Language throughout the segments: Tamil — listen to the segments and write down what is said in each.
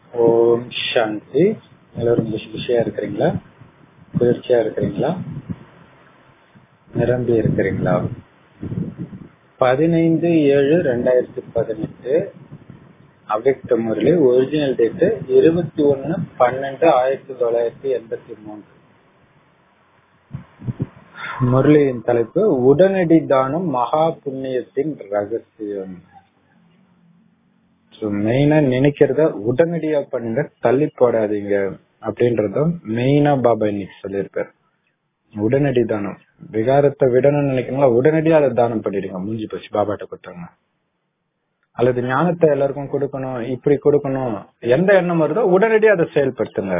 ஓம் சாந்தி எல்லாரும் புஷ் புஷியா இருக்கிறீங்களா குளிர்ச்சியா இருக்கிறீங்களா நிரம்பி இருக்கிறீங்களா பதினைந்து ஏழு ரெண்டாயிரத்தி பதினெட்டு அவ்வக்த முரளி ஒரிஜினல் டேட் இருபத்தி ஒன்னு பன்னெண்டு ஆயிரத்தி தொள்ளாயிரத்தி எண்பத்தி மூன்று முரளியின் தலைப்பு உடனடி தானம் மகா புண்ணியத்தின் ரகசியம் மெயினா நினைக்கிறத உடனடியா பண்ணுங்க தள்ளி போடாதீங்க அப்படின்றதும் மெயினா பாபா இன்னைக்கு சொல்லியிருப்பார் உடனடி தானம் விகாரத்தை விடணும்னு நினைக்கிறீங்களா உடனடியா அதை தானம் பண்ணிடுங்க மூஞ்சி போச்சு பாபாட்ட கொடுத்தாங்க அல்லது ஞானத்தை எல்லாருக்கும் கொடுக்கணும் இப்படி கொடுக்கணும் எந்த எண்ணம் வருதோ உடனடியா அதை செயல்படுத்துங்க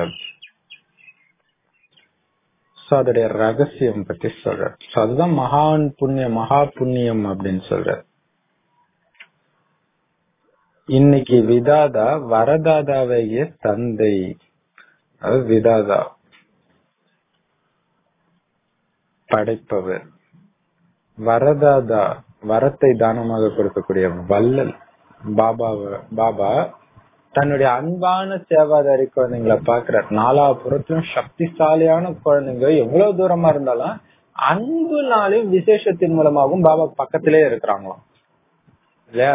சோ அதோடைய ரகசியம் பத்தி சொல்ற அதுதான் மகான் புண்ணியம் மகா புண்ணியம் அப்படின்னு சொல்ற இன்னைக்கு விதாதா வரதாதாவைய தந்தை அது விதாதா படைப்பவர் வரதாதா வரத்தை தானமாக கொடுக்கக்கூடிய வல்லல் பாபாவை பாபா தன்னுடைய அன்பான சேவாதாரி குழந்தைங்களை பாக்குறார் நாலாபுறத்திலும் சக்திசாலியான குழந்தைங்க எவ்வளவு தூரமா இருந்தாலும் அன்புனாலையும் விசேஷத்தின் மூலமாகவும் பாபா பக்கத்திலே இருக்கிறாங்களாம் இல்லையா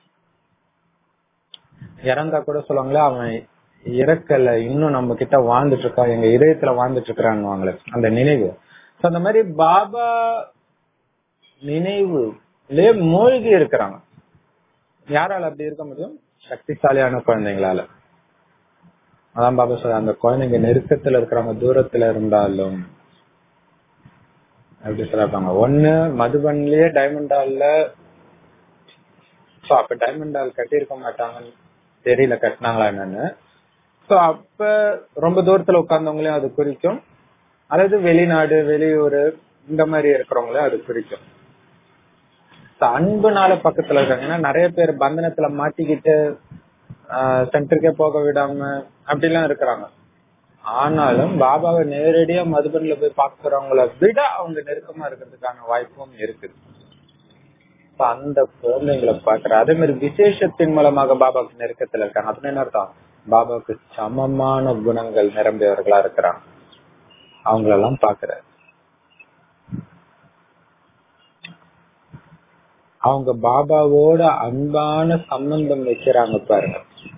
இறந்தா கூட சொல்லுவாங்களே அவன் இறக்கல இன்னும் நம்ம கிட்ட வாழ்ந்துட்டு இருக்கான் எங்க இதயத்துல வாழ்ந்துட்டு இருக்கிறான்னு அந்த நினைவு அந்த மாதிரி பாபா நினைவுலே மூழ்கி இருக்கிறாங்க யாரால அப்படி இருக்க முடியும் சக்திசாலியான குழந்தைங்களால அதான் பாபா சொல்ற அந்த குழந்தைங்க நெருக்கத்துல இருக்கிறவங்க தூரத்துல இருந்தாலும் எப்படி சொல்றாங்க ஒண்ணு மதுபன்லயே டைமண்ட் ஹால்ல சோ அப்ப டைமண்ட் ஹால் கட்டியிருக்க மாட்டாங்கன்னு தெரியல கட்டினாங்களா என்னன்னு சோ அப்ப ரொம்ப தூரத்துல உட்கார்ந்தவங்களையும் அது குறிக்கும் அதாவது வெளிநாடு வெளியூர் இந்த மாதிரி இருக்கிறவங்களையும் அது குறிக்கும் அன்புனால பக்கத்துல இருக்காங்க ஏன்னா நிறைய பேர் பந்தனத்துல மாட்டிக்கிட்டு சென்டருக்கே போக விடாம அப்படிலாம் இருக்கிறாங்க ஆனாலும் பாபாவை நேரடியா மதுபன்ல போய் பாக்குறவங்கள விட அவங்க நெருக்கமா இருக்கிறதுக்கான வாய்ப்பும் இருக்குது அந்த குழந்தைங்களை பாக்குற அதே மாதிரி விசேஷத்தின் மூலமாக பாபாவுக்கு நெருக்கத்துல இருக்காங்க அப்படின்னு என்ன அர்த்தம் பாபாவுக்கு சமமான குணங்கள் நிரம்பியவர்களா இருக்கிறாங்க அவங்களெல்லாம் பாக்குற அவங்க பாபாவோட அன்பான சம்பந்தம் வைக்கிறாங்க பாருங்க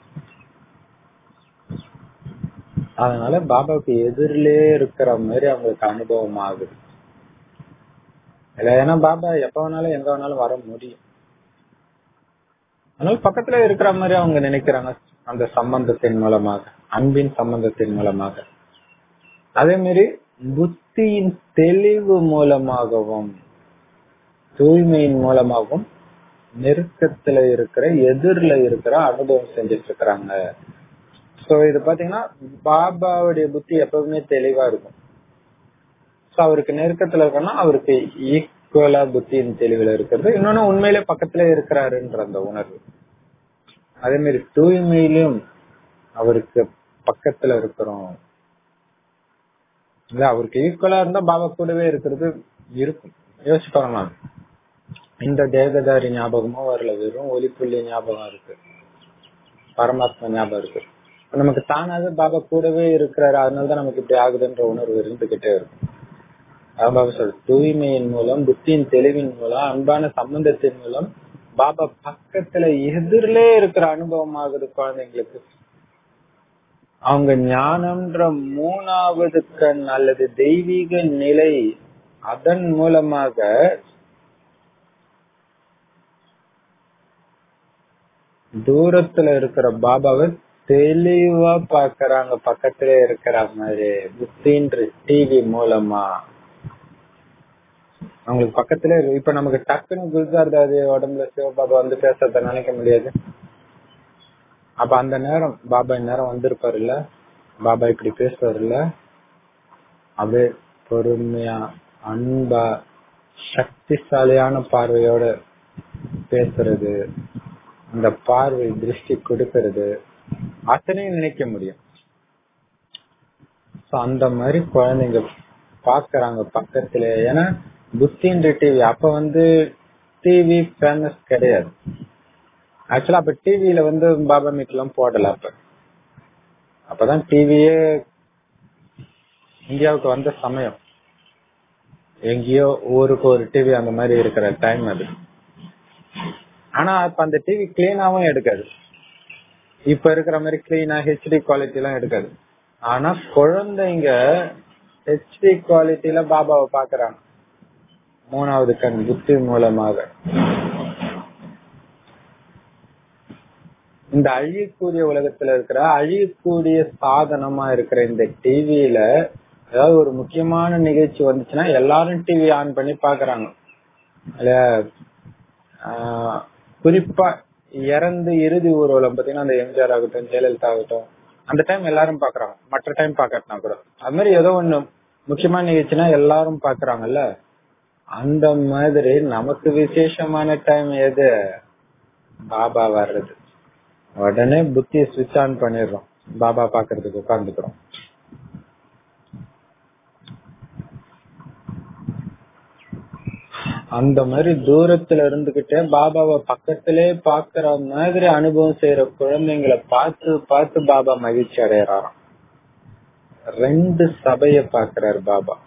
அதனால பாபாவுக்கு எதிரிலே இருக்கிற மாதிரி அவங்களுக்கு அனுபவம் ஆகுது இல்ல ஏன்னா பாபா எப்ப வேணாலும் எங்க வேணாலும் வர முடியும் அதனால பக்கத்துல இருக்கிற மாதிரி அவங்க நினைக்கிறாங்க அந்த சம்பந்தத்தின் மூலமாக அன்பின் சம்பந்தத்தின் மூலமாக அதே மாதிரி புத்தியின் தெளிவு மூலமாகவும் தூய்மையின் மூலமாகவும் நெருக்கத்துல இருக்கிற எதிரில இருக்கிற அனுபவம் செஞ்சுட்டு இருக்கிறாங்க சோ இது பாத்தீங்கன்னா பாபாவுடைய புத்தி எப்பவுமே தெளிவா இருக்கும் சோ அவருக்கு நெருக்கத்துல இருக்கணும் அவருக்கு ஈக்குவலா புத்தியின் தெளிவுல இருக்கிறது இன்னொன்னு உண்மையிலே பக்கத்துல இருக்கிறாருன்ற அந்த உணர்வு அதே மாதிரி தூய்மையிலும் அவருக்கு பக்கத்துல இருக்கிறோம் இல்ல அவருக்கு ஈக்குவலா இருந்தா பாபா கூடவே இருக்கிறது இருக்கும் யோசிச்சு பாருங்க இந்த தேகதாரி ஞாபகமோ வரல வெறும் ஒலிப்புள்ளி ஞாபகம் இருக்கு பரமாத்மா ஞாபகம் இருக்கு நமக்கு தானாக பாபா கூடவே இருக்கிறாரு அதனாலதான் நமக்கு இப்படி ஆகுதுன்ற உணர்வு இருந்துகிட்டே இருக்கும் அதான் பாபா சொல் தூய்மையின் மூலம் புத்தியின் தெளிவின் மூலம் அன்பான சம்பந்தத்தின் மூலம் பாபா பக்கத்துல எதிரிலே இருக்கிற அனுபவம் ஆகுது குழந்தைங்களுக்கு அவங்க ஞானம்ன்ற மூணாவது கண் அல்லது தெய்வீக நிலை அதன் மூலமாக தூரத்துல இருக்கிற பாபாவை தெளிவா பாக்குறாங்க பக்கத்துல இருக்கிற மாதிரி புத்தின்ற டிவி மூலமா அவங்களுக்கு பக்கத்துல இப்ப நமக்கு டக்குன்னு குல்சார் தாதி உடம்புல சிவபாபா வந்து பேசுறத நினைக்க முடியாது அப்ப அந்த நேரம் பாபா நேரம் வந்திருப்பாரு இல்ல பாபா இப்படி பேசுவாரு இல்ல அப்படியே பொறுமையா அன்பா சக்திசாலியான பார்வையோட பேசுறது அந்த பார்வை திருஷ்டி கொடுக்கறது அத்தனையும் நினைக்க முடியும் அந்த மாதிரி குழந்தைங்க பாக்குறாங்க பக்கத்துல ஏன்னா புத்தின்ற டிவி அப்ப வந்து டிவி ஃபேமஸ் கிடையாது ஆக்சுவலா அப்ப டிவில வந்து பாபா மீட் எல்லாம் போடல அப்ப அப்பதான் டிவியே இந்தியாவுக்கு வந்த சமயம் எங்கேயோ ஊருக்கு ஒரு டிவி அந்த மாதிரி இருக்கிற டைம் அது ஆனா அப்ப அந்த டிவி கிளீனாவும் எடுக்காது இப்ப இருக்கிற மாதிரி கிளீனா ஹெச்டி குவாலிட்டி எல்லாம் எடுக்காது ஆனா குழந்தைங்க ஹெச்டி குவாலிட்டியில பாபாவை பாக்குறாங்க மூணாவது கண் புத்தி மூலமாக இந்த அழியக்கூடிய உலகத்துல இருக்கிற அழியக்கூடிய சாதனமா இருக்கிற இந்த டிவியில ஏதாவது ஒரு முக்கியமான நிகழ்ச்சி வந்துச்சுன்னா எல்லாரும் டிவி ஆன் பண்ணி பாக்குறாங்க இல்ல ஆஹ் குறிப்பா இறந்து இறுதி ஊர்வலம் பாத்தீங்கன்னா அந்த எம்ஜிஆர் ஆகட்டும் ஜெயலலிதா ஆகட்டும் அந்த டைம் எல்லாரும் பாக்குறாங்க மற்ற டைம் பாக்கட்டினா கூட அது மாதிரி ஏதோ ஒண்ணு முக்கியமான நிகழ்ச்சினா எல்லாரும் பாக்குறாங்கல்ல அந்த மாதிரி நமக்கு விசேஷமான டைம் எது பாபா வர்றது உடனே புத்தி சுவிட்ச் ஆன் பண்ணிடுறோம் பாபா பாக்குறதுக்கு உட்கார்ந்துக்கிறோம் அந்த மாதிரி தூரத்துல இருந்துகிட்டே பாபாவை பக்கத்திலே பாக்குற மாதிரி அனுபவம் செய்யற குழந்தைங்களை பார்த்து பார்த்து பாபா மகிழ்ச்சி அடையறாராம் ரெண்டு சபைய பாக்குறாரு பாபா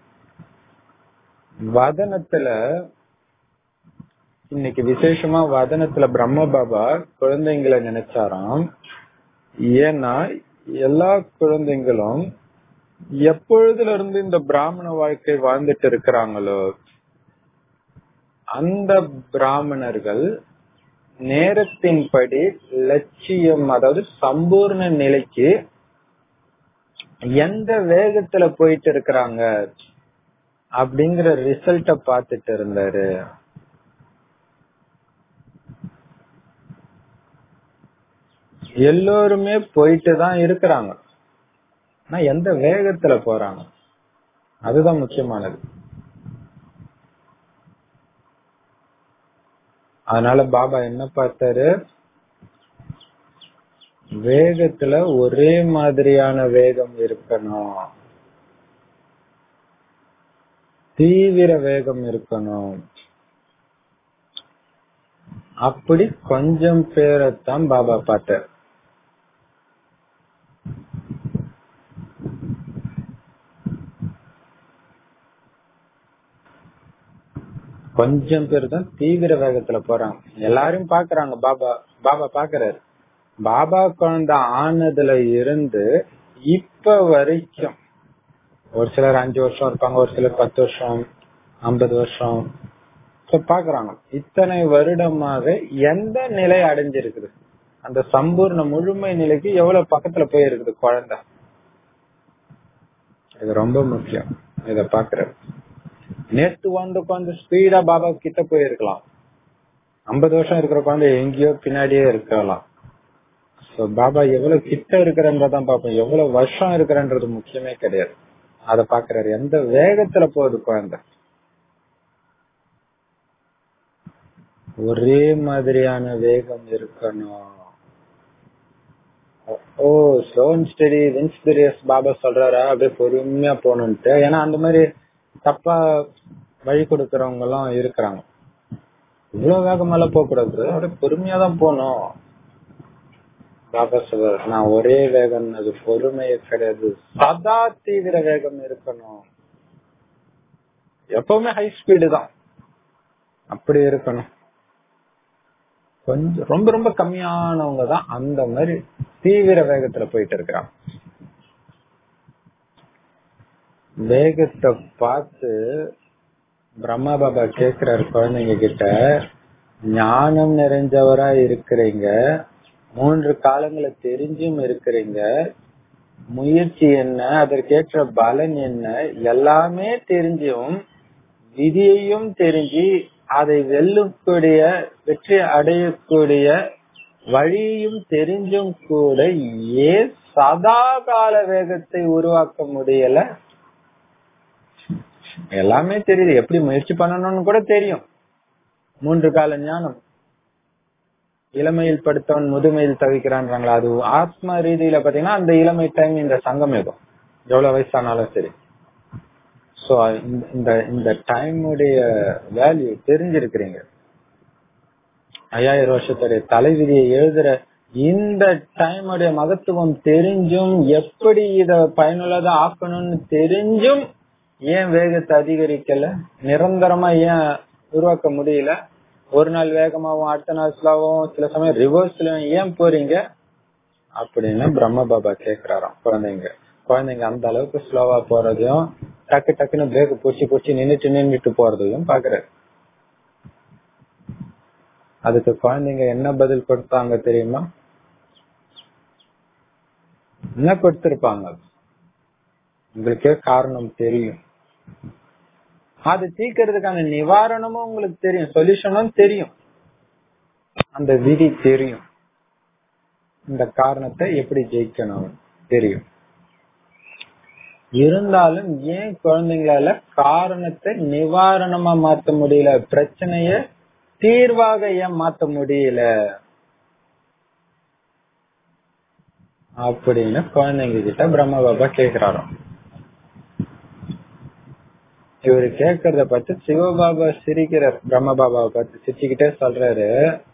வதனத்துல இன்னைக்கு விசேஷமா வதனத்துல பிரம்ம பாபா குழந்தைங்களை நினைச்சாராம் ஏன்னா எல்லா குழந்தைங்களும் எப்பொழுதுல இருந்து இந்த பிராமண வாழ்க்கை வாழ்ந்துட்டு இருக்கிறாங்களோ அந்த பிராமணர்கள் நேரத்தின்படி லட்சியம் அதாவது சம்பூர்ண நிலைக்கு எந்த வேகத்துல போயிட்டு இருக்கிறாங்க அப்படிங்கிற ரிசல்ட்ட பாத்துட்டு இருந்தாரு எல்லோருமே போயிட்டு தான் இருக்கிறாங்க ஆனா எந்த வேகத்துல போறாங்க அதுதான் முக்கியமானது அதனால பாபா என்ன பார்த்தாரு வேகத்துல ஒரே மாதிரியான வேகம் இருக்கணும் தீவிர வேகம் இருக்கணும் அப்படி கொஞ்சம் பேரைத்தான் பாபா பார்த்தார் கொஞ்சம் பேர் தான் தீவிர வேகத்துல போறாங்க எல்லாரும் பாக்குறாங்க பாபா பாபா பாக்குறாரு பாபா குழந்தை ஆனதுல இருந்து இப்ப வரைக்கும் ஒரு சிலர் அஞ்சு வருஷம் இருப்பாங்க ஒரு சிலர் பத்து வருஷம் ஐம்பது வருஷம் பாக்குறாங்க இத்தனை வருடமாக எந்த நிலை அடைஞ்சிருக்குது அந்த சம்பூர்ண முழுமை நிலைக்கு எவ்வளவு பக்கத்துல போய் இருக்குது குழந்தை இது ரொம்ப முக்கியம் இத பாக்குறது நேத்து வந்து உட்காந்து ஸ்பீடா பாபா கிட்ட போயிருக்கலாம் ஐம்பது வருஷம் இருக்கிற குழந்தை எங்கேயோ பின்னாடியே இருக்கலாம் சோ பாபா எவ்வளவு கிட்ட இருக்கிறன்றதான் பார்ப்போம் எவ்வளவு வருஷம் இருக்கிறன்றது முக்கியமே கிடையாது அத பாக்குறாரு எந்த வேகத்துல போகுது குழந்தை ஒரே மாதிரியான வேகம் இருக்கணும் ஓ ஸ்லோ அண்ட் ஸ்டடி வின்ஸ்பிரியஸ் பாபா சொல்றாரா அப்படியே பொறுமையா போகணும்ட்டு ஏன்னா அந்த மாதிரி தப்பா வழி கொடுக்கறவங்க எல்லாம் இருக்கிறாங்க இவ்வளவு வேகமெல்லாம் போக கூடாது அப்படியே பொறுமையா தான் போகணும் பாபா சொல்றாரு நான் ஒரே வேகம் அது பொறுமையே கிடையாது சதா தீவிர வேகம் இருக்கணும் எப்பவுமே ஹை ஸ்பீடு தான் அப்படி இருக்கணும் கொஞ்சம் ரொம்ப ரொம்ப கம்மியானவங்க தான் அந்த மாதிரி தீவிர வேகத்துல போயிட்டு இருக்கிறாங்க வேகத்தை பார்த்து பிரம்மா பாபா கேக்குறாரு குழந்தைங்க கிட்ட ஞானம் நிறைஞ்சவரா இருக்கிறீங்க மூன்று காலங்களை தெரிஞ்சும் இருக்கிறீங்க முயற்சி என்ன அதற்கேற்ற பலன் என்ன எல்லாமே தெரிஞ்சும் விதியையும் தெரிஞ்சு அதை வெல்லக்கூடிய வெற்றி அடையக்கூடிய வழியும் தெரிஞ்சும் கூட ஏன் சதா கால வேகத்தை உருவாக்க முடியல எல்லாமே தெரியுது எப்படி முயற்சி பண்ணணும்னு கூட தெரியும் மூன்று கால ஞானம் இளமையில் படுத்தவன் முதுமையில் தவிக்கிறான்றாங்களா அது ஆத்ம ரீதியில பாத்தீங்கன்னா அந்த இளமை டைம் இந்த சங்கம் யுகம் எவ்வளவு வயசானாலும் சரி சோ இந்த இந்த டைமுடைய வேல்யூ தெரிஞ்சிருக்கிறீங்க ஐயாயிரம் வருஷத்துடைய தலைவிதியை எழுதுற இந்த டைமுடைய மகத்துவம் தெரிஞ்சும் எப்படி இத பயனுள்ளதா ஆக்கணும்னு தெரிஞ்சும் ஏன் வேகத்தை அதிகரிக்கல நிரந்தரமா ஏன் உருவாக்க முடியல ஒரு நாள் வேகமாவும் அடுத்த நாள் ஸ்லோவும் சில சமயம் ரிவர்ஸ்லயும் ஏன் போறீங்க அப்படின்னு பிரம்ம பாபா கேக்குறாராம் குழந்தைங்க குழந்தைங்க அந்த அளவுக்கு ஸ்லோவா போறதையும் டக்கு டக்குன்னு பிரேக் பிடிச்சி பிடிச்சி நின்னுட்டு நின்னுட்டு போறதையும் பாக்குறாரு அதுக்கு குழந்தைங்க என்ன பதில் கொடுத்தாங்க தெரியுமா என்ன கொடுத்திருப்பாங்க உங்களுக்கே காரணம் தெரியும் அது தீக்கிறதுக்கான நிவாரணமும் உங்களுக்கு தெரியும் சொல்யூஷனும் தெரியும் அந்த விதி தெரியும் இந்த காரணத்தை எப்படி ஜெயிக்கணும் தெரியும் இருந்தாலும் ஏன் குழந்தைங்களால காரணத்தை நிவாரணமா மாத்த முடியல பிரச்சனைய தீர்வாக ஏன் மாத்த முடியல அப்படின்னு குழந்தைங்க கிட்ட பிரம்ம பாபா கேக்குறாராம் இவரு கேக்குறத பார்த்து சிவபாபா சிரிக்கிறார் பிரம்ம பாபாவை பார்த்து சிரிச்சுக்கிட்டே சொல்றாரு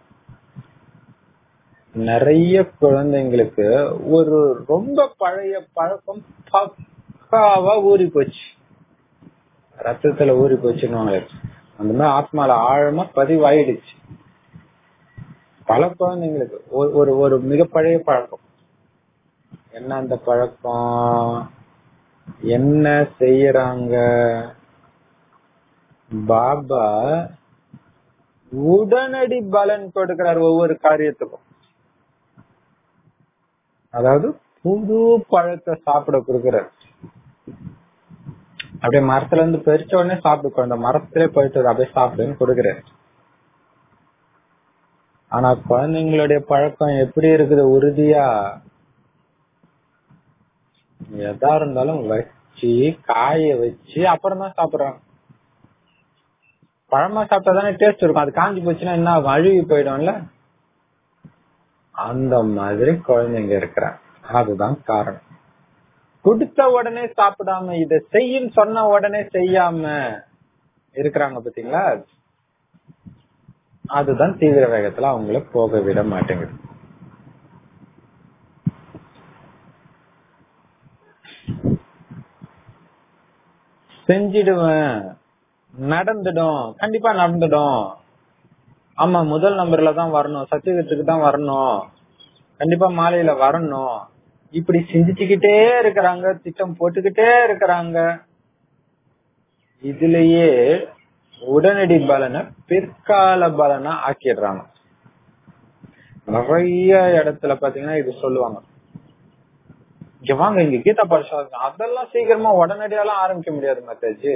நிறைய குழந்தைங்களுக்கு ஒரு ரொம்ப பழைய பழக்கம் பக்காவா ஊறி போச்சு ரத்தத்துல ஊறி போச்சுன்னு அந்த மாதிரி ஆத்மால ஆழமா பதிவாயிடுச்சு பல குழந்தைங்களுக்கு ஒரு ஒரு மிக பழைய பழக்கம் என்ன அந்த பழக்கம் என்ன செய்யறாங்க பாபா உடனடி பலன் கொடுக்கிறார் ஒவ்வொரு காரியத்துக்கும் அதாவது புது பழத்தை சாப்பிட கொடுக்கிறார் அப்படியே மரத்துல இருந்து பறிச்ச உடனே சாப்பிட்டு அந்த மரத்திலே போயிட்டு அப்படியே சாப்பிடுன்னு கொடுக்கிறார் ஆனா குழந்தைங்களுடைய பழக்கம் எப்படி இருக்குது உறுதியா எதா இருந்தாலும் வச்சு காய வச்சு அப்புறம் தான் சாப்பிடுறாங்க பழமா சாப்பிட்டா தானே டேஸ்ட் இருக்கும் அது காஞ்சி போச்சுன்னா என்ன ஆகும் அழுகி போயிடும்ல அந்த மாதிரி குழந்தைங்க இருக்கிறாங்க அதுதான் காரணம் கொடுத்த உடனே சாப்பிடாம இத செய்யும் சொன்ன உடனே செய்யாம இருக்கிறாங்க பாத்தீங்களா அதுதான் தீவிர வேகத்துல அவங்கள போக விட மாட்டேங்குது செஞ்சிடுவேன் நடந்துடும் கண்டிப்பா நடந்துடும் ஆமா முதல் நம்பர்ல தான் வரணும் சத்தியத்துக்கு தான் வரணும் கண்டிப்பா மாலையில வரணும் இப்படி சிந்திச்சுக்கிட்டே இருக்கிறாங்க திட்டம் போட்டுக்கிட்டே இருக்கிறாங்க இதுலயே உடனடி பலனை பிற்கால பலனா ஆக்கிடுறாங்க நிறைய இடத்துல பாத்தீங்கன்னா இது சொல்லுவாங்க இங்க வாங்க இங்க கீதா பாஷா அதெல்லாம் சீக்கிரமா உடனடியாலாம் ஆரம்பிக்க முடியாது மத்தாஜி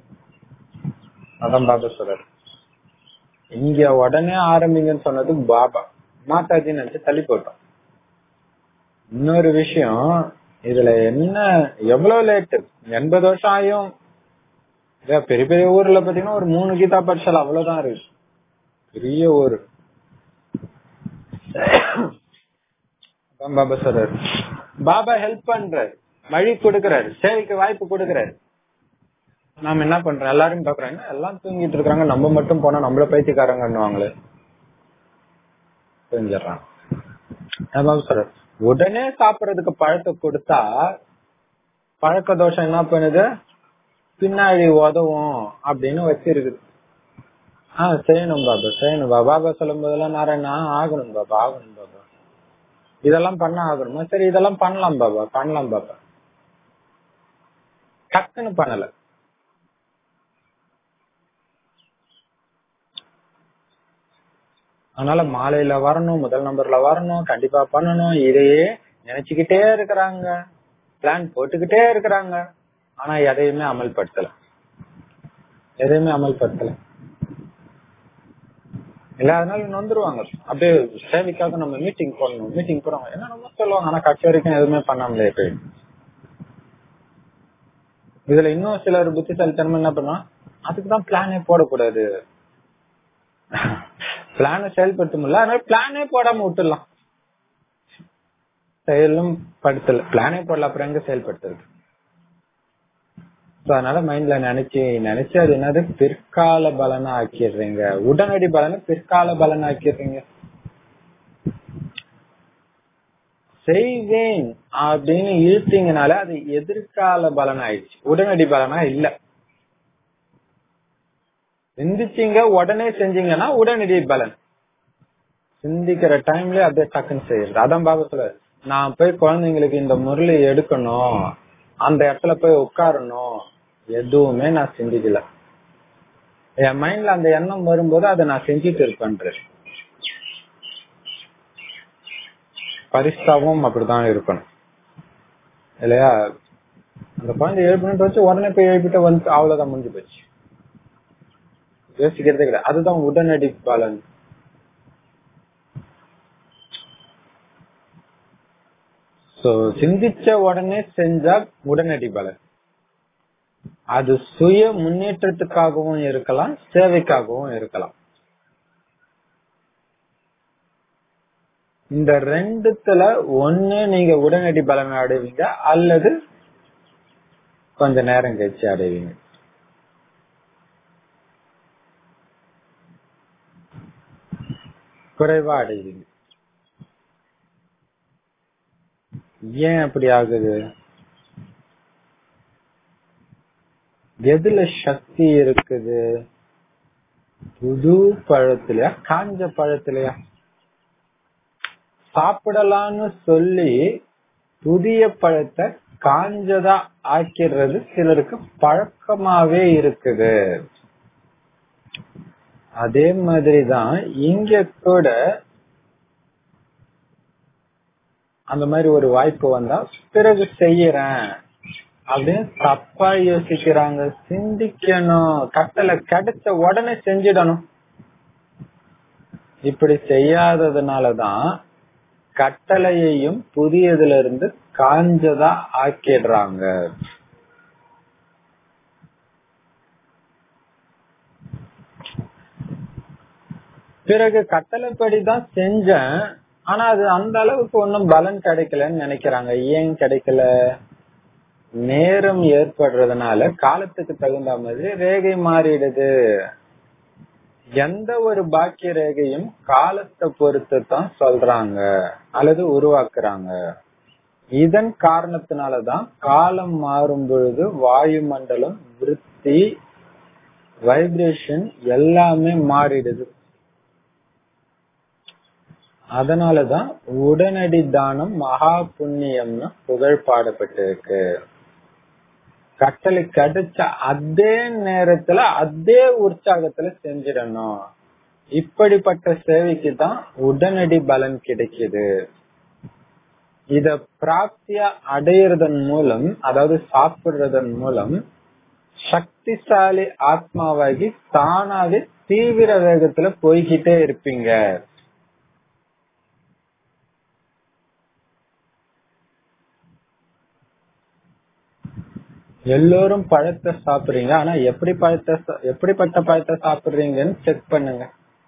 அதான் பாபா சொல்றாரு இங்க உடனே ஆரம்பிங்கன்னு சொன்னது பாபா மாதாஜி நினைச்சு தள்ளி போட்டோம் இன்னொரு விஷயம் இதுல என்ன எவ்வளவு லேட்டு எண்பது வருஷம் ஆயும் பெரிய பெரிய ஊர்ல பாத்தீங்கன்னா ஒரு மூணு கீதா பாடசாலை அவ்வளவுதான் இருக்கு பெரிய ஊர் பாபா சொல்றாரு பாபா ஹெல்ப் பண்றாரு வழி கொடுக்கறாரு சேவைக்கு வாய்ப்பு கொடுக்கறாரு நாம என்ன பண்றோம் எல்லாரும் பாக்குறாங்க எல்லாம் தூங்கிட்டு இருக்காங்க நம்ம மட்டும் போனா நம்மள பைத்தியக்காரங்கன்னுவாங்களே தெரிஞ்சிடறான் பாபா சொல்றாரு உடனே சாப்பிடறதுக்கு பழத்தை கொடுத்தா பழக்க தோஷம் என்ன பண்ணுது பின்னாடி உதவும் அப்படின்னு வச்சிருக்குது ஆஹ் செய்யணும் பாபா செய்யணும் பாபா பாபா சொல்லும் போதெல்லாம் நாராயணா ஆகணும் பாபா ஆகணும் பாபா இதெல்லாம் பண்ண ஆகணுமா சரி இதெல்லாம் பண்ணலாம் பாபா பண்ணலாம் பாபா டக்குன்னு பண்ணல அதனால மாலையில வரணும் முதல் நம்பர்ல வரணும் கண்டிப்பா பண்ணணும் இதையே நினைச்சுக்கிட்டே இருக்கிறாங்க பிளான் போட்டுக்கிட்டே இருக்கிறாங்க ஆனா எதையுமே அமல்படுத்தல எதையுமே அமல்படுத்தல இல்ல அதனால நொந்துருவாங்க அப்படியே சேவைக்காக நம்ம மீட்டிங் போடணும் மீட்டிங் போறவங்க என்ன நம்ம சொல்லுவாங்க ஆனா கட்சி வரைக்கும் எதுவுமே பண்ணாமலே போய் இதுல இன்னும் சிலர் புத்திசாலித்தனமா என்ன பண்ணுவா அதுக்குதான் பிளானே போடக்கூடாது பிளான செயல்படுத்த முடியல அதனால பிளானே போடாம விட்டுடலாம் செயலும் படுத்தல பிளானே போடல அப்புறம் எங்க செயல்படுத்துறது அதனால மைண்ட்ல நினைச்சு நினைச்சு அது என்னது பிற்கால பலனா ஆக்கிடுறீங்க உடனடி பலனை பிற்கால பலனா ஆக்கிடுறீங்க செய்வேன் அப்படின்னு இழுத்தீங்கனால அது எதிர்கால பலன் ஆயிடுச்சு உடனடி பலனா இல்ல சிந்திச்சீங்க உடனே செஞ்சீங்கன்னா உடனடி பலன் சிந்திக்கிற டைம்ல அப்படியே டக்குன்னு செய்யறது அதான் பாபா சொல்ல நான் போய் குழந்தைங்களுக்கு இந்த முரளி எடுக்கணும் அந்த இடத்துல போய் உட்காரணும் எதுவுமே நான் சிந்திக்கல என் மைண்ட்ல அந்த எண்ணம் வரும்போது அதை நான் செஞ்சுட்டு இருப்பேன் பரிசாவும் அப்படிதான் இருக்கணும் இல்லையா அந்த குழந்தை எழுப்பிட்டு வச்சு உடனே போய் எழுப்பிட்டு வந்து அவ்வளவுதான் முடிஞ்சு போச்சு யோசிக்கிறதே கிடையாது அதுதான் உடனடி பலன் சோ சிந்திச்ச உடனே செஞ்சா உடனடி பலன் அது சுய முன்னேற்றத்துக்காகவும் இருக்கலாம் சேவைக்காகவும் இருக்கலாம் இந்த ரெண்டுத்துல ஒண்ணு நீங்க உடனடி பலன் அடைவீங்க அல்லது கொஞ்ச நேரம் கழிச்சு அடைவீங்க குறைவா அடைவீங்க ஏன் அப்படி ஆகுது எதுல சக்தி இருக்குது புது பழத்திலயா காஞ்ச பழத்திலயா சாப்பிடலாம்னு சொல்லி புதிய பழத்தை காஞ்சதா ஆக்கிறது சிலருக்கு பழக்கமாவே இருக்குது அதே மாதிரிதான் இங்க கூட அந்த மாதிரி ஒரு வாய்ப்பு வந்தா பிறகு செய்யறேன் அப்படின்னு தப்பா யோசிக்கிறாங்க சிந்திக்கணும் கட்டளை கிடைச்ச உடனே செஞ்சிடணும் இப்படி செய்யாததுனாலதான் கட்டளையையும் புதியதுல இருந்து காஞ்சதா ஆக்கிடுறாங்க பிறகு கட்டளைப்படிதான் செஞ்சேன் ஆனா அது அந்த அளவுக்கு ஒன்னும் பலன் கிடைக்கலன்னு நினைக்கிறாங்க ஏன் கிடைக்கல நேரம் ஏற்படுறதுனால காலத்துக்கு தகுந்த மாதிரி ரேகை மாறிடுது எந்த ஒரு பாக்கிய ரேகையும் காலத்தை பொறுத்து தான் சொல்றாங்க அல்லது உருவாக்குறாங்க இதன் காரணத்தினாலதான் காலம் மாறும் பொழுது வாயுமண்டலம் விருத்தி வைப்ரேஷன் எல்லாமே மாறிடுது அதனாலதான் உடனடி தானம் மகா புண்ணியம்னு புகழ் பாடப்பட்டிருக்கு கட்டளை கிடைச்ச அதே நேரத்துல அதே உற்சாகத்துல செஞ்சிடணும் இப்படிப்பட்ட சேவைக்கு தான் உடனடி பலன் கிடைக்குது இத பிராப்தியா அடையிறதன் மூலம் அதாவது சாப்பிடுறதன் மூலம் சக்திசாலி ஆத்மாவாகி தானாவே தீவிர வேகத்துல போய்கிட்டே இருப்பீங்க எல்லோரும் பழத்தை சாப்பிடுறீங்க ஆனா எப்படி பழத்தை எப்படிப்பட்ட பழத்தை சாப்பிடுறீங்கன்னு செக் பண்ணுங்க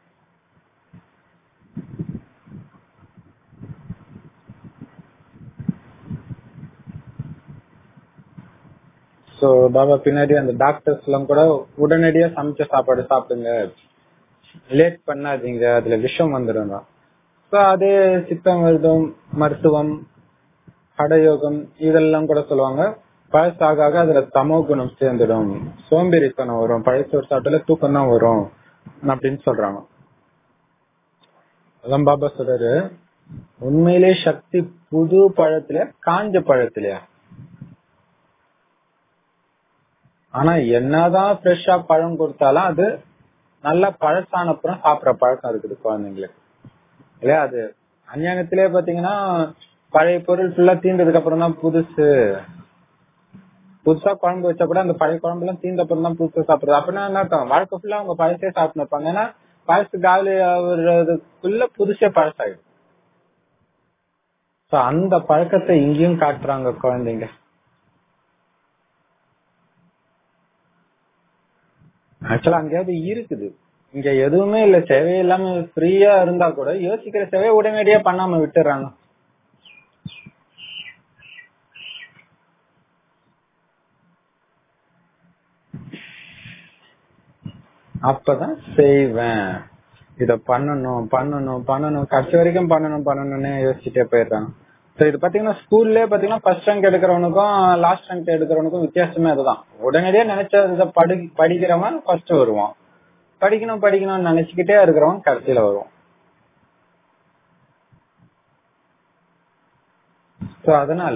சோ பாபா பின்னாடி அந்த டாக்டர்ஸ் எல்லாம் கூட உடனடியா சமைச்ச சாப்பாடு சாப்பிடுங்க லேட் பண்ணாதீங்க அதுல விஷம் வந்துடும் சோ அதே சித்த மருத்துவம் மருத்துவம் ஹடயோகம் இதெல்லாம் கூட சொல்லுவாங்க பழசாக ஆக அதுல தமோ குணம் சேர்ந்துடும் சோம்பேறித்தனம் வரும் பழசோறு சாப்பிட்டால தூக்கம் தான் வரும் அப்படின்னு சொல்றாங்க அதான் பாபா சொல்றாரு உண்மையிலே சக்தி புது பழத்துல காஞ்ச பழத்திலயா ஆனா என்னதான் ஃப்ரெஷ்ஷா பழம் கொடுத்தாலும் அது நல்லா பழசான அப்புறம் சாப்பிடுற பழக்கம் இருக்குது குழந்தைங்களுக்கு இல்லையா அது அஞ்ஞானத்திலே பாத்தீங்கன்னா பழைய பொருள் ஃபுல்லா தீண்டதுக்கு அப்புறம் தான் புதுசு புதுசா குழம்பு வச்சா கூட அந்த பழைய குழம்பு எல்லாம் தீந்த அப்புறம் தான் புதுசா சாப்பிடுறது அப்படின்னா என்ன அர்த்தம் வாழ்க்கை ஃபுல்லா அவங்க பழசே சாப்பிட்டு இருப்பாங்க ஏன்னா பழசு காலி ஆகுறதுக்குள்ள புதுசே பழசாயிடும் சோ அந்த பழக்கத்தை இங்கேயும் காட்டுறாங்க குழந்தைங்க ஆக்சுவலா அங்கேயாவது இருக்குது இங்க எதுவுமே இல்ல சேவை இல்லாம ஃப்ரீயா இருந்தா கூட யோசிக்கிற சேவை உடனடியா பண்ணாம விட்டுறாங்க அப்பதான் செய்வேன் இத பண்ணணும் பண்ணணும் பண்ணணும் கடைசி வரைக்கும் பண்ணணும் பண்ணணும்னு யோசிச்சுட்டே போயிடுறாங்க So, இது பாத்தீங்கன்னா ஸ்கூல்லே பாத்தீங்கன்னா ஃபர்ஸ்ட் ரேங்க் எடுக்கிறவனுக்கும் லாஸ்ட் ரேங்க் எடுக்கிறவனுக்கும் வித்தியாசமே அதுதான் உடனடியே நினைச்ச இதை படி படிக்கிறவன் ஃபர்ஸ்ட் வருவான் படிக்கணும் படிக்கணும்னு நினைச்சுக்கிட்டே இருக்கிறவன் கடைசியில வருவான் சோ அதனால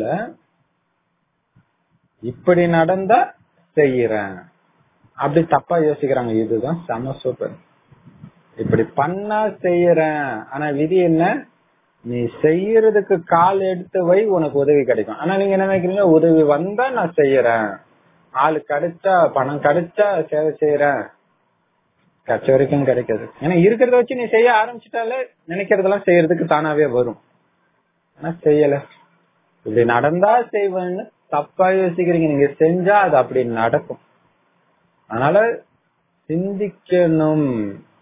இப்படி நடந்தா செய்யறேன் அப்படி தப்பா யோசிக்கிறாங்க இதுதான் செம சூப்பர் இப்படி பண்ணா செய்யறேன் ஆனா விதி என்ன நீ செய்யறதுக்கு கால் எடுத்து வை உனக்கு உதவி கிடைக்கும் ஆனா நீங்க என்ன நினைக்கிறீங்க உதவி வந்தா நான் செய்யறேன் ஆளு கிடைச்சா பணம் கிடைச்சா சேவை செய்யறேன் கச்ச வரைக்கும் கிடைக்காது ஏன்னா இருக்கிறத வச்சு நீ செய்ய ஆரம்பிச்சிட்டாலே நினைக்கிறதெல்லாம் செய்யறதுக்கு தானாவே வரும் ஆனா செய்யல இப்படி நடந்தா செய்வேன்னு தப்பா யோசிக்கிறீங்க நீங்க செஞ்சா அது அப்படி நடக்கும் அதனால சிந்திக்கணும்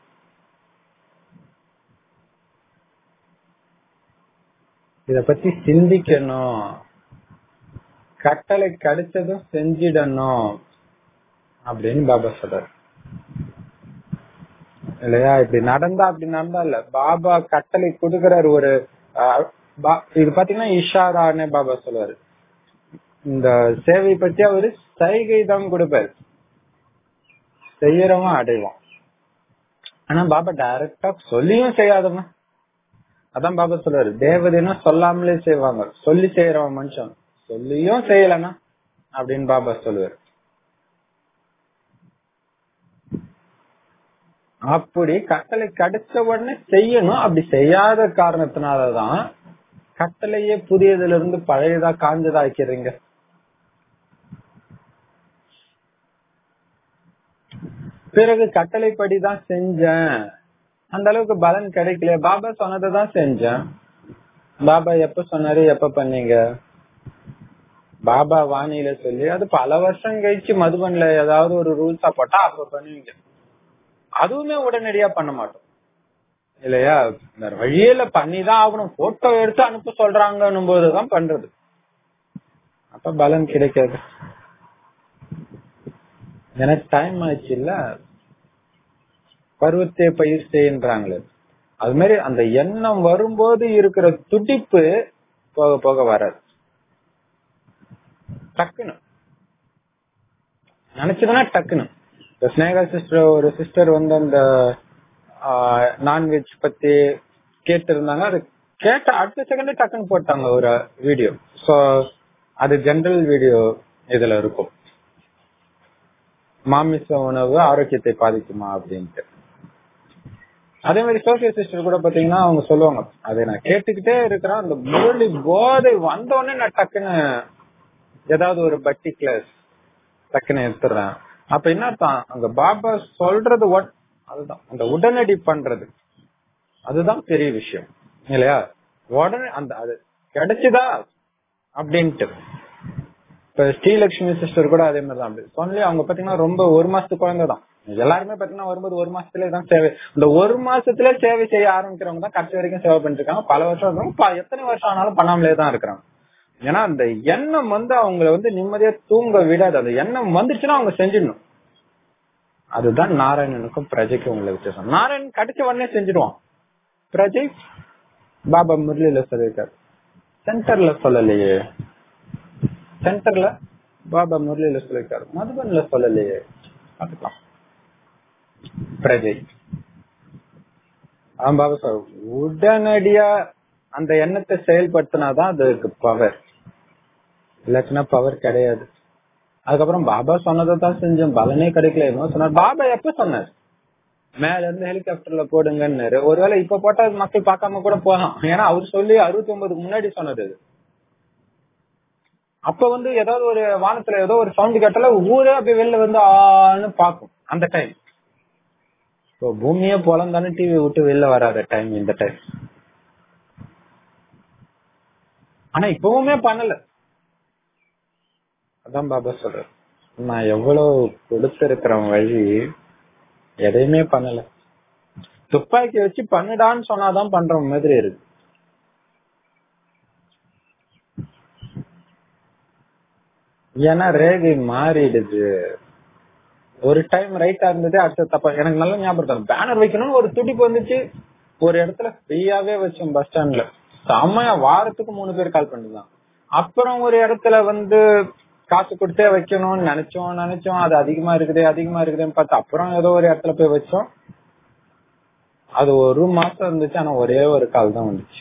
இத பத்தி சிந்திக்கணும் கட்டளை கிடைச்சதும் செஞ்சிடணும் அப்படின்னு பாபா சொல்றாரு இல்லையா இப்படி நடந்தா அப்படி நடந்தா இல்ல பாபா கட்டளை கொடுக்கறாரு ஒரு அஹ், பா- இது பாத்தீங்கன்னா இஷாரான்னு பாபா சொல்லுவாரு இந்த சேவை பத்தி அவரு சைகை தான் கொடுப்பாரு செய்யறவன் அடைவான் ஆனா பாபா டைரக்டா சொல்லியும் செய்யாதவன் அதான் பாபா சொல்றாரு தேவதைன்னா சொல்லாமலே செய்வாங்க சொல்லி செய்யறவன் மனுஷன் சொல்லியும் செய்யலனா அப்படின்னு பாபா சொல்லுவாரு அப்படி கட்டளை கிடைச்ச உடனே செய்யணும் அப்படி செய்யாத காரணத்தினாலதான் கட்டளையே புதியதுல இருந்து பழையதா காஞ்சதா ஆக்கிறீங்க பிறகு கட்டளைப்படி தான் செஞ்சேன் அந்த அளவுக்கு பலன் கிடைக்கல பாபா சொன்னதை தான் செஞ்சேன் பாபா எப்ப சொன்னாரு எப்ப பண்ணீங்க பாபா வாணியில சொல்லி அது பல வருஷம் கழிச்சு மதுபன்ல ஏதாவது ஒரு ரூல்ஸா போட்டா அப்ப பண்ணுவீங்க அதுவுமே உடனடியா பண்ண மாட்டோம் இல்லையா வேற வழியில பண்ணிதான் ஆகணும் போட்டோ எடுத்து அனுப்ப சொல்றாங்கன்னும் போதுதான் பண்றது அப்ப பலன் கிடைக்காது எனக்கு டைம் ஆச்சு இல்ல பருவத்தை பயிர் செய்யன்றாங்களே அது மாதிரி அந்த எண்ணம் வரும்போது இருக்கிற துடிப்பு போக போக வராது டக்குன்னு நினைச்சதுன்னா டக்குன்னு இந்த ஸ்னேகா சிஸ்டர் ஒரு சிஸ்டர் வந்து அந்த நான்வெஜ் பத்தி கேட்டு இருந்தாங்க அது கேட்ட அடுத்த செகண்ட் டக்குன்னு போட்டாங்க ஒரு வீடியோ சோ அது ஜெனரல் வீடியோ இதுல இருக்கும் மாமிச உணவு ஆரோக்கியத்தை பாதிக்குமா அப்படின்ட்டு அதே மாதிரி சோசியோ சிஸ்டர் கூட பாத்தீங்கன்னா அவங்க சொல்லுவாங்க அதை நான் கேட்டுக்கிட்டே இருக்கிறேன் அந்த முரளி போதை வந்த உடனே நான் டக்குன்னு ஏதாவது ஒரு பட்டி கிளாஸ் டக்குன்னு எடுத்துடுறேன் அப்ப என்ன அர்த்தம் அங்க பாபா சொல்றது what- அதுதான் அந்த உடனடி பண்றது அதுதான் பெரிய விஷயம் இல்லையா உடனே அந்த அது கிடைச்சுதா அப்படின்ட்டு இப்ப ஸ்ரீலட்சுமி சிஸ்டர் கூட அதே மாதிரி தான் அப்படி சொல்லி அவங்க பாத்தீங்கன்னா ரொம்ப ஒரு மாசத்து குழந்தை தான் எல்லாருமே பாத்தீங்கன்னா வரும்போது ஒரு மாசத்துல தான் சேவை இந்த ஒரு மாசத்துல சேவை செய்ய ஆரம்பிக்கிறவங்க தான் கடைசி வரைக்கும் சேவை பண்ணிட்டு இருக்காங்க பல வருஷம் இருக்காங்க ப- எத்தனை வருஷம் ஆனாலும் பண்ணாமலே தான் இருக்கிறாங்க ஏன்னா அந்த எண்ணம் வந்து அவங்கள வந்து நிம்மதியா தூங்க விடாது அந்த எண்ணம் வந்துச்சுன்னா அவங்க செஞ்சிடணும் அதுதான் நாராயணனுக்கும் பிரஜைக்கும் உள்ள வித்தியாசம் நாராயணன் கிடைச்ச உடனே செஞ்சிடுவான் பிரஜை பாபா முரளியில சொல்லியிருக்காரு சென்டர்ல சொல்லலையே சென்டர்ல பாபா முரளியில சொல்லியிருக்காரு மதுபன்ல சொல்லலையே பாத்துக்கலாம் பிரஜை ஆமா பாபா சார் உடனடியா அந்த எண்ணத்தை செயல்படுத்தினாதான் அதுக்கு பவர் இல்லாச்சுன்னா பவர் கிடையாது அதுக்கப்புறம் பாபா சொன்னதை தான் செஞ்சோம் பலனே கிடைக்கல என்ன சொன்னார் பாபா எப்ப சொன்னார் மேல இருந்து ஹெலிகாப்டர்ல போடுங்கன்னு ஒருவேளை இப்ப போட்டா மக்கள் பார்க்காம கூட போகலாம் ஏன்னா அவர் சொல்லி அறுபத்தி ஒன்பதுக்கு முன்னாடி சொன்னது அது அப்ப வந்து ஏதாவது ஒரு வானத்துல ஏதோ ஒரு சவுண்ட் கேட்டால ஊரே அப்படியே வெளில வந்து ஆன்னு பாக்கும் அந்த டைம் இப்போ பூமியே போலம் தானே டிவி விட்டு வெளில வராத டைம் இந்த டைம் ஆனா இப்பவுமே பண்ணல அதான் பாபா சொல்றேன் நான் எவ்வளவு கொடுத்திருக்கிறேன் வழி எதையுமே பண்ணல துப்பாக்கி வச்சு பண்ணுடான்னு சொன்னாதான் பண்ற மாதிரி இருக்கு ஏன்னா ரேகை மாறிடுது ஒரு டைம் ரைட்டா இருந்தது அடுத்த தப்பா எனக்கு நல்ல ஞாபகம் இருக்கு பேனர் வைக்கணும்னு ஒரு துடிப்பு வந்துச்சு ஒரு இடத்துல ஃப்ரீயாவே வச்சோம் பஸ் ஸ்டாண்ட்ல செம்மையா வாரத்துக்கு மூணு பேர் கால் பண்ணிருந்தாங்க அப்புறம் ஒரு இடத்துல வந்து காசு கொடுத்தே வைக்கணும்னு நினைச்சோம் நினைச்சோம் அது அதிகமா இருக்குது அதிகமா இருக்குதுன்னு பார்த்தா அப்புறம் ஏதோ ஒரு இடத்துல போய் வச்சோம் அது ஒரு மாசம் இருந்துச்சு ஆனா ஒரே ஒரு கால் தான் வந்துச்சு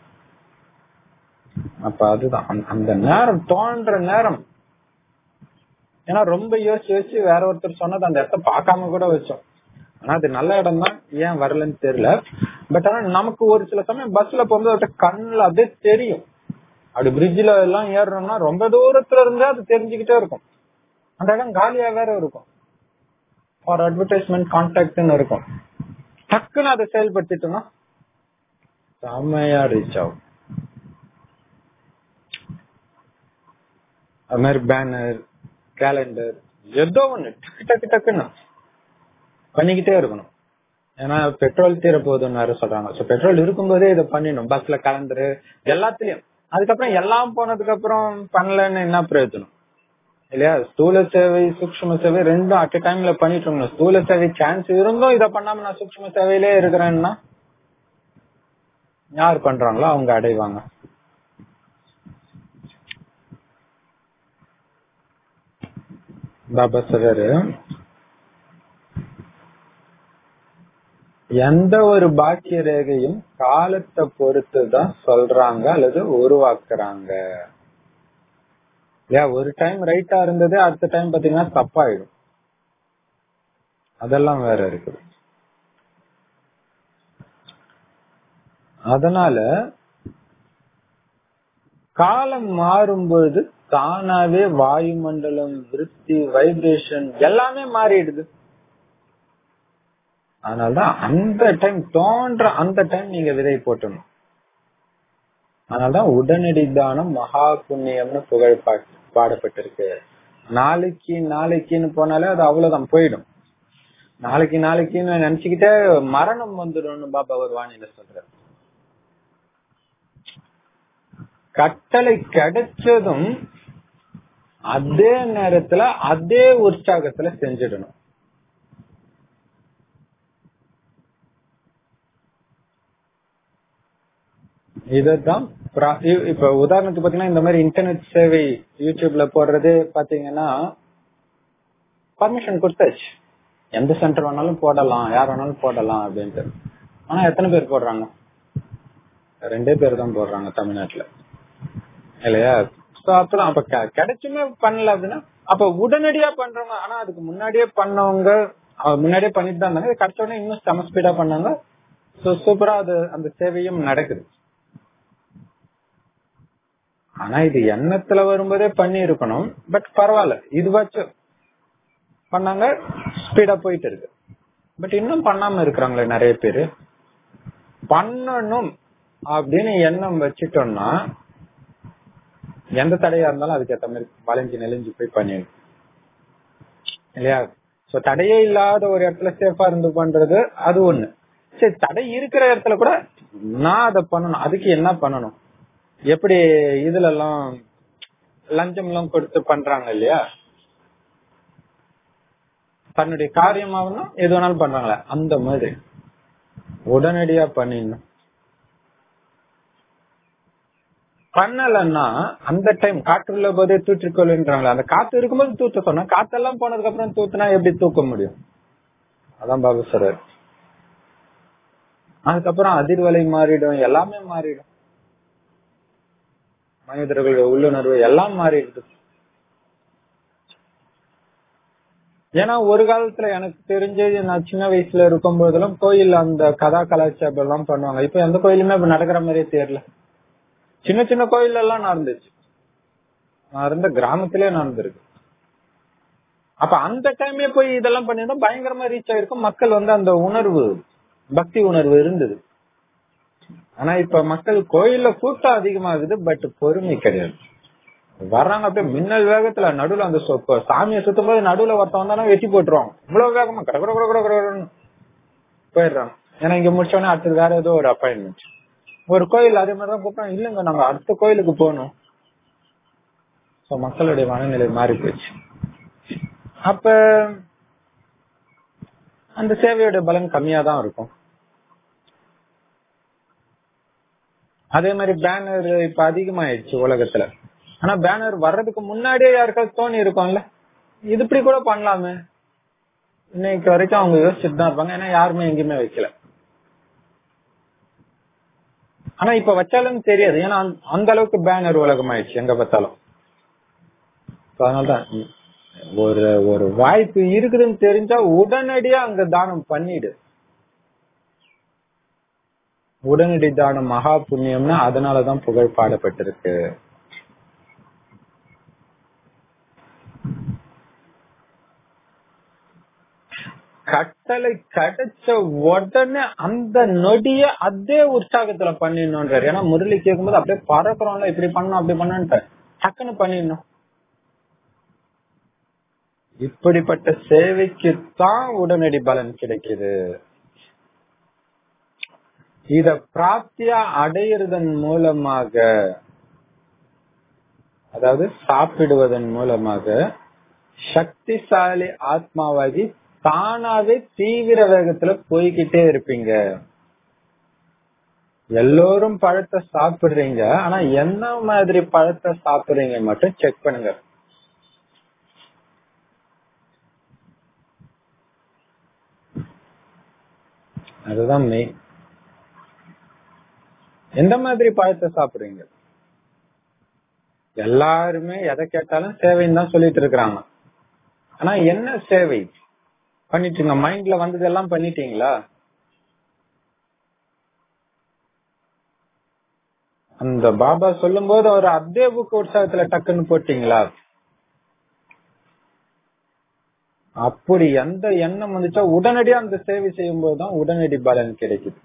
அப்ப அதுதான் அந்த- அந்த நேரம் தோன்ற நேரம் ஏன்னா ரொம்ப யோசிச்சு யோசிச்சு வேற ஒருத்தர் சொன்னது அந்த இடத்த பார்க்காம கூட வச்சோம் ஆனா அது நல்ல இடம் தான் ஏன் வரலன்னு தெரியல பட் ஆனா நமக்கு ஒரு சில சமயம் பஸ்ல போகும்போது அவர்கிட்ட கண்ணுல அப்படியே தெரியும் அப்படி பிரிட்ஜ்ல எல்லாம் ஏறுறோம்னா ரொம்ப தூரத்துல இருந்தே அது தெரிஞ்சுக்கிட்டே இருக்கும் அந்த இடம் காலியா வேற இருக்கும் ஃபார் அட்வர்டைஸ்மெண்ட் கான்டாக்ட்னு இருக்கும் டக்குன்னு அதை செயல்படுத்திட்டோம்னா செம்மையா ரீச் ஆகும் அது மாதிரி பேனர் கேலண்டர் ஏதோ ஒண்ணு டக்கு டக்கு டக்குன்னு பண்ணிக்கிட்டே இருக்கணும் ஏன்னா பெட்ரோல் தீர போகுதுன்னு வேற சொல்றாங்க சோ பெட்ரோல் இருக்கும்போதே இதை பண்ணிடணும் பஸ்ல கலண்டரு எல்லாத்துலயும் அதுக்கப்புறம் எல்லாம் போனதுக்கு அப்புறம் பண்ணலன்னு என்ன பிரயோஜனம் இல்லையா ஸ்தூல சேவை சூக்ஷ்ம சேவை ரெண்டும் அட் டைம்ல பண்ணிட்டு இருக்கணும் ஸ்தூல சேவை சான்ஸ் இருந்தும் இதை பண்ணாம நான் சூக்ஷ்ம சேவையிலே இருக்கிறேன்னா யார் பண்றாங்களோ அவங்க அடைவாங்க பாபா சொல்றாரு எந்த ஒரு பாக்கிய ரேகையும் காலத்தை பொறுத்து தான் சொல்றாங்க அல்லது உருவாக்குறாங்க இல்லையா ஒரு டைம் ரைட்டா இருந்தது அடுத்த டைம் பாத்தீங்கன்னா தப்பாயிடும் அதெல்லாம் வேற இருக்குது அதனால காலம் மாறும்பொழுது தானாவே வாயுமண்டலம் விருத்தி வைப்ரேஷன் எல்லாமே மாறிடுது அதனாலதான் அந்த டைம் தோன்ற அந்த டைம் நீங்க விதை போட்டணும் அதனாலதான் உடனடி தானம் மகா புண்ணியம்னு புகழ் பா- பாடப்பட்டிருக்கு நாளைக்கு நாளைக்குன்னு போனாலே அது அவ்வளவுதான் போயிடும் நாளைக்கு நாளைக்குன்னு நினைச்சுக்கிட்டே மரணம் வந்துடும்னு பாபா ஒரு வாணியில சொல்றாரு கட்டளை கிடைச்சதும் அதே நேரத்துல அதே உற்சாகத்துல செஞ்சிடணும் இததான் பிரா- இ- இப்ப உதாரணத்துக்கு பாத்தீங்கன்னா இந்த மாதிரி இன்டர்நெட் சேவை யூடியூப்ல போடுறது பாத்தீங்கன்னா பர்மிஷன் கொடுத்தாச்சு எந்த சென்டர் வேணாலும் போடலாம் யார் வேணாலும் போடலாம் அப்படின்ட்டு ஆனா எத்தனை பேர் போடுறாங்க ரெண்டே பேர் தான் போடுறாங்க தமிழ்நாட்டுல இல்லையா சோ அப்பதான் அப்ப கெ- கிடைச்சுமே பண்ணல அப்படின்னா அப்ப உடனடியா பண்றவங்க ஆனா அதுக்கு முன்னாடியே பண்ணவங்க அவங்க முன்னாடியே பண்ணிட்டு தான் இருந்தாங்க இது கிடைச்ச உடனே இன்னும் செம ஸ்பீடா பண்ணாங்க சோ சூப்பரா அது அந்த சேவையும் நடக்குது ஆனா இது எண்ணத்துல வரும்போதே பண்ணி இருக்கணும் பட் பரவாயில்ல இது வச்சு பண்ணாங்க ஸ்பீடா போயிட்டு இருக்கு பட் இன்னும் பண்ணாம இருக்கிறாங்களே நிறைய பேரு பண்ணணும் அப்படின்னு எண்ணம் வச்சுட்டோம்னா எந்த தடையா இருந்தாலும் அதுக்கு ஏத்த மாதிரி வளைஞ்சு நெளிஞ்சு போய் பண்ணிடணும் இல்லையா சோ தடையே இல்லாத ஒரு இடத்துல சேஃபா இருந்து பண்றது அது ஒண்ணு சரி தடை இருக்கிற இடத்துல கூட நான் அதை பண்ணணும் அதுக்கு என்ன பண்ணணும் எப்படி இதுல எல்லாம் லஞ்சம் எல்லாம் கொடுத்து பண்றாங்க இல்லையா தன்னுடைய காரியமாகணும் எது வேணாலும் பண்றாங்களே அந்த மாதிரி உடனடியா பண்ணிடணும் பண்ணலன்னா அந்த டைம் காற்றுள்ள போதே தூற்றிக்கொள்ளுன்றாங்களே அந்த காத்து இருக்கும்போது தூத்த சொன்னா காத்தெல்லாம் போனதுக்கு அப்புறம் தூத்துனா எப்படி தூக்க முடியும் அதான் பாபு சொல்றாரு அதுக்கப்புறம் அதிர்வலை மாறிடும் எல்லாமே மாறிடும் மனிதர்களுடைய உள்ளுணர்வு எல்லாம் மாறிடுது ஏன்னா ஒரு காலத்துல எனக்கு தெரிஞ்சு நான் சின்ன வயசுல இருக்கும் போதெல்லாம் கோயில் அந்த கதா கலாச்சாரம் எல்லாம் பண்ணுவாங்க இப்ப எந்த கோயிலுமே இப்ப நடக்கிற மாதிரியே தெரியல சின்ன சின்ன கோயில் எல்லாம் நடந்துச்சு நான் இருந்த கிராமத்திலே நடந்திருக்கு அப்ப அந்த டைமே போய் இதெல்லாம் பண்ணிருந்தா பயங்கரமா ரீச் ஆயிருக்கும் மக்கள் வந்து அந்த உணர்வு பக்தி உணர்வு இருந்தது ஆனா இப்ப மக்கள் கோயில்ல கூட்டம் அதிகமாகுது பட் பொறுமை கிடையாது வர்றாங்க அப்படியே மின்னல் வேகத்துல நடுவுல அந்த சொ- சாமியை சுத்தும் போது நடுவுல ஒருத்தன் வந்தானா வெட்டி போட்டுருவாங்க இவ்வளவு வேகமா கட கட கட கட கடன்னு போயிடுறாங்க ஏன்னா இங்க முடிச்சோடனே அடுத்தது வேற ஏதோ ஒரு அப்பாயின்மெண்ட் ஒரு கோயில் அதே மாதிரிதான் கூப்பிட்டாங்க இல்லங்க நாங்க அடுத்த கோயிலுக்கு போகணும் சோ மக்களுடைய மனநிலை மாறி போச்சு அப்ப அந்த சேவையோட பலன் கம்மியா தான் இருக்கும் அதே மாதிரி பேனர் இப்ப அதிகமாயிடுச்சு உலகத்துல ஆனா பேனர் வர்றதுக்கு முன்னாடியே யாருக்காவது தோணி இருக்கும்ல இது இப்படி கூட பண்ணலாமே இன்னைக்கு வரைக்கும் அவங்க யோசிச்சுட்டு தான் இருப்பாங்க ஏன்னா யாருமே எங்கேயுமே வைக்கல ஆனா இப்ப வச்சாலும் தெரியாது ஏன்னா அந்த- அந்த அளவுக்கு பேனர் உலகம் ஆயிடுச்சு எங்க பார்த்தாலும் So அதனாலதான் ஒரு ஒரு வாய்ப்பு இருக்குதுன்னு தெரிஞ்சா உடனடியா அங்க தானம் பண்ணிடு உடனடி தானம் மகா புண்ணியம்னா அதனாலதான் புகழ் பாடப்பட்டிருக்கு கட்டளை கிடைச்ச உடனே அந்த நொடிய அதே உற்சாகத்துல பண்ணிடணும்ன்றாரு ஏன்னா முரளி கேட்கும்போது அப்படியே பறக்குறோம்ல இப்படி பண்ணணும் அப்படி பண்ணு டக்குன்னு பண்ணிடணும் இப்படிப்பட்ட சேவைக்கு தான் உடனடி பலன் கிடைக்குது இத பிராப்தியா அடையிறதன் மூலமாக அதாவது சாப்பிடுவதன் மூலமாக சக்திசாலி ஆத்மாவாகி தானாவே தீவிர வேகத்துல போய்கிட்டே இருப்பீங்க எல்லோரும் பழத்தை சாப்பிடுறீங்க ஆனா என்ன மாதிரி பழத்தை சாப்பிடுறீங்க மட்டும் செக் பண்ணுங்க அதுதான் மெயின் எந்த மாதிரி பழத்தை சாப்பிடுறீங்க எல்லாருமே எதை கேட்டாலும் சேவைன்னு தான் சொல்லிட்டு இருக்கிறாங்க ஆனா என்ன சேவை பண்ணிட்டீங்க மைண்ட்ல வந்ததெல்லாம் பண்ணிட்டீங்களா அந்த பாபா சொல்லும் போது ஒரு அதே புக் உற்சாகத்துல டக்குன்னு போட்டீங்களா அப்படி எந்த எண்ணம் வந்துச்சா உடனடியா அந்த சேவை செய்யும் போதுதான் உடனடி பலன் கிடைக்குது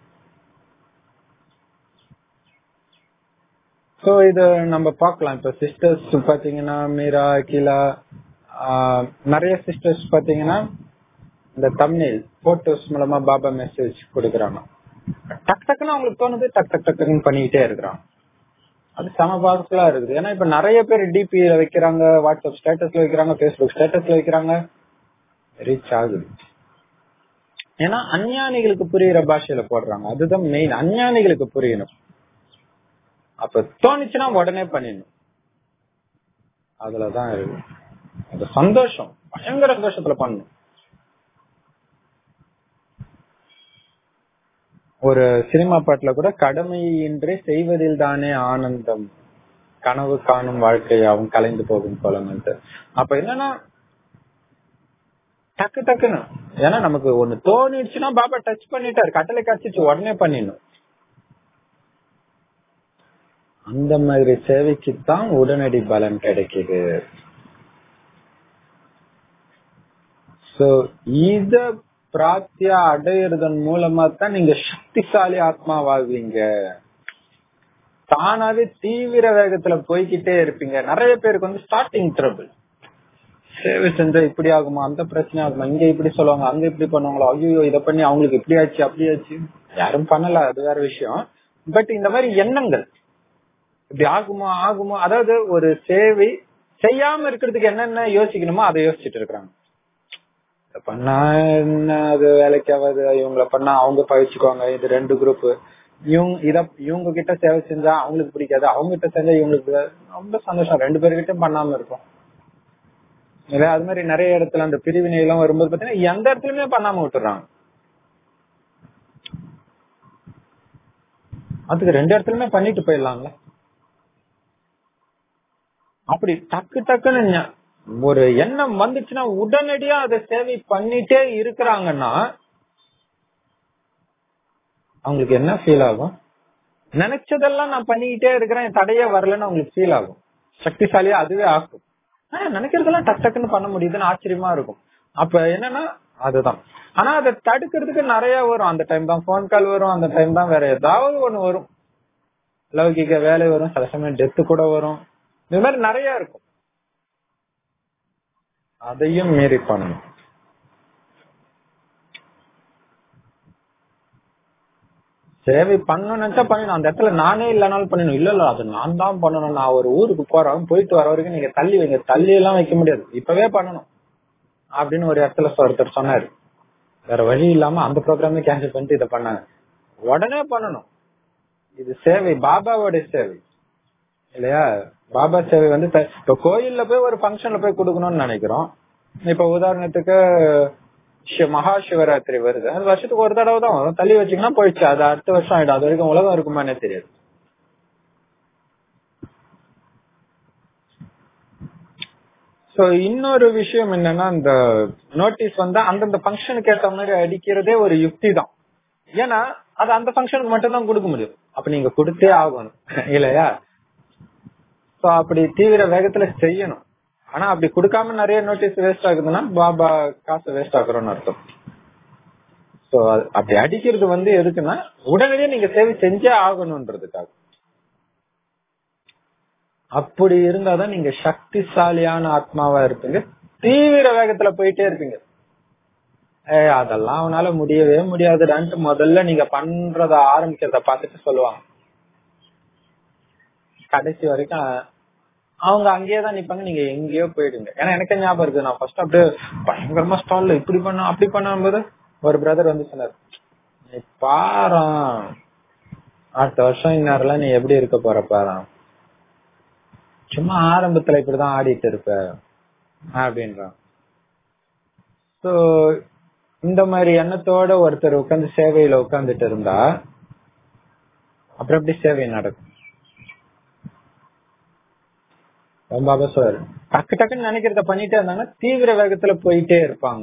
சோ இது நம்ம பார்க்கலாம் இப்ப சிஸ்டர்ஸ் பாத்தீங்கன்னா மீரா அகிலா ஆஹ், நிறைய சிஸ்டர்ஸ் பாத்தீங்கன்னா இந்த தமிழ் போட்டோஸ் மூலமா பாபா மெசேஜ் கொடுக்கறாங்க டக் டக்குன்னு அவங்களுக்கு தோணுது டக் டக் டக் டக்குன்னு பண்ணிக்கிட்டே இருக்கிறாங்க அது செம பவர்ஃபுல்லா இருக்குது ஏன்னா இப்ப நிறைய பேர் டிபில வைக்கிறாங்க வாட்ஸ்அப் ஸ்டேட்டஸ்ல வைக்கிறாங்க பேஸ்புக் ஸ்டேட்டஸ்ல வைக்கிறாங்க ரீச் ஆகுது ஏன்னா அஞ்ஞானிகளுக்கு புரியுற பாஷையில போடுறாங்க அதுதான் மெயின் அஞ்ஞானிகளுக்கு புரியணும் அப்ப தோணுச்சுன்னா உடனே பண்ணிடணும் அதுலதான் இருக்கு அது சந்தோஷம் பயங்கர சந்தோஷத்துல பண்ணணும் ஒரு சினிமா பாட்டுல கூட கடமையின்றி செய்வதில் தானே ஆனந்தம் கனவு காணும் வாழ்க்கையாவும் கலைந்து போகும் போலன்ட்டு அப்ப என்னன்னா டக்கு டக்குன்னு ஏன்னா நமக்கு ஒண்ணு தோணிடுச்சுன்னா பாபா டச் பண்ணிட்டாரு கட்டளை காய்ச்சிச்சு உடனே பண்ணிடணும் அந்த மாதிரி சேவைக்கு தான் உடனடி பலன் கிடைக்குது சோ இத பிராப்தியா அடையிறதன் மூலமா தான் நீங்க சக்திசாலி ஆத்மாவாகுவீங்க தானாவே தீவிர வேகத்துல போய்கிட்டே இருப்பீங்க நிறைய பேருக்கு வந்து ஸ்டார்டிங் ட்ரபிள் சேவை செஞ்சா இப்படி ஆகுமா அந்த பிரச்சனை ஆகுமா இங்க இப்படி சொல்லுவாங்க அங்க இப்படி பண்ணுவாங்களோ ஐயோ இத பண்ணி அவங்களுக்கு இப்படி ஆச்சு அப்படி ஆச்சு யாரும் பண்ணல அது வேற விஷயம் பட் இந்த மாதிரி எண்ணங்கள் இப்படி ஆகுமா ஆகுமா அதாவது ஒரு சேவை செய்யாம இருக்கிறதுக்கு என்னென்ன யோசிக்கணுமோ அதை யோசிச்சுட்டு இருக்கிறாங்க இத பண்ணா என்ன அது வேலைக்கு ஆகாது இவங்கள பண்ணா அவங்க பழிச்சுக்குவாங்க இது ரெண்டு குரூப் இவங்க இத இவங்க கிட்ட சேவை செஞ்சா அவங்களுக்கு பிடிக்காது அவங்க கிட்ட செஞ்சா இவங்களுக்கு பிடிக்காது. ரொம்ப சந்தோஷம் ரெண்டு பேர்கிட்ட பண்ணாம இருக்கும் இல்ல அது மாதிரி நிறைய இடத்துல அந்த பிரிவினை எல்லாம் வரும்போது பாத்தீங்கன்னா எந்த இடத்துலயுமே பண்ணாம விட்டுறாங்க அதுக்கு ரெண்டு இடத்துலயுமே பண்ணிட்டு போயிடலாம்ல அப்படி டக்கு டக்குன்னு ஞ- ஒரு எண்ணம் வந்துச்சுன்னா உடனடியா அதை சேவை பண்ணிட்டே இருக்கிறாங்கன்னா அவங்களுக்கு என்ன ஃபீல் ஆகும் நினைச்சதெல்லாம் நான் பண்ணிக்கிட்டே இருக்கிறேன் தடையே வரலன்னு அவங்களுக்கு ஃபீல் ஆகும் சக்திசாலியா அதுவே ஆகும் ஆஹ் நினைக்கிறதெல்லாம் டக் டக்குன்னு பண்ண முடியுதுன்னு ஆச்சரியமா இருக்கும் அப்ப என்னன்னா அதுதான் ஆனா அதை தடுக்கிறதுக்கு நிறைய வரும் அந்த டைம் தான் போன் கால் வரும் அந்த டைம் தான் வேற ஏதாவது ஒண்ணு வரும் லௌகிக வேலை வரும் சில சமயம் டெத்து கூட வரும் இந்த மாதிரி நிறைய இருக்கும் அதையும் மீறி பண்ணணும் சேவை பண்ணணும்னு நினைச்சா பண்ணணும் அந்த இடத்துல நானே இல்லனாலும் பண்ணணும் இல்ல இல்ல அது நான் தான் பண்ணணும் நான் ஒரு ஊருக்கு போறேன் போயிட்டு வர வரைக்கும் நீங்க தள்ளி வைங்க தள்ளி எல்லாம் வைக்க முடியாது இப்பவே பண்ணணும் அப்படின்னு ஒரு இடத்துல ஒருத்தர் சொன்னாரு வேற வழி இல்லாம அந்த ப்ரோக்ராமே கேன்சல் பண்ணிட்டு இதை பண்ணாங்க உடனே பண்ணணும் இது சேவை பாபாவோட சேவை இல்லையா பாபா சேவை வந்து த- இப்ப கோயில்ல போய் ஒரு ஃபங்க்ஷன்ல போய் கொடுக்கணும்னு நினைக்கிறோம் இப்ப உதாரணத்துக்கு ஷி- மகா சிவராத்திரி வருது அது வருஷத்துக்கு ஒரு தடவை தான் வரும் தள்ளி வச்சீங்கன்னா போயிடுச்சு அது அடுத்த வருஷம் ஆயிடும் அது வரைக்கும் உலகம் இருக்குமானே தெரியாது சோ இன்னொரு விஷயம் என்னன்னா இந்த நோட்டீஸ் வந்து அந்தந்த ஃபங்க்ஷனுக்கு ஏத்த மாதிரி அடிக்கிறதே ஒரு யுக்தி தான் ஏன்னா அது அந்த ஃபங்க்ஷனுக்கு மட்டும் தான் கொடுக்க முடியும் அப்ப நீங்க கொடுத்தே ஆகணும் இல்லையா சோ அப்படி தீவிர வேகத்துல செய்யணும் ஆனா அப்படி கொடுக்காம நிறைய நோட்டீஸ் வேஸ்ட் ஆகுதுன்னா பாபா காசு வேஸ்ட் ஆகுறோம்னு அர்த்தம் சோ அப்படி அடிக்கிறது வந்து எதுக்குன்னா உடனடியே நீங்க சேவை செஞ்சே ஆகணும்ன்றதுக்காக அப்படி இருந்தாதான் நீங்க சக்திசாலியான ஆத்மாவா இருப்பீங்க தீவிர வேகத்துல போயிட்டே இருப்பீங்க ஏ அதெல்லாம் அவனால முடியவே முடியாதுடான்ட்டு முதல்ல நீங்க பண்றத ஆரம்பிக்கிறத பார்த்துட்டு சொல்லுவாங்க கடைசி வரைக்கும் அவங்க அங்கேயே தான் நிப்பாங்க நீங்க எங்கேயோ போயிடுங்க ஏன்னா எனக்கு ஞாபகம் இருக்கு நான் ஃபர்ஸ்ட் அப்படியே பயங்கரமா ஸ்டால்ல இப்படி பண்ண அப்படி பண்ணும்போது ஒரு பிரதர் வந்து சொன்னார் நீ பாரம் அடுத்த வருஷம் இந்நேரம்லாம் நீ எப்படி இருக்க போற பாரம் சும்மா ஆரம்பத்துல இப்படிதான் ஆடிட்டு இருப்ப அப்படின்றான் சோ இந்த மாதிரி எண்ணத்தோட ஒருத்தர் உட்கார்ந்து சேவையில உட்கார்ந்துட்டு இருந்தா அப்புறம் எப்படி சேவை நடக்கும் பாபா சார் டக்கு டக்குன்னு நினைக்கிறத பண்ணிட்டே இருந்தாங்கன்னா தீவிர வேகத்துல போயிட்டே இருப்பாங்க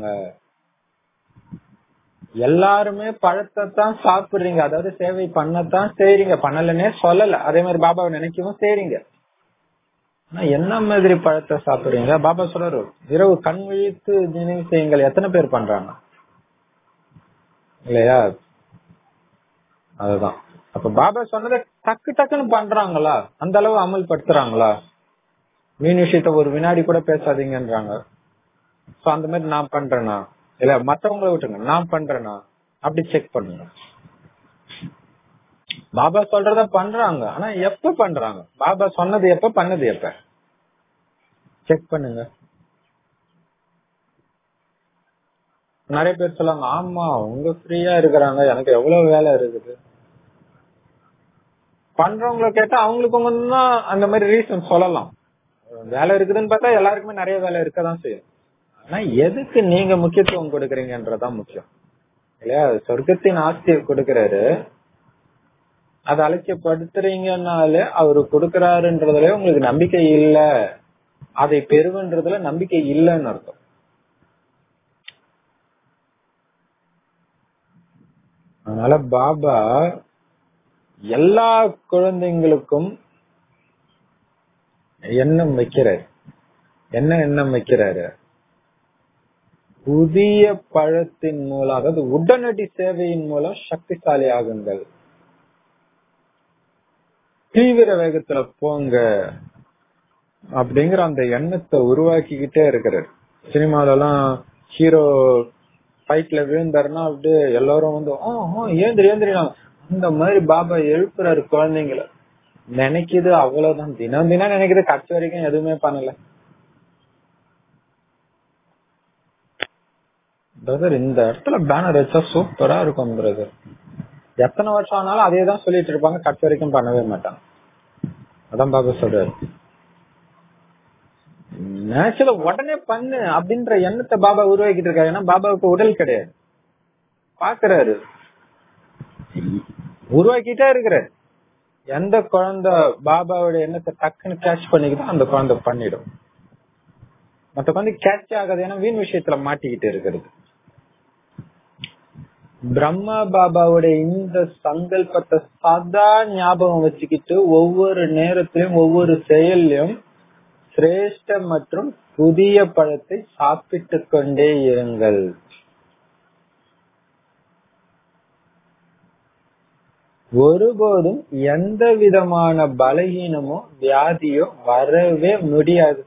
எல்லாருமே பழத்தை தான் சாப்பிடுறீங்க அதாவது சேவை பண்ணத்தான் செய்றீங்க பண்ணலன்னே சொல்லல அதே மாதிரி பாபாவை நினைக்கவும் செய்றீங்க ஆனா என்ன மாதிரி பழத்தை சாப்பிடுறீங்க பாபா சொல்றாரு இரவு கண் விழித்து நினைவு செய்யுங்கள் எத்தனை பேர் பண்றாங்க இல்லையா அதுதான் அப்ப பாபா சொன்னதை டக்கு டக்குன்னு பண்றாங்களா அந்த அளவு அமல்படுத்துறாங்களா மீன் விஷயத்த ஒரு வினாடி கூட பேசாதீங்கன்றாங்க சோ அந்த மாதிரி நான் பண்றேனா இல்ல மத்தவங்களை விட்டுருங்க நான் பண்றேனா அப்படி செக் பண்ணுங்க பாபா சொல்றத பண்றாங்க ஆனா எப்ப பண்றாங்க பாபா சொன்னது எப்ப பண்ணது எப்ப செக் பண்ணுங்க நிறைய பேர் சொல்லுவாங்க ஆமா அவங்க ஃப்ரீயா இருக்கிறாங்க எனக்கு எவ்வளவு வேலை இருக்குது பண்றவங்கள கேட்டா அவங்களுக்கு தான் அந்த மாதிரி ரீசன் சொல்லலாம் வேலை இருக்குதுன்னு பார்த்தா எல்லாருக்குமே நிறைய வேலை இருக்கதான் செய்யும் ஆனா எதுக்கு நீங்க முக்கியத்துவம் கொடுக்கறீங்கன்றதான் முக்கியம் இல்லையா சொர்க்கத்தின் ஆஸ்தியை கொடுக்கறாரு அதை அலட்சியப்படுத்துறீங்கனாலே அவரு கொடுக்கறாருன்றதுல உங்களுக்கு நம்பிக்கை இல்ல அதை பெறுவன்றதுல நம்பிக்கை இல்லைன்னு அர்த்தம் அதனால பாபா எல்லா குழந்தைங்களுக்கும் எண்ணம் வைக்கிறார் என்ன எண்ணம் வைக்கிறாரு புதிய பழத்தின் மூலம் அதாவது உடனடி சேவையின் மூலம் சக்திசாலி ஆகுங்கள் தீவிர வேகத்துல போங்க அப்படிங்கிற அந்த எண்ணத்தை உருவாக்கிக்கிட்டே இருக்கிறார் சினிமால எல்லாம் ஹீரோ ஃபைட்ல விழுந்தாருன்னா அப்படியே எல்லாரும் வந்து ஆ ஆ, ஏந்திரி ஏந்திரி அந்த மாதிரி பாபா எழுப்புறாரு குழந்தைங்கள நினைக்குது அவ்வளவுதான் தினம் தினம் நினைக்குது கடைசி வரைக்கும் எதுவுமே பண்ணல பிரதர் இந்த இடத்துல பேனர் வச்சா சூப்பரா இருக்கும் பிரதர் எத்தனை வருஷம் ஆனாலும் அதே தான் சொல்லிட்டு இருப்பாங்க கடைசி வரைக்கும் பண்ணவே மாட்டாங்க அதான் பாபா சொல்றாரு நேச்சுரல உடனே பண்ணு அப்படின்ற எண்ணத்தை பாபா உருவாக்கிட்டு இருக்காரு ஏன்னா பாபாவுக்கு உடல் கிடையாது பாக்குறாரு உருவாக்கிட்டே இருக்கிறாரு எந்த குழந்தை பாபாவோட எண்ணத்தை டக்குன்னு கேட்ச் பண்ணிக்கிட்டோ அந்த குழந்தை பண்ணிடும் மத்த குழந்தை கேட்ச் ஆகாது ஏன்னா வீண் விஷயத்துல மாட்டிக்கிட்டு இருக்கிறது பிரம்மா பாபாவுடைய இந்த சங்கல்பத்தை சதா ஞாபகம் வச்சுக்கிட்டு ஒவ்வொரு நேரத்திலும் ஒவ்வொரு செயல்லையும் சிரேஷ்ட மற்றும் புதிய பழத்தை சாப்பிட்டு கொண்டே இருங்கள் ஒருபோதும் எந்த விதமான பலகீனமோ வியாதியோ வரவே முடியாது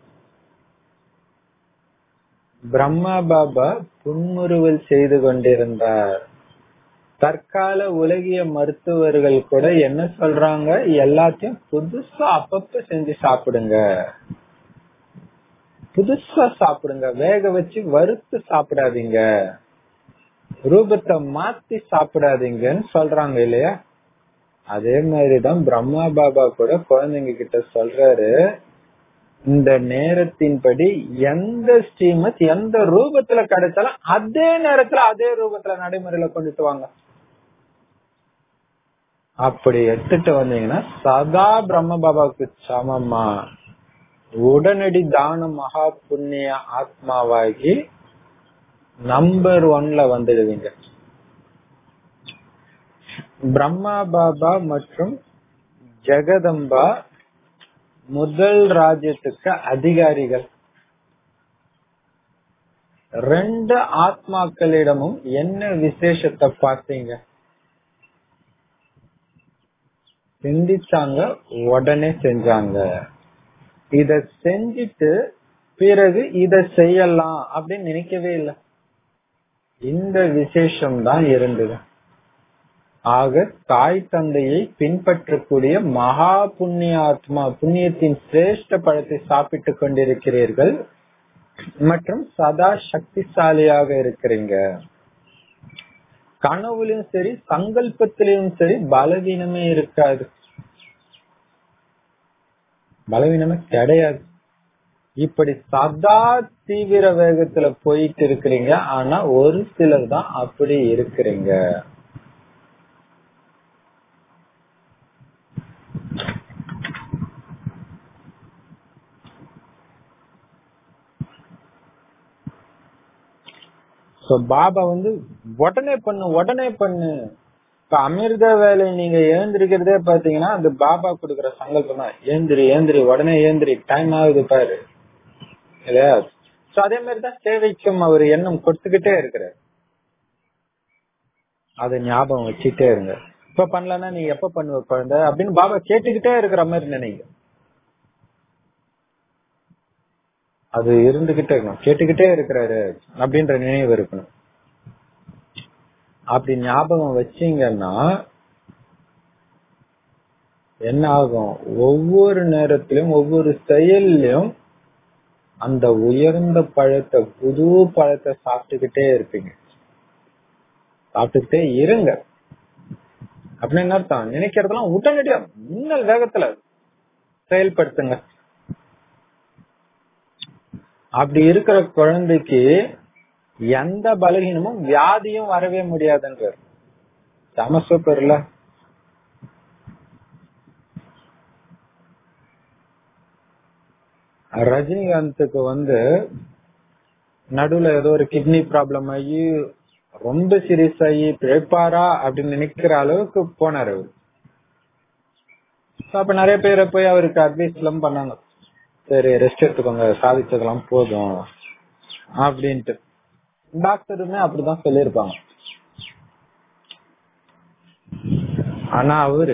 பிரம்மா பாபா புன்முறுவல் செய்து கொண்டிருந்தார் தற்கால உலகிய மருத்துவர்கள் கூட என்ன சொல்றாங்க எல்லாத்தையும் புதுசா அப்பப்ப செஞ்சு சாப்பிடுங்க புதுசா சாப்பிடுங்க வேக வச்சு வறுத்து சாப்பிடாதீங்க ரூபத்தை மாத்தி சாப்பிடாதீங்கன்னு சொல்றாங்க இல்லையா அதே மாதிரிதான் பிரம்மா பாபா கூட குழந்தைங்க கிட்ட சொல்றாரு இந்த நேரத்தின்படி எந்த ஸ்ரீமத் எந்த ரூபத்துல கிடைச்சாலும் அதே நேரத்துல அதே ரூபத்துல நடைமுறையில கொண்டுட்டு வாங்க அப்படி எடுத்துட்டு வந்தீங்கன்னா சதா பிரம்ம பாபாவுக்கு சமமா உடனடி தான மகா புண்ணிய ஆத்மாவாகி நம்பர் ஒன்ல வந்துடுவீங்க பிரம்மா பாபா மற்றும் ஜெகதம்பா முதல் ராஜ்யத்துக்கு அதிகாரிகள் ரெண்டு ஆத்மாக்களிடமும் என்ன விசேஷத்தை பார்த்தீங்க சிந்திச்சாங்க உடனே செஞ்சாங்க இத செஞ்சுட்டு பிறகு இத செய்யலாம் அப்படின்னு நினைக்கவே இல்லை இந்த விசேஷம் தான் இருந்தது ஆக தாய் தந்தையை பின்பற்றக்கூடிய மகா புண்ணிய ஆத்மா புண்ணியத்தின் சிரேஷ்ட பழத்தை சாப்பிட்டு கொண்டிருக்கிறீர்கள் மற்றும் சதா சக்திசாலியாக இருக்கிறீங்க கனவுலயும் சரி சங்கல்பத்திலையும் சரி பலவீனமே இருக்காது பலவீனமே கிடையாது இப்படி சதா தீவிர வேகத்துல போயிட்டு இருக்கிறீங்க ஆனா ஒரு சிலர் தான் அப்படி இருக்கிறீங்க சோ பாபா வந்து உடனே பண்ணு உடனே பண்ணு இப்ப அமிர்த வேலை நீங்க ஏந்திரிக்கிறதே பாத்தீங்கன்னா அந்த பாபா கொடுக்கற சங்கல்பம் தான் ஏந்திரி ஏந்திரி உடனே ஏந்திரி டைம் ஆகுது பாரு இல்லையா சோ அதே மாதிரிதான் சேவைக்கும் அவர் எண்ணம் கொடுத்துக்கிட்டே இருக்கிறார் அதை ஞாபகம் வச்சுட்டே இருங்க இப்ப பண்ணலன்னா நீ எப்ப பண்ணுவ குழந்தை அப்படின்னு பாபா கேட்டுக்கிட்டே இருக்கிற மாதிரி நினைங்க அது இருந்துகிட்டே இருக்கணும் கேட்டுக்கிட்டே இருக்கிறாரு அப்படின்ற நினைவு இருக்கணும் அப்படி ஞாபகம் வச்சீங்கன்னா என்ன ஆகும் ஒவ்வொரு நேரத்திலும் ஒவ்வொரு செயல்லையும் அந்த உயர்ந்த பழத்தை புது பழத்தை சாப்பிட்டுக்கிட்டே இருப்பீங்க சாப்பிட்டுக்கிட்டே இருங்க அப்படின்னு என்ன அர்த்தம் நினைக்கிறதெல்லாம் உடனடியா மின்னல் வேகத்துல செயல்படுத்துங்க அப்படி இருக்கிற குழந்தைக்கு எந்த பலகீனமும் வியாதியும் வரவே முடியாதுன்றார் செம சூப்பர் இல்ல ரஜினிகாந்துக்கு வந்து நடுவுல ஏதோ ஒரு கிட்னி ப்ராப்ளம் ஆகி ரொம்ப சீரியஸ் ஆகி பிழைப்பாரா அப்படின்னு நினைக்கிற அளவுக்கு போனார் அவர் அப்ப நிறைய பேரை போய் அவருக்கு அட்வைஸ் எல்லாம் பண்ணாங்க சரி ரெஸ்ட் எடுத்துக்கோங்க சாதிச்சதெல்லாம் போதும் அப்படின்ட்டு டாக்டருமே அப்படிதான் சொல்லியிருப்பாங்க ஆனா அவரு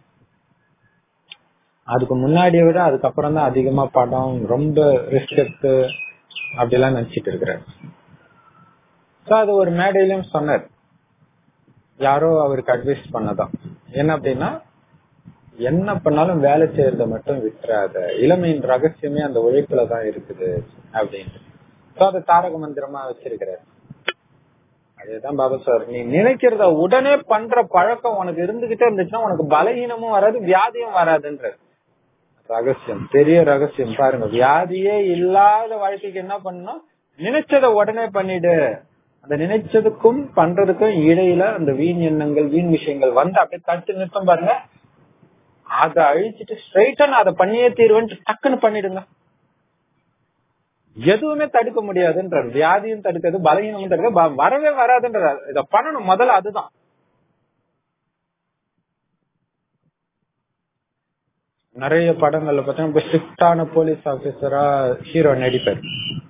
அதுக்கு முன்னாடியை விட அதுக்கப்புறம் தான் அதிகமா படம் ரொம்ப ரிஸ்க் எடுத்து அப்படிலாம் நினைச்சிட்டு இருக்கிறாரு சோ அது ஒரு மேடையிலும் சொன்னார் யாரோ அவருக்கு அட்வைஸ் பண்ணதான் என்ன அப்படின்னா என்ன பண்ணாலும் வேலை செய்யறத மட்டும் விட்டுறாத இளமையின் ரகசியமே அந்த உழைப்புல தான் இருக்குது அப்படின்ட்டு சோ அதை தாரக மந்திரமா வச்சிருக்கிறார் அதேதான் பாபா சார் நீ நினைக்கிறத உடனே பண்ற பழக்கம் உனக்கு இருந்துகிட்டே இருந்துச்சுன்னா உனக்கு பலகீனமும் வராது வியாதியும் வராதுன்ற ரகசியம் பெரிய ரகசியம் பாருங்க வியாதியே இல்லாத வாழ்க்கைக்கு என்ன பண்ணணும் நினைச்சத உடனே பண்ணிடு அந்த நினைச்சதுக்கும் பண்றதுக்கும் இடையில அந்த வீண் எண்ணங்கள் வீண் விஷயங்கள் வந்து அப்படியே தடுத்து நிறுத்தம் பாருங்க அதை அழிச்சிட்டு ஸ்ட்ரைட்டா நான் அதை பண்ணியே தீர்வேன்ட்டு டக்குன்னு பண்ணிடுங்க எதுவுமே தடுக்க முடியாதுன்றார் வியாதியும் தடுக்காது பலகீனமும் தடுக்க வரவே வராதுன்றார் இத பண்ணணும் முதல்ல அதுதான் நிறைய படங்கள்ல பாத்தீங்கன்னா ஸ்ட்ரிக்டான போலீஸ் ஆபீசரா ஹீரோ நடிப்பார்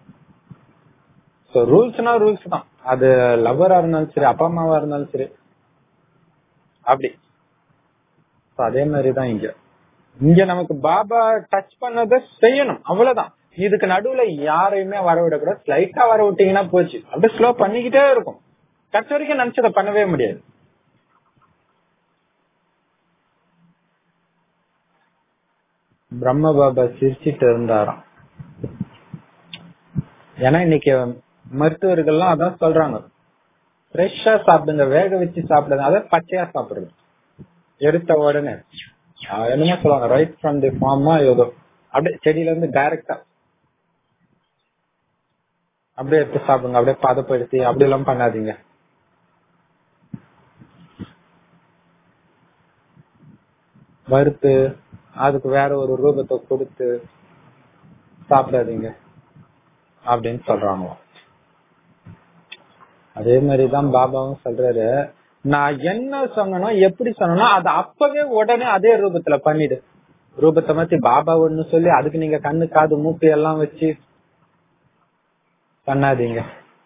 சோ ரூல்ஸ்னா ரூல்ஸ் தான் அது லவ்வரா இருந்தாலும் சரி அப்பா அம்மாவா இருந்தாலும் சரி அப்படி அதே மாதிரிதான் இங்க இங்க நமக்கு பாபா டச் பண்ணத செய்யணும் அவ்வளவுதான் இதுக்கு நடுவுல யாரையுமே வர விடக்கூடாது ஸ்லைட்டா வர விட்டீங்கன்னா போச்சு அப்படியே ஸ்லோ பண்ணிக்கிட்டே இருக்கும் கடைசி வரைக்கும் நினைச்சதை பண்ணவே முடியாது பிரம்ம பாபா சிரிச்சிட்டு இருந்தாராம் ஏன்னா இன்னைக்கு மருத்துவர்கள்லாம் அதான் சொல்றாங்க ஃப்ரெஷ்ஷா சாப்பிடுங்க வேக வச்சு சாப்பிடுங்க அதை பச்சையா சாப்பிடுறது எடுத்த உடனே ஆஹ் என்னமோ சொல்லுவாங்க ரைட் ஃப்ரம் தி ஃபார்மா ஏதோ அப்படியே செடியில இருந்து டைரக்டா அப்படியே எடுத்து சாப்பிடுங்க அப்படியே பதப்படுத்தி அப்படி எல்லாம் பண்ணாதீங்க வறுத்து அதுக்கு வேற ஒரு ரூபத்தை கொடுத்து சாப்பிடாதீங்க அப்படின்னு சொல்றாங்க அதே மாதிரிதான் பாபாவும் சொல்றாரு நான் என்ன சொன்னனோ எப்படி சொன்னனோ அதை அப்பவே உடனே அதே ரூபத்துல பண்ணிடு ரூபத்தை மாத்தி பாபா ஒண்ணு சொல்லி அதுக்கு நீங்க கண்ணு காது மூக்கு எல்லாம் வச்சு பண்ணாதீங்க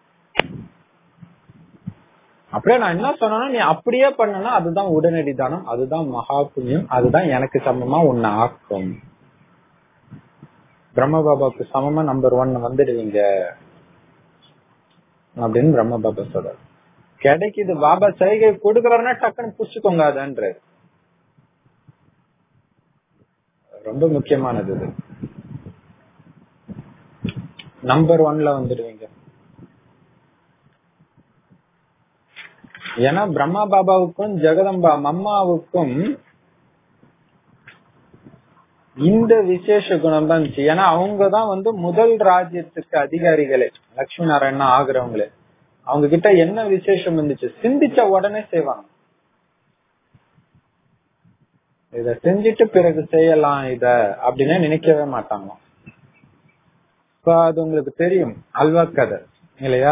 அப்படியே நான் என்ன சொன்னேன்னா நீ அப்படியே பண்ணனா அதுதான் உடனடி தானம் அதுதான் மகா புண்ணியம் அதுதான் எனக்கு சமமா உன்னை ஆக்கும் பிரம்ம பாபாவுக்கு சமமா நம்பர் ஒன் வந்துடுவீங்க அப்படின்னு பிரம்ம பாபா சொல்றாரு கிடைக்குது பாபா சைகை கொடுக்கறாருன்னா டக்குன்னு புடிச்சுக்கோங்க அதன்ற ரொம்ப முக்கியமானது இது நம்பர் ஒன்ல வந்துடுவீங்க ஏன்னா பிரம்மா பாபாவுக்கும் ஜெகதம்பா மம்மாவுக்கும் இந்த விசேஷ குணம் தான் இருந்துச்சு ஏன்னா அவங்கதான் வந்து முதல் ராஜ்யத்துக்கு அதிகாரிகளே லட்சுமி நாராயணா ஆகுறவங்களே அவங்க கிட்ட என்ன விசேஷம் இருந்துச்சு சிந்திச்ச உடனே செய்வாங்க இத செஞ்சுட்டு பிறகு செய்யலாம் இத அப்படின்னு நினைக்கவே மாட்டாங்க இப்ப அது உங்களுக்கு தெரியும் அல்வா கதை இல்லையா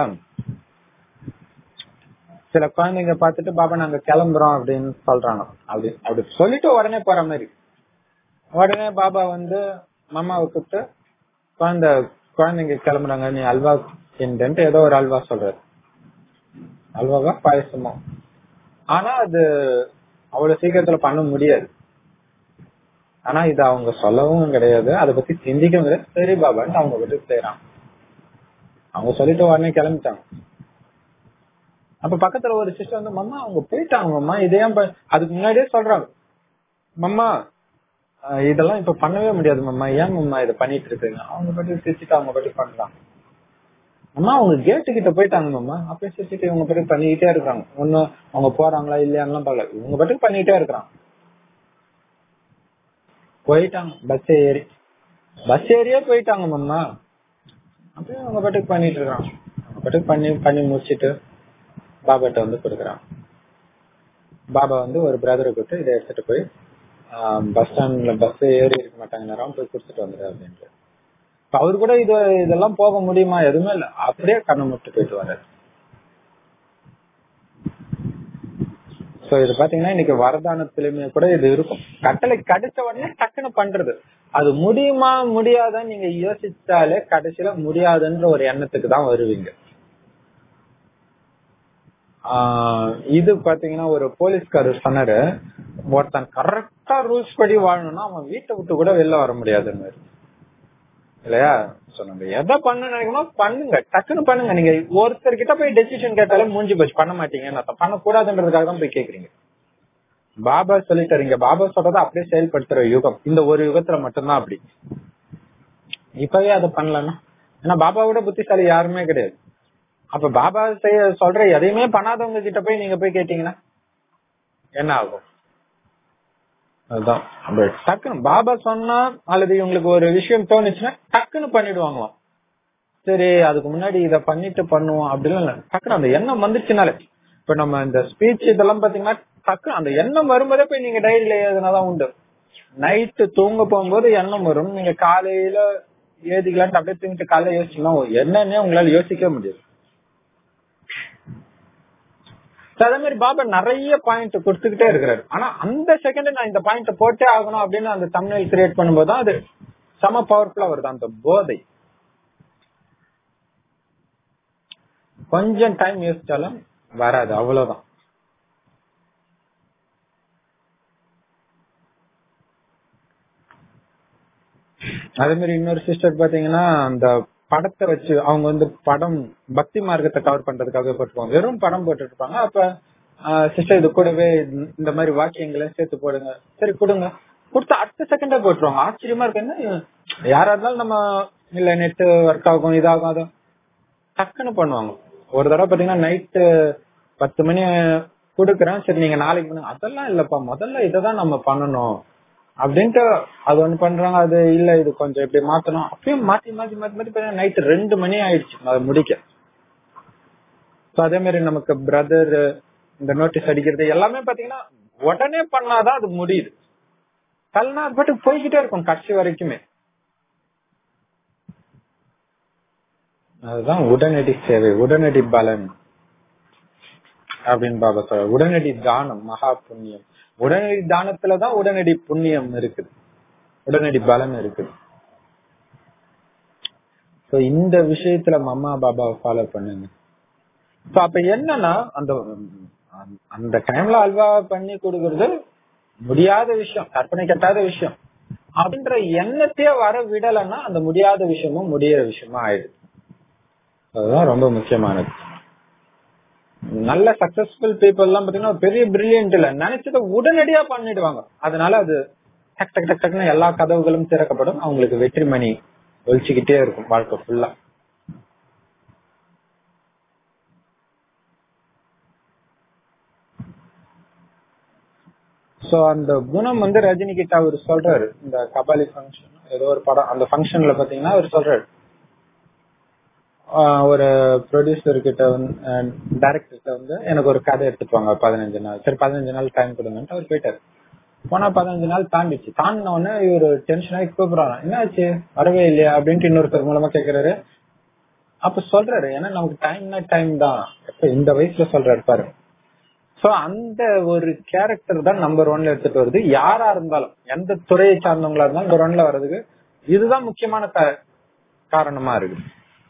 சில குழந்தைங்க பார்த்துட்டு பாபா நாங்க கிளம்புறோம் அப்படின்னு சொல்றாங்க அப்படி அப்படி சொல்லிட்டு உடனே போற மாதிரி உடனே பாபா வந்து மாமாவை கூப்பிட்டு குழந்தை குழந்தைங்க கிளம்புறாங்க நீ அல்வா தின்ட்டு ஏதோ ஒரு அல்வா சொல்றாரு அல்வாவா பாயசமோ ஆனா அது அவ்வளவு சீக்கிரத்துல பண்ண முடியாது ஆனா இது அவங்க சொல்லவும் கிடையாது அதை பத்தி சிந்திக்கவும் கிடையாது சரி பாபான்னு அவங்க பற்றி செய்யறாங்க அவங்க சொல்லிட்டு உடனே கிளம்பிட்டாங்க அப்ப பக்கத்துல ஒரு சிஸ்டர் வந்து மம்மா அவங்க போயிட்டாங்க மம்மா இதையும் அதுக்கு முன்னாடியே சொல்றாங்க மம்மா இதெல்லாம் இப்ப பண்ணவே முடியாது மம்மா ஏன் மம்மா இதை பண்ணிட்டு இருக்கீங்க அவங்க பற்றி சிரிச்சுட்டு அவங்க பற்றி பண்றாங்க அம்மா அவங்க கேட்டு கிட்ட போயிட்டாங்க மாமா அப்படியே சிரிச்சுட்டு இவங்க பற்றி பண்ணிக்கிட்டே இருக்காங்க ஒன்னும் அவங்க போறாங்களா இல்லையான்னு பாக்கல இவங்க பற்றி பண்ணிக்கிட்டே இருக்கிறாங்க போயிட்டாங்க பஸ் ஏறி பஸ் ஏறியே போயிட்டாங்க மாமா அப்படியே அவங்க பாட்டுக்கு பண்ணிட்டு இருக்காங்க அவங்க பாட்டுக்கு பண்ணி பண்ணி முடிச்சிட்டு பாபாட்ட வந்து கொடுக்குறாங்க பாபா வந்து ஒரு பிரதரை கூப்பிட்டு இதை எடுத்துட்டு போய் பஸ் ஸ்டாண்ட்ல பஸ் ஏறி இருக்க மாட்டாங்க நேரம் போய் கொடுத்துட்டு வந்துடு அப்படின்ட்டு அவரு கூட இது இதெல்லாம் போக முடியுமா எதுவுமே இல்ல அப்படியே கண்ணை முட்டு போயிட்டு வர்றாரு சோ இது பாத்தீங்கன்னா இன்னைக்கு வரதானத்திலுமே கூட இது இருக்கும் கட்டளை கிடைச்ச உடனே டக்குன்னு பண்றது அது முடியுமா முடியாதான்னு நீங்க யோசிச்சாலே கடைசியில முடியாதுன்ற ஒரு எண்ணத்துக்கு தான் வருவீங்க இது பாத்தீங்கன்னா ஒரு போலீஸ்காரர் சொன்னாரு ஒருத்தன் கரெக்டா ரூல்ஸ் படி வாழணும்னா அவன் வீட்டை விட்டு கூட வெளில வர முடியாதுன்னு இல்லையா சோ நம்ம எதை பண்ண நினைக்கணும் பண்ணுங்க டக்குன்னு பண்ணுங்க நீங்க ஒருத்தர் கிட்ட போய் டெசிஷன் கேட்டாலே மூஞ்சி போச்சு பண்ண மாட்டீங்க பண்ணக்கூடாதுன்றதுக்காக தான் போய் கேக்குறீங்க பாபா சொல்லிட்டாருங்க பாபா சொல்றத அப்படியே செயல்படுத்துற யுகம் இந்த ஒரு யுகத்துல மட்டும்தான் அப்படி இப்பவே அதை பண்ணலன்னா ஏன்னா பாபாவோட புத்திசாலி யாருமே கிடையாது அப்ப பாபா செய்ய சொல்ற எதையுமே பண்ணாதவங்க கிட்ட போய் நீங்க போய் கேட்டீங்கன்னா என்ன ஆகும் அதுதான் டக்குன்னு பாபா சொன்னா அல்லது இவங்களுக்கு ஒரு விஷயம் தோணுச்சுன்னா டக்குன்னு பண்ணிடுவாங்களாம் சரி அதுக்கு முன்னாடி இத பண்ணிட்டு பண்ணுவோம் அப்படின்னு இல்ல டக்குன்னு அந்த எண்ணம் வந்துச்சுனாலே இப்ப நம்ம இந்த ஸ்பீச் இதெல்லாம் பாத்தீங்கன்னா டக்குன்னு அந்த எண்ணம் வரும்போதே போய் நீங்க டைரியில எழுதுனாதான் உண்டு நைட்டு தூங்க போகும்போது எண்ணம் வரும் நீங்க காலையில ஏதிக்கலான்ட்டு அப்படியே தூங்கிட்டு காலையில யோசிச்சுன்னா என்னன்னே உங்களால யோசிக்கவே முடியாது அதே மாதிரி பாபா நிறைய பாயிண்ட் கொடுத்துக்கிட்டே இருக்கிறாரு ஆனா அந்த செகண்ட் நான் இந்த பாயிண்ட் போட்டே ஆகணும் அப்படின்னு அந்த தமிழ் கிரியேட் பண்ணும்போது தான் அது செம பவர்ஃபுல்லா வருது அந்த போதை கொஞ்சம் டைம் யோசிச்சாலும் வராது அவ்வளவுதான் அதே மாதிரி இன்னொரு சிஸ்டர் பாத்தீங்கன்னா அந்த படத்தை வச்சு அவங்க வந்து படம் பக்தி மார்க்கத்தை கவர் பண்றதுக்காக போட்டுருப்பாங்க வெறும் படம் போட்டு இருப்பாங்க அப்ப சிஸ்டர் இது கூடவே இந்த மாதிரி வாக்கியங்களை சேர்த்து போடுங்க சரி கொடுங்க கொடுத்து அடுத்த செகண்டே போட்டுருவாங்க ஆச்சரியமா இருக்கு என்ன யாரா இருந்தாலும் நம்ம இல்ல நெட் ஒர்க் ஆகும் இதாகும் அது டக்குன்னு பண்ணுவாங்க ஒரு தடவை பாத்தீங்கன்னா நைட்டு பத்து மணி கொடுக்குறேன் சரி நீங்க நாளைக்கு பண்ணுங்க அதெல்லாம் இல்லப்பா முதல்ல இததான் நம்ம பண்ணணும் அப்படின்ட்டு அது ஒண்ணு பண்றாங்க அது இல்ல இது கொஞ்சம் இப்படி மாத்தணும் அப்பயும் மாத்தி மாத்தி மாத்தி மாத்தி நைட்டு ரெண்டு மணி ஆயிடுச்சு அதை முடிக்க So, அதே மாதிரி நமக்கு பிரதர் இந்த நோட்டீஸ் அடிக்கிறது எல்லாமே பாத்தீங்கன்னா உடனே பண்ணாதான் அது முடியுது கல்னா அது பாட்டுக்கு போய்கிட்டே இருக்கும் கடைசி வரைக்குமே அதுதான் உடனடி சேவை உடனடி பலன் அப்படின்னு பாபா சொல்ற உடனடி தானம் மகா புண்ணியம் உடனடி தானத்துலதான் உடனடி புண்ணியம் இருக்குது உடனடி பலன் இருக்குது So, இந்த விஷயத்துல மம்மா பாபாவை ஃபாலோ பண்ணுங்க So, அப்ப என்னன்னா அந்த அந்த டைம்ல அல்வா பண்ணி கொடுக்கறது முடியாத விஷயம் கற்பனை கட்டாத விஷயம் அப்படின்ற எண்ணத்தையே வர விடலைன்னா அந்த முடியாத விஷயமும் முடியிற விஷயமா ஆயிடுது அதுதான் ரொம்ப முக்கியமானது நல்ல சக்சஸ்ஃபுல் பீப்புள் எல்லாம் பாத்தீங்கன்னா பெரிய பிரில்லியன்ட் இல்ல நினைச்சதை உடனடியா பண்ணிடுவாங்க அதனால அது டக் டக் டக் டக்னு எல்லா கதவுகளும் திறக்கப்படும் அவங்களுக்கு வெற்றி மணி ஒழிச்சுக்கிட்டே இருக்கும் வாழ்க்கை ஃபுல்லா சோ அந்த குணம் வந்து ரஜினி கிட்ட அவர் சொல்றாரு இந்த கபாலி ஃபங்க்ஷன் ஏதோ ஒரு படம் அந்த ஃபங்க்ஷன்ல பாத்தீங்கன்னா அவர் சொல்றாரு ஆஹ் ஒரு ப்ரொடியூசர் கிட்ட வந்து டைரக்டர் கிட்ட வந்து எனக்கு ஒரு கதை எடுத்துட்டு வாங்க பதினஞ்சு நாள் சரி பதினஞ்சு நாள் டைம் கொடுங்கன்ட்டு அவர் போயிட்டாரு போனா பதினஞ்சு நாள் தாண்டிச்சு தாண்டின உடனே இவர் டென்ஷன் ஆகி கூப்பிடுறாங்க என்னாச்சு வரவே இல்லையா அப்படின்ட்டு இன்னொருத்தர் மூலமா கேக்குறாரு அப்ப சொல்றாரு ஏன்னா நமக்கு டைம்னா டைம் தான் எப்ப இந்த வயசுல சொல்றாரு பாரு சோ அந்த ஒரு கேரக்டர் தான் நம்பர் ஒன்ல எடுத்துட்டு வருது யாரா இருந்தாலும் எந்த துறையை சார்ந்தவங்களா இருந்தாலும் நம்பர் ஒன்ல வர்றதுக்கு இதுதான் முக்கியமான கா- காரணமா இருக்கு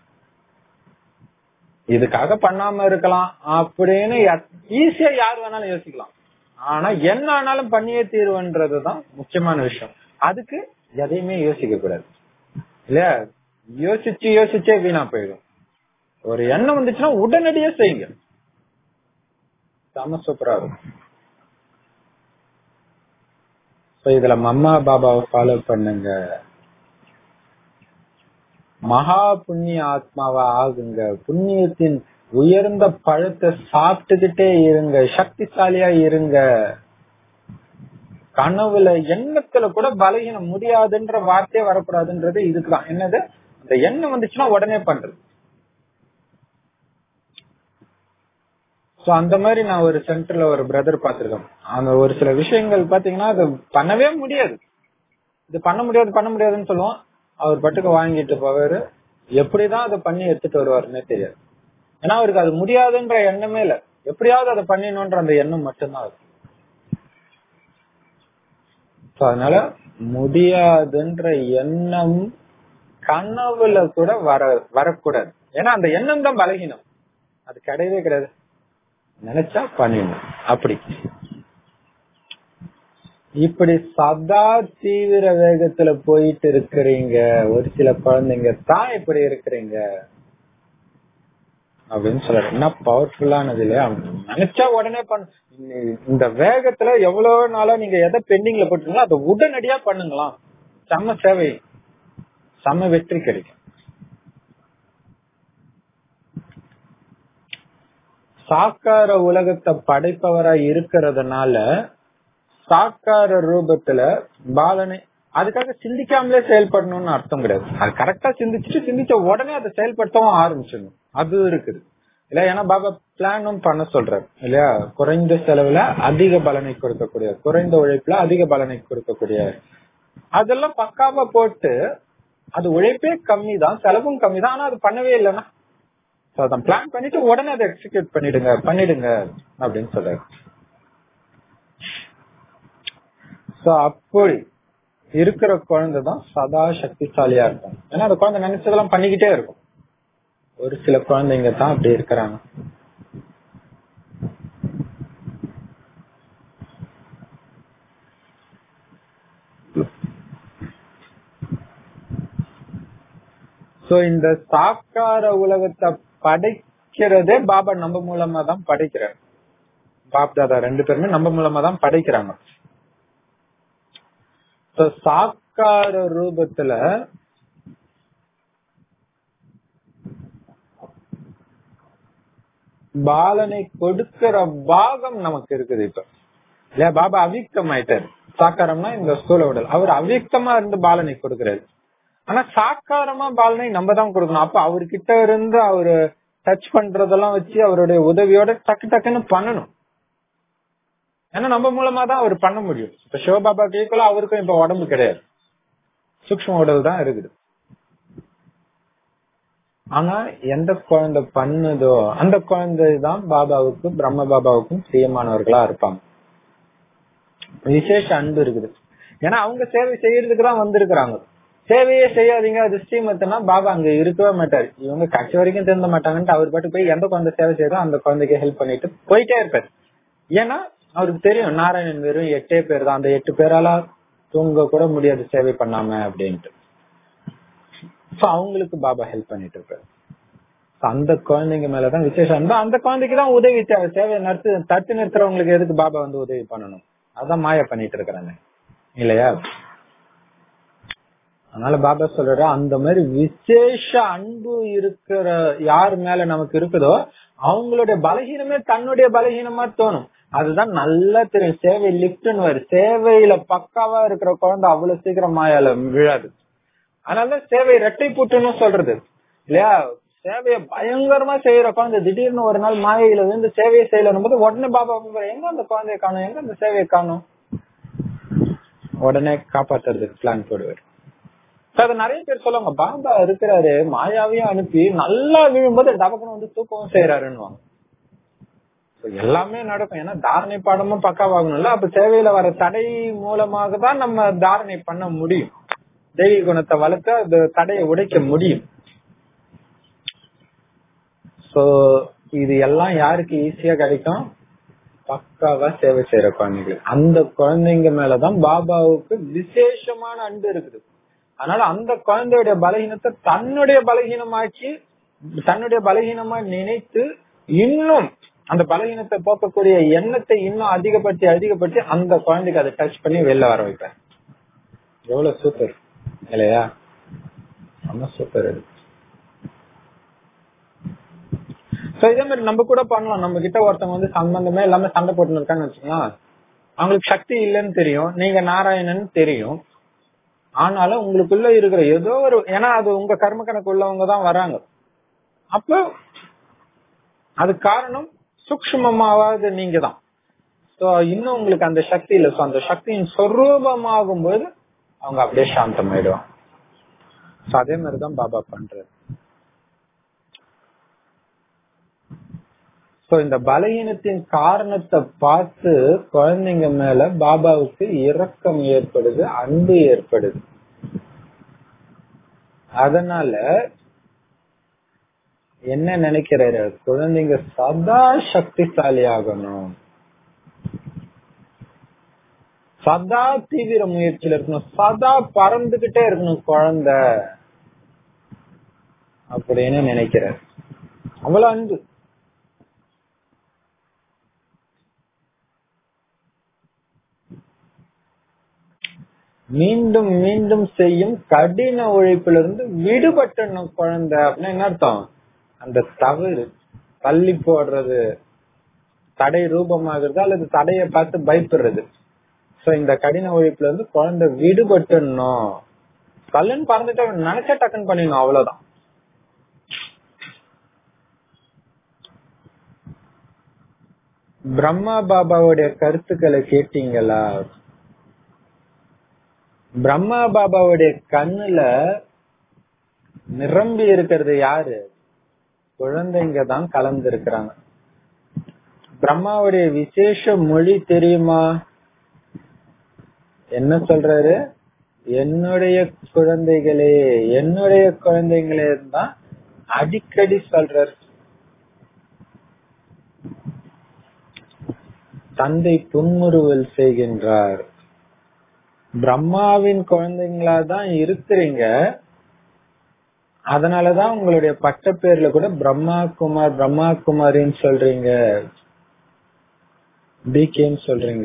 இதுக்காக பண்ணாம இருக்கலாம் அப்படின்னு ஈஸியா யார் வேணாலும் யோசிக்கலாம் ஆனா என்ன ஆனாலும் பண்ணியே தீர்வுன்றதுதான் முக்கியமான விஷயம் அதுக்கு எதையுமே யோசிக்க கூடாது இல்லையா யோசிச்சு யோசிச்சே வீணா போயிடும் ஒரு எண்ணம் வந்துச்சுன்னா உடனடியே செய்யுங்க செம சூப்பரா இருக்கும் So, இதுல மம்மா பாபாவை ஃபாலோ பண்ணுங்க மகா புண்ணிய ஆத்மாவா ஆகுங்க புண்ணியத்தின் உயர்ந்த பழத்தை சாப்பிட்டுக்கிட்டே இருங்க சக்திசாலியா இருங்க கனவுல எண்ணத்துல கூட பலகீனம் முடியாதுன்ற வார்த்தையே வரக்கூடாதுன்றது இதுக்குதான் என்னது அந்த எண்ணம் வந்துச்சுன்னா உடனே பண்றது சோ அந்த மாதிரி நான் ஒரு சென்டர்ல ஒரு பிரதர் பாத்திருக்கேன் அந்த ஒரு சில விஷயங்கள் பாத்தீங்கன்னா அது பண்ணவே முடியாது இது பண்ண முடியாது பண்ண முடியாதுன்னு சொல்லுவோம் அவர் பட்டுக்கு வாங்கிட்டு போவாரு எப்படிதான் அதை பண்ணி எடுத்துட்டு வருவாருன்னே தெரியாது ஏன்னா அவருக்கு அது முடியாதுன்ற எண்ணமே இல்ல எப்படியாவது அதை பண்ணிடணும்ன்ற அந்த எண்ணம் மட்டும்தான் இருக்கு So, அதனால முடியாதுன்ற எண்ணம் கனவுல கூட வர வரக்கூடாது ஏன்னா அந்த எண்ணம் தான் பலகீனம் அது கிடையவே கிடையாது நினைச்சா பண்ணிடணும் அப்படி இப்படி சதா தீவிர வேகத்துல போயிட்டு இருக்கிறீங்க ஒரு சில குழந்தைங்க தான் இப்படி இருக்கிறீங்க அப்படின்னு சொல்றாரு என்ன பவர்ஃபுல்லானது இல்லையா நினைச்சா உடனே பண்ண இந்த வேகத்துல எவ்வளவு நாளா நீங்க எதை பெண்டிங்ல போட்டீங்களோ அதை உடனடியா பண்ணுங்களாம் செம்ம சேவை செம்ம வெற்றி கிடைக்கும் சாக்கார உலகத்தை படைப்பவரா இருக்கிறதுனால சாக்கார ரூபத்துல பாலனை அதுக்காக சிந்திக்காமலே செயல்படணும்னு அர்த்தம் கிடையாது அது கரெக்டா சிந்திச்சுட்டு சிந்திச்ச உடனே அதை செயல்படுத்தவும் ஆரம்பிச்சிடணும் அது இருக்குது இல்ல ஏன்னா பாபா பிளானும் பண்ண சொல்றாரு இல்லையா குறைந்த செலவுல அதிக பலனை கொடுக்கக்கூடிய குறைந்த உழைப்புல அதிக பலனை கொடுக்கக்கூடிய அதெல்லாம் பக்காவா போட்டு அது உழைப்பே கம்மி தான் செலவும் கம்மி தான் ஆனா அது பண்ணவே இல்லைன்னா அதான் பிளான் பண்ணிட்டு உடனே அதை எக்ஸிக்யூட் பண்ணிடுங்க பண்ணிடுங்க அப்படின்னு சொல்றாரு சோ அப்படி இருக்கிற குழந்தை தான் சதா சக்திசாலியா இருக்கும் ஏன்னா அந்த குழந்தை நினைச்சதெல்லாம் பண்ணிக்கிட்டே இருக்கும் ஒரு சில குழந்தைங்க தான் அப்படி இருக்கிறாங்க சோ இந்த சாக்கார உலகத்தை படைக்கிறதே பாபா நம்ம மூலமா தான் படைக்கிறார் பாப் தாதா ரெண்டு பேருமே நம்ம மூலமா தான் படைக்கிறாங்க சோ சாக்கார ரூபத்துல பாலனை கொடுக்கிற பாகம் நமக்கு இருக்குது இப்ப இல்லையா பாபா அவிக்தம் ஆயிட்டாரு சாக்காரம்னா இந்த ஸ்தூல உடல் அவர் அவிக்தமா இருந்து பாலனை கொடுக்கிறாரு ஆனா சாக்காரமா பாலனை நம்ம தான் கொடுக்கணும் அப்ப அவர்கிட்ட இருந்து அவரு டச் பண்றதெல்லாம் வச்சு அவருடைய உதவியோட டக்கு டக்குன்னு பண்ணணும் ஏன்னா நம்ம மூலமா தான் அவர் பண்ண முடியும் இப்ப சிவபாபா கேட்கல அவருக்கும் இப்ப உடம்பு கிடையாது சூக்ம உடல் தான் இருக்குது ஆனா எந்த குழந்தை பண்ணுதோ அந்த குழந்தை தான் பாபாவுக்கு பிரம்ம பாபாவுக்கும் பிரியமானவர்களா இருப்பாங்க விசேஷ அன்பு இருக்குது ஏன்னா அவங்க சேவை செய்யறதுக்கு தான் வந்திருக்கிறாங்க சேவையே செய்யாதீங்க அது ஸ்ரீமத்துனா பாபா அங்க இருக்கவே மாட்டாரு இவங்க கட்சி வரைக்கும் திருந்த மாட்டாங்கன்ட்டு அவர் பாட்டு போய் எந்த குழந்தை சேவை செய்யறோ அந்த குழந்தைக்கு ஹெல்ப் பண்ணிட்டு போயிட்டே இருப்பாரு ஏன்னா அவருக்கு தெரியும் நாராயணன் வெறும் எட்டே பேர் தான் அந்த எட்டு பேரால தூங்க கூட முடியாது சேவை பண்ணாம அப்படின்ட்டு சோ அவங்களுக்கு பாபா ஹெல்ப் பண்ணிட்டு இருப்பாரு அந்த குழந்தைங்க மேலதான் விசேஷம் அன்பு அந்த குழந்தைக்கு தான் உதவி தேவை சேவை நடத்து தட்டு நிறுத்துறவங்களுக்கு எதுக்கு பாபா வந்து உதவி பண்ணணும் அதான் மாயா பண்ணிட்டு இருக்கிறாங்க இல்லையா அதனால பாபா சொல்ற அந்த மாதிரி விசேஷ அன்பு இருக்கிற யார் மேல நமக்கு இருக்குதோ அவங்களுடைய பலகீனமே தன்னுடைய பலகீனமா தோணும் அதுதான் நல்லா தெரியும் சேவை லிப்ட்னு வரும் சேவையில பக்காவா இருக்கிற குழந்தை அவ்வளவு சீக்கிரம் மாயால விழாது அதனால சேவை ரெட்டை புட்டுன்னு சொல்றது இல்லையா சேவையை பயங்கரமா செய்யற குழந்தை திடீர்னு ஒரு நாள் மாயையில வந்து சேவையை செய்யலன்னு போது உடனே பாபா எங்க அந்த குழந்தைய காணும் எங்க அந்த சேவையை காணும் உடனே காப்பாத்துறதுக்கு பிளான் போடுவார் அது நிறைய பேர் சொல்லுவாங்க பாபா இருக்கிறாரு மாயாவையும் அனுப்பி நல்லா விழும்போது டபக்குன்னு வந்து தூக்கவும் செய்யறாருன்னு எல்லாமே நடக்கும் ஏன்னா தாரணை பாடமும் பக்காவாகணும்ல அப்ப சேவையில வர தடை மூலமாக தான் நம்ம தாரணை பண்ண முடியும் தெய்வீ குணத்தை வளர்த்து அந்த தடையை உடைக்க முடியும் சோ இது எல்லாம் யாருக்கு ஈஸியா கிடைக்கும் பக்காவா சேவை செய்யற குழந்தைகள் அந்த குழந்தைங்க மேலதான் பாபாவுக்கு விசேஷமான அன்பு இருக்குது அதனால அந்த குழந்தையுடைய பலகீனத்தை தன்னுடைய பலகீனமாக்கி தன்னுடைய பலகீனமா நினைத்து இன்னும் அந்த பலகீனத்தை போக்கக்கூடிய எண்ணத்தை இன்னும் அதிகப்படுத்தி அதிகப்படுத்தி அந்த குழந்தைக்கு அதை டச் பண்ணி வெளில வர வைப்பேன் எவ்வளவு சூப்பர் இல்லையா ரொம்ப சூப்பர் இது சோ இதே மாதிரி நம்ம கூட பண்ணலாம் நம்ம கிட்ட ஒருத்தவங்க வந்து சம்பந்தமே இல்லாம சண்டை போட்டு இருக்கான்னு வச்சுக்கலாம் அவங்களுக்கு சக்தி இல்லைன்னு தெரியும் நீங்க நாராயணன் தெரியும் ஆனாலும் உங்களுக்குள்ள இருக்கிற ஏதோ ஒரு ஏன்னா அது உங்க கர்ம கணக்கு உள்ளவங்க தான் வராங்க அப்ப அது காரணம் சூக்மமாவது நீங்க தான் சோ இன்னும் உங்களுக்கு அந்த சக்தி இல்ல சோ அந்த சக்தியின் சொரூபமாகும் போது அவங்க அப்படியே சாந்தமாயிடுவாங்க சோ அதே மாதிரிதான் பாபா பண்றாரு சோ இந்த பலகீனத்தின் காரணத்தை பார்த்து குழந்தைங்க மேல பாபாவுக்கு இரக்கம் ஏற்படுது அன்பு ஏற்படுது அதனால என்ன நினைக்கிறாரு குழந்தைங்க சதா சக்திசாலி ஆகணும் சதா தீவிர முயற்சியில இருக்கணும் சதா பறந்துகிட்டே இருக்கணும் குழந்தை அப்படின்னு நினைக்கிறார் அவ்வளவு அன்பு மீண்டும் மீண்டும் செய்யும் கடின உழைப்பிலிருந்து விடுபட்டணும் குழந்தை அப்படின்னு என்ன அர்த்தம் அந்த தவறு தள்ளி போடுறது தடை ரூபமாகிறது அல்லது தடையை பார்த்து பயப்படுறது சோ இந்த கடின உழைப்புல இருந்து குழந்தை விடுபட்டுணும் கல்லுன்னு பறந்துட்டு நினைச்சா டக்குன்னு பண்ணிடணும் அவ்வளவுதான் பிரம்மா பாபாவுடைய கருத்துக்களை கேட்டீங்களா பிரம்மா பாபாவுடைய கண்ணுல நிரம்பி இருக்கிறது யாரு குழந்தைங்க தான் கலந்து இருக்கிறாங்க பிரம்மாவுடைய விசேஷ மொழி தெரியுமா என்ன சொல்றாரு என்னுடைய குழந்தைகளே என்னுடைய குழந்தைகளே தான் அடிக்கடி சொல்றாரு தந்தை புன்முறுவல் செய்கின்றார் பிரம்மாவின் குழந்தைங்களா தான் இருக்கிறீங்க அதனாலதான் உங்களுடைய பட்ட பேர்ல கூட பிரம்மா குமார் பிரம்மா குமாரின்னு சொல்றீங்க பிகேன்னு சொல்றீங்க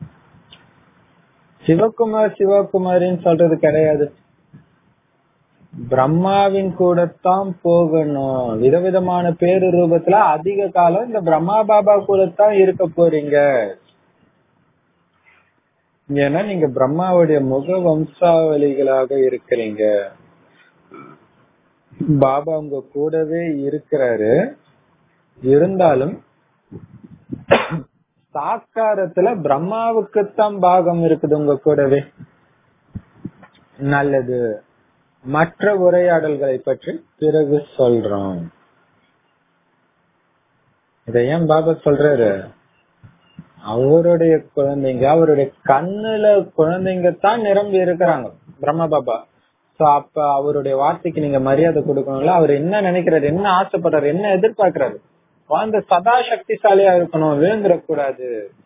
சிவகுமார் சிவகுமாரின்னு சொல்றது கிடையாது பிரம்மாவின் கூடத்தான் போகணும் விதவிதமான பேரு ரூபத்துல அதிக காலம் இந்த பிரம்மா பாபா கூடத்தான் இருக்க போறீங்க ஏன்னா நீங்க பிரம்மாவுடைய முக வம்சாவளிகளாக இருக்கிறீங்க பாபா உங்க கூடவே இருக்கிறாரு இருந்தாலும் சாக்காரத்துல பிரம்மாவுக்குத்தான் பாகம் இருக்குது உங்க கூடவே நல்லது மற்ற உரையாடல்களை பற்றி பிறகு சொல்றோம் இத ஏன் பாபா சொல்றாரு அவருடைய குழந்தைங்க அவருடைய கண்ணுல குழந்தைங்க தான் நிரம்பி இருக்கிறாங்க பிரம்ம பாபா சோ அப்ப அவருடைய வார்த்தைக்கு நீங்க மரியாதை கொடுக்கணும்ல அவர் என்ன நினைக்கிறாரு என்ன ஆசைப்படுறாரு என்ன எதிர்பார்க்கிறாரு குழந்தை சதா சக்திசாலியா இருக்கணும் விழுந்துடக்கூடாது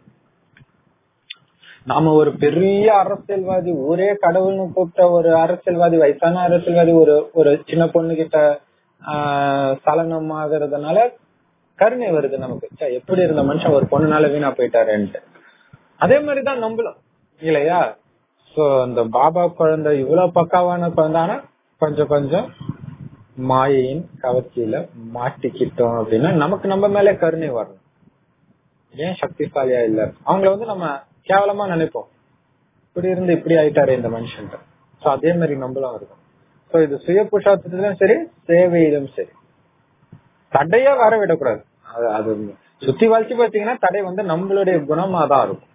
நாம ஒரு பெரிய அரசியல்வாதி ஒரே கடவுள்னு கூப்பிட்ட ஒரு அரசியல்வாதி வயசான அரசியல்வாதி ஒரு ஒரு சின்ன பொண்ணு கிட்ட ஆஹ் சலனம் ஆகுறதுனால கருணை வருது நமக்கு ச்சே, எப்படி இருந்த மனுஷன் ஒரு பொண்ணுனால வீணா போயிட்டாருன்ட்டு அதே மாதிரிதான் நம்மளும் இல்லையா சோ அந்த பாபா குழந்தை இவ்வளவு பக்காவான குழந்தை ஆனா கொஞ்சம் கொஞ்சம் மாயையின் கவர்ச்சியில மாட்டிக்கிட்டோம் அப்படின்னா நமக்கு நம்ம மேல கருணை வரணும் ஏன் சக்திசாலியா இல்ல அவங்கள வந்து நம்ம கேவலமா நினைப்போம் இப்படி இருந்து இப்படி ஆயிட்டாரு இந்த மனுஷன் சோ அதே மாதிரி நம்மளும் இருக்கும் சோ இது சுய புருஷார்த்தத்திலும் சரி சேவையிலும் சரி தடையா வர விடக்கூடாது அது அது சுத்தி வளைச்சு பாத்தீங்கன்னா தடை வந்து நம்மளுடைய குணமா தான் இருக்கும்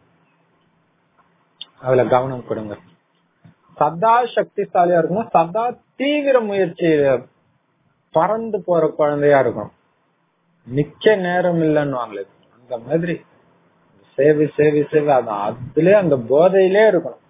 அதுல கவனம் கொடுங்க சதா சக்திசாலியா இருக்கணும் சதா தீவிர முயற்சி பறந்து போற குழந்தையா இருக்கும் நிக்க நேரம் இல்லைன்னு அந்த மாதிரி சேவை சேவை சேவை அதான் அதுலயே அந்த போதையிலே இருக்கணும்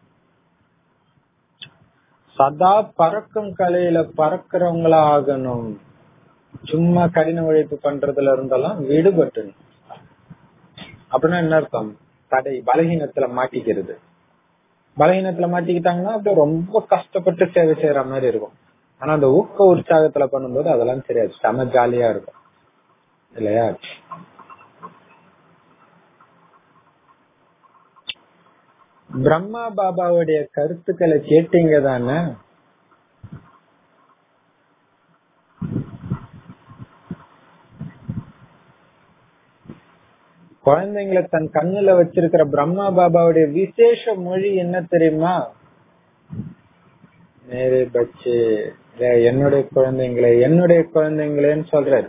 சதா பறக்கும் கலையில பறக்கிறவங்களா ஆகணும் சும்மா கடின உழைப்பு பண்றதுல இருந்தெல்லாம் விடுபட்டு அப்படின்னா என்ன அர்த்தம் தடை பலகீனத்துல மாட்டிக்கிறது பலகீனத்துல மாட்டிக்கிட்டாங்கன்னா அப்படியே ரொம்ப கஷ்டப்பட்டு சேவை செய்யற மாதிரி இருக்கும் ஆனா அந்த ஊக்க உற்சாகத்துல பண்ணும்போது அதெல்லாம் தெரியாது செம ஜாலியா இருக்கும் இல்லையா பிரம்மா பாபாவுடைய கருத்துக்களை கேட்டீங்க தானே குழந்தைங்களை தன் கண்ணுல வச்சிருக்கிற பிரம்மா பாபாவுடைய விசேஷ மொழி என்ன தெரியுமா மேரே பச்சே இல்ல என்னுடைய குழந்தைங்களே என்னுடைய குழந்தைங்களேன்னு சொல்றாரு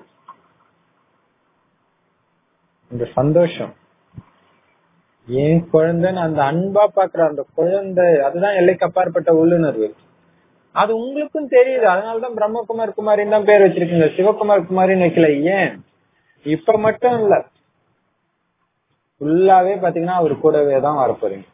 இந்த சந்தோஷம் என் குழந்தைன்னு அந்த அன்பா பாக்குற அந்த குழந்தை அதுதான் எல்லைக்கு அப்பாற்பட்ட உள்ளுணர்வு அது உங்களுக்கும் தெரியுது அதனாலதான் பிரம்மகுமார் குமாரின்னு தான் பேர் வச்சிருக்கீங்க சிவகுமார் குமாரின்னு வைக்கல ஏன் இப்ப மட்டும் இல்ல ஃபுல்லாவே பாத்தீங்கன்னா அவர் கூடவே தான் வரப்போறீங்க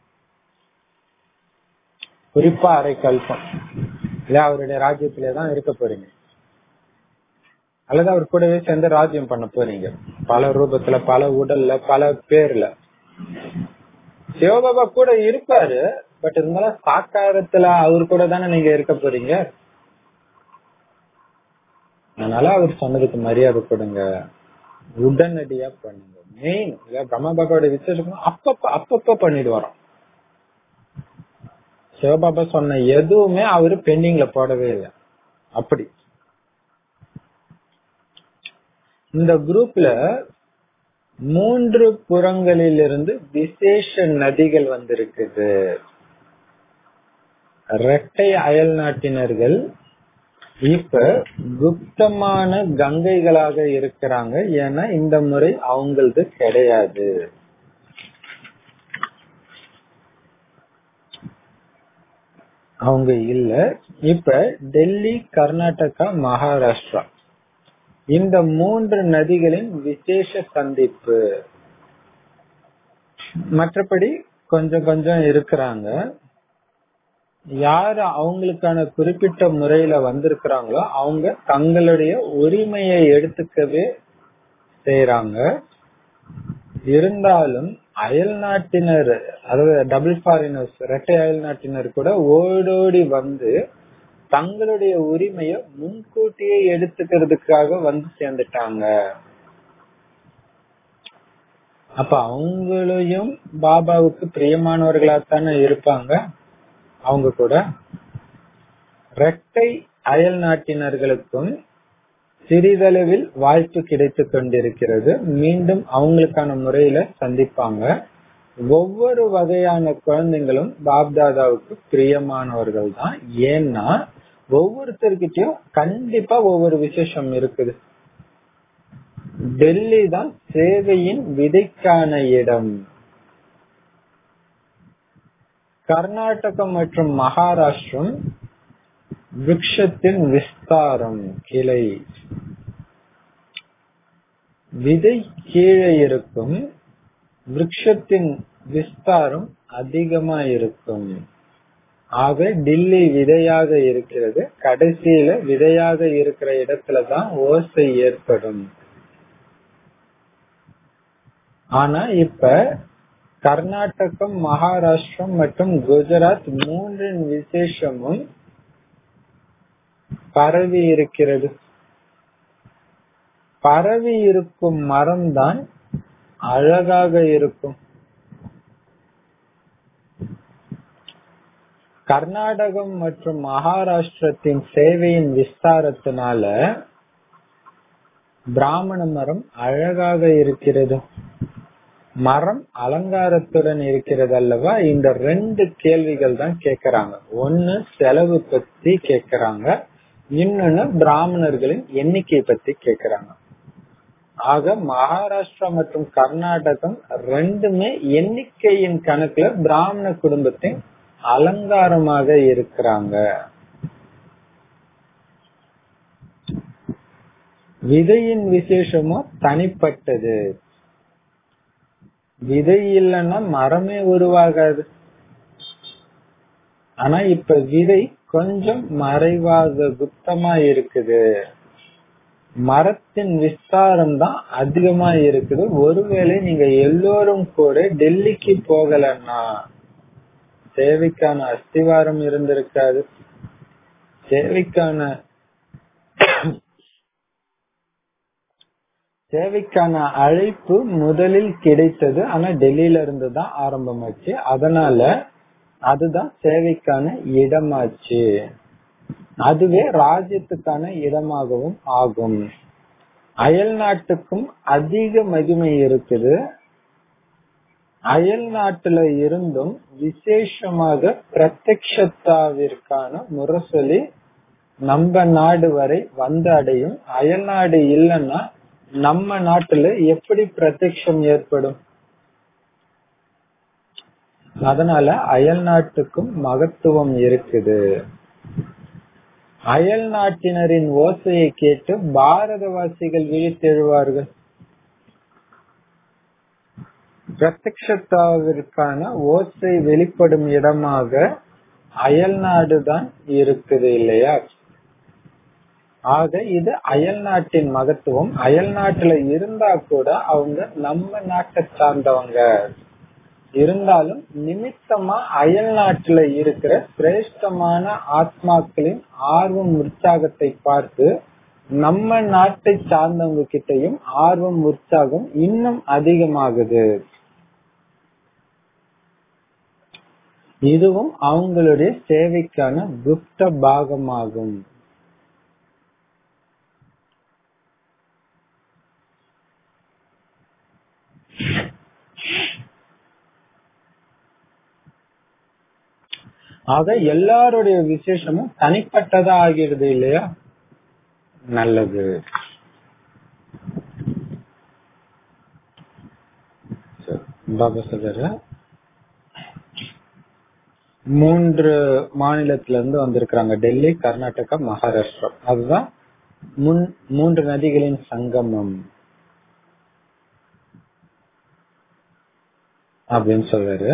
குறிப்பா அரை கல்பம் இல்ல அவருடைய ராஜ்யத்திலே தான் இருக்க போறீங்க அல்லது அவர் கூடவே சேர்ந்து ராஜ்யம் பண்ண போறீங்க பல ரூபத்துல பல உடல்ல பல பேர்ல சிவபாபா கூட இருப்பாரு பட் இருந்தாலும் சாக்காரத்துல அவர் கூட தானே நீங்க இருக்க போறீங்க அதனால அவர் சொன்னதுக்கு மரியாதை கொடுங்க உடனடியா பண்ணுங்க மெயின் இல்ல பிரம்மா பாபாவோட விசேஷம் அப்பப்ப அப்பப்ப பண்ணிட்டு வரோம் சிவபாபா சொன்ன எதுவுமே அவரு பெண்டிங்ல போடவே இல்லை அப்படி இந்த குரூப்ல மூன்று புறங்களிலிருந்து விசேஷ நதிகள் வந்திருக்குது இரட்டை அயல் நாட்டினர்கள் இப்ப குப்தமான கங்கைகளாக இருக்கிறாங்க ஏன்னா இந்த முறை அவங்களது கிடையாது அவங்க இல்ல இப்ப டெல்லி கர்நாடகா மகாராஷ்டிரா இந்த மூன்று நதிகளின் விசேஷ சந்திப்பு மற்றபடி கொஞ்சம் கொஞ்சம் இருக்கிறாங்க யாரு அவங்களுக்கான குறிப்பிட்ட முறையில வந்திருக்கிறாங்களோ அவங்க தங்களுடைய உரிமையை எடுத்துக்கவே செய்யறாங்க இருந்தாலும் அயல் நாட்டினர் அதாவது டபுள் ஃபாரினர்ஸ் இரட்டை அயல் நாட்டினர் கூட ஓடோடி வந்து தங்களுடைய உரிமைய முன்கூட்டியே எடுத்துக்கிறதுக்காக வந்து சேர்ந்துட்டாங்க அப்ப அவங்களையும் பாபாவுக்கு பிரியமானவர்களா தானே இருப்பாங்க அவங்க கூட இரட்டை அயல் நாட்டினர்களுக்கும் சிறிதளவில் வாய்ப்பு கிடைத்துக் கொண்டிருக்கிறது மீண்டும் அவங்களுக்கான முறையில சந்திப்பாங்க ஒவ்வொரு வகையான குழந்தைங்களும் பாப்தாதாவுக்கு பிரியமானவர்கள் தான் ஏன்னா ஒவ்வொருத்தர்கிட்டயும் கண்டிப்பா ஒவ்வொரு விசேஷம் இருக்குது டெல்லி தான் சேவையின் விதைக்கான இடம் கர்நாடகம் மற்றும் மகாராஷ்டிரம் விருட்சத்தின் விஸ்தாரம் கிளை விதை கீழே இருக்கும் விருட்சத்தின் விஸ்தாரம் அதிகமா இருக்கும் ஆக டில்லி விதையாக இருக்கிறது கடைசியில விதையாக இருக்கிற இடத்துலதான் ஓசை ஏற்படும் ஆனா இப்ப கர்நாடகம் மகாராஷ்டிரம் மற்றும் குஜராத் மூன்றின் விசேஷமும் பரவி இருக்கிறது பரவி இருக்கும் மரம் தான் அழகாக இருக்கும் கர்நாடகம் மற்றும் மகாராஷ்டிரத்தின் சேவையின் விஸ்தாரத்தினால பிராமண மரம் அழகாக இருக்கிறது மரம் அலங்காரத்துடன் இருக்கிறது அல்லவா இந்த ரெண்டு கேள்விகள் தான் கேக்குறாங்க ஒன்னு செலவு பத்தி கேக்குறாங்க இன்னொன்னு பிராமணர்களின் எண்ணிக்கை பத்தி கேக்குறாங்க ஆக மகாராஷ்டிரா மற்றும் கர்நாடகம் ரெண்டுமே எண்ணிக்கையின் கணக்குல பிராமண குடும்பத்தின் அலங்காரமாக இருக்கிறாங்க விதையின் விசேஷமும் தனிப்பட்டது விதை இல்லைன்னா மரமே உருவாகாது ஆனா இப்ப விதை கொஞ்சம் மறைவாக குப்தமா இருக்குது மரத்தின் விஸ்தாரம் தான் அதிகமா இருக்குது ஒருவேளை நீங்க எல்லோரும் கூட டெல்லிக்கு போகலன்னா சேவைக்கான அஸ்திவாரம் இருந்திருக்காது சேவைக்கான சேவைக்கான அழைப்பு முதலில் கிடைத்தது ஆனா டெல்லியில இருந்து தான் ஆரம்பமாச்சு அதனால அதுதான் சேவைக்கான இடமாச்சு அதுவே ராஜ்யத்துக்கான இடமாகவும் ஆகும் அயல் நாட்டுக்கும் அதிக மகிமை இருக்குது அயல் நாட்டுல இருந்தும் விசேஷமாக பிரத்யக்ஷத்தாவிற்கான முரசொலி நம்ம நாடு வரை வந்து அடையும் அயல் நாடு இல்லைன்னா நம்ம நாட்டுல எப்படி பிரத்யக்ஷம் ஏற்படும் அதனால அயல் நாட்டுக்கும் மகத்துவம் இருக்குது அயல் நாட்டினரின் ஓசையை கேட்டு பாரதவாசிகள் விழித்தெழுவார்கள் பிரத்யக்ஷத்தாவிற்கான ஓசை வெளிப்படும் இடமாக அயல் நாடுதான் இருக்குது இல்லையா ஆக இது அயல் நாட்டின் மகத்துவம் அயல் நாட்டுல இருந்தா கூட அவங்க நம்ம நாட்டை சார்ந்தவங்க இருந்தாலும் நிமித்தமா அயல் நாட்டுல இருக்கிற சிரேஷ்டமான ஆத்மாக்களின் ஆர்வம் உற்சாகத்தை பார்த்து நம்ம நாட்டை சார்ந்தவங்க கிட்டையும் ஆர்வம் உற்சாகம் இன்னும் அதிகமாகுது இதுவும் அவங்களுடைய சேவைக்கான குப்த பாகமாகும் ஆக எல்லாருடைய விசேஷமும் தனிப்பட்டதா ஆகிடுது இல்லையா நல்லது பாபா சொல்ற மூன்று மாநிலத்துல இருந்து வந்திருக்கிறாங்க டெல்லி கர்நாடகா மகாராஷ்டிரா அதுதான் முன் மூன்று நதிகளின் சங்கமம் அப்படின்னு சொல்றாரு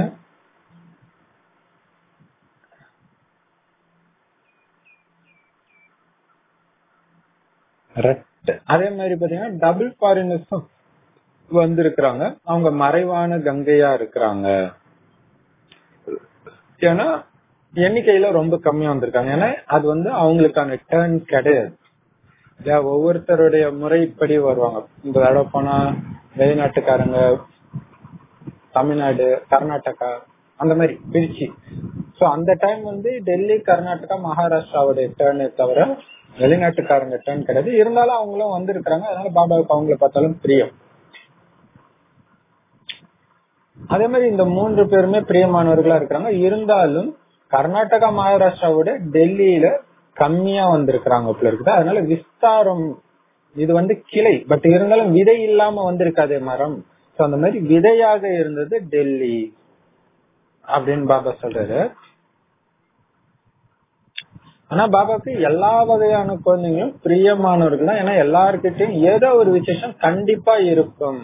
அதே மாதிரி பாத்தீங்கன்னா டபுள் ஃபாரினர்ஸும் வந்திருக்கிறாங்க அவங்க மறைவான கங்கையா இருக்கிறாங்க ஏன்னா எண்ணிக்கையில ரொம்ப கம்மியா வந்திருக்காங்க ஏன்னா அது வந்து அவங்களுக்கான டேர்ன் கிடையாது ஒவ்வொருத்தருடைய முறைப்படி வருவாங்க இந்த தடவை போனா வெளிநாட்டுக்காரங்க தமிழ்நாடு கர்நாடகா அந்த மாதிரி பிரிச்சு சோ அந்த டைம் வந்து டெல்லி கர்நாடகா மகாராஷ்டிராவுடைய டேர்னே தவிர வெளிநாட்டுக்காரங்க டேர்ன் கிடையாது இருந்தாலும் அவங்களும் வந்திருக்கிறாங்க அதனால பாபாவுக்கு அவங்கள பார்த்தாலும் பிரியம் அதே மாதிரி இந்த மூன்று பேருமே பிரியமானவர்களா இருக்கிறாங்க இருந்தாலும் கர்நாடகா மகாராஷ்டிராவோட டெல்லியில கம்மியா வந்திருக்கிறாங்க போல இருக்குது அதனால விஸ்தாரம் இது வந்து கிளை பட் இருந்தாலும் விதை இல்லாம வந்திருக்காதே மரம் சோ அந்த மாதிரி விதையாக இருந்தது டெல்லி அப்படின்னு பாபா சொல்றாரு ஆனா பாபாக்கு எல்லா வகையான குழந்தைங்களும் பிரியமானவர்கள் தான் ஏன்னா எல்லார்கிட்டயும் ஏதோ ஒரு விசேஷம் கண்டிப்பா இருக்கும்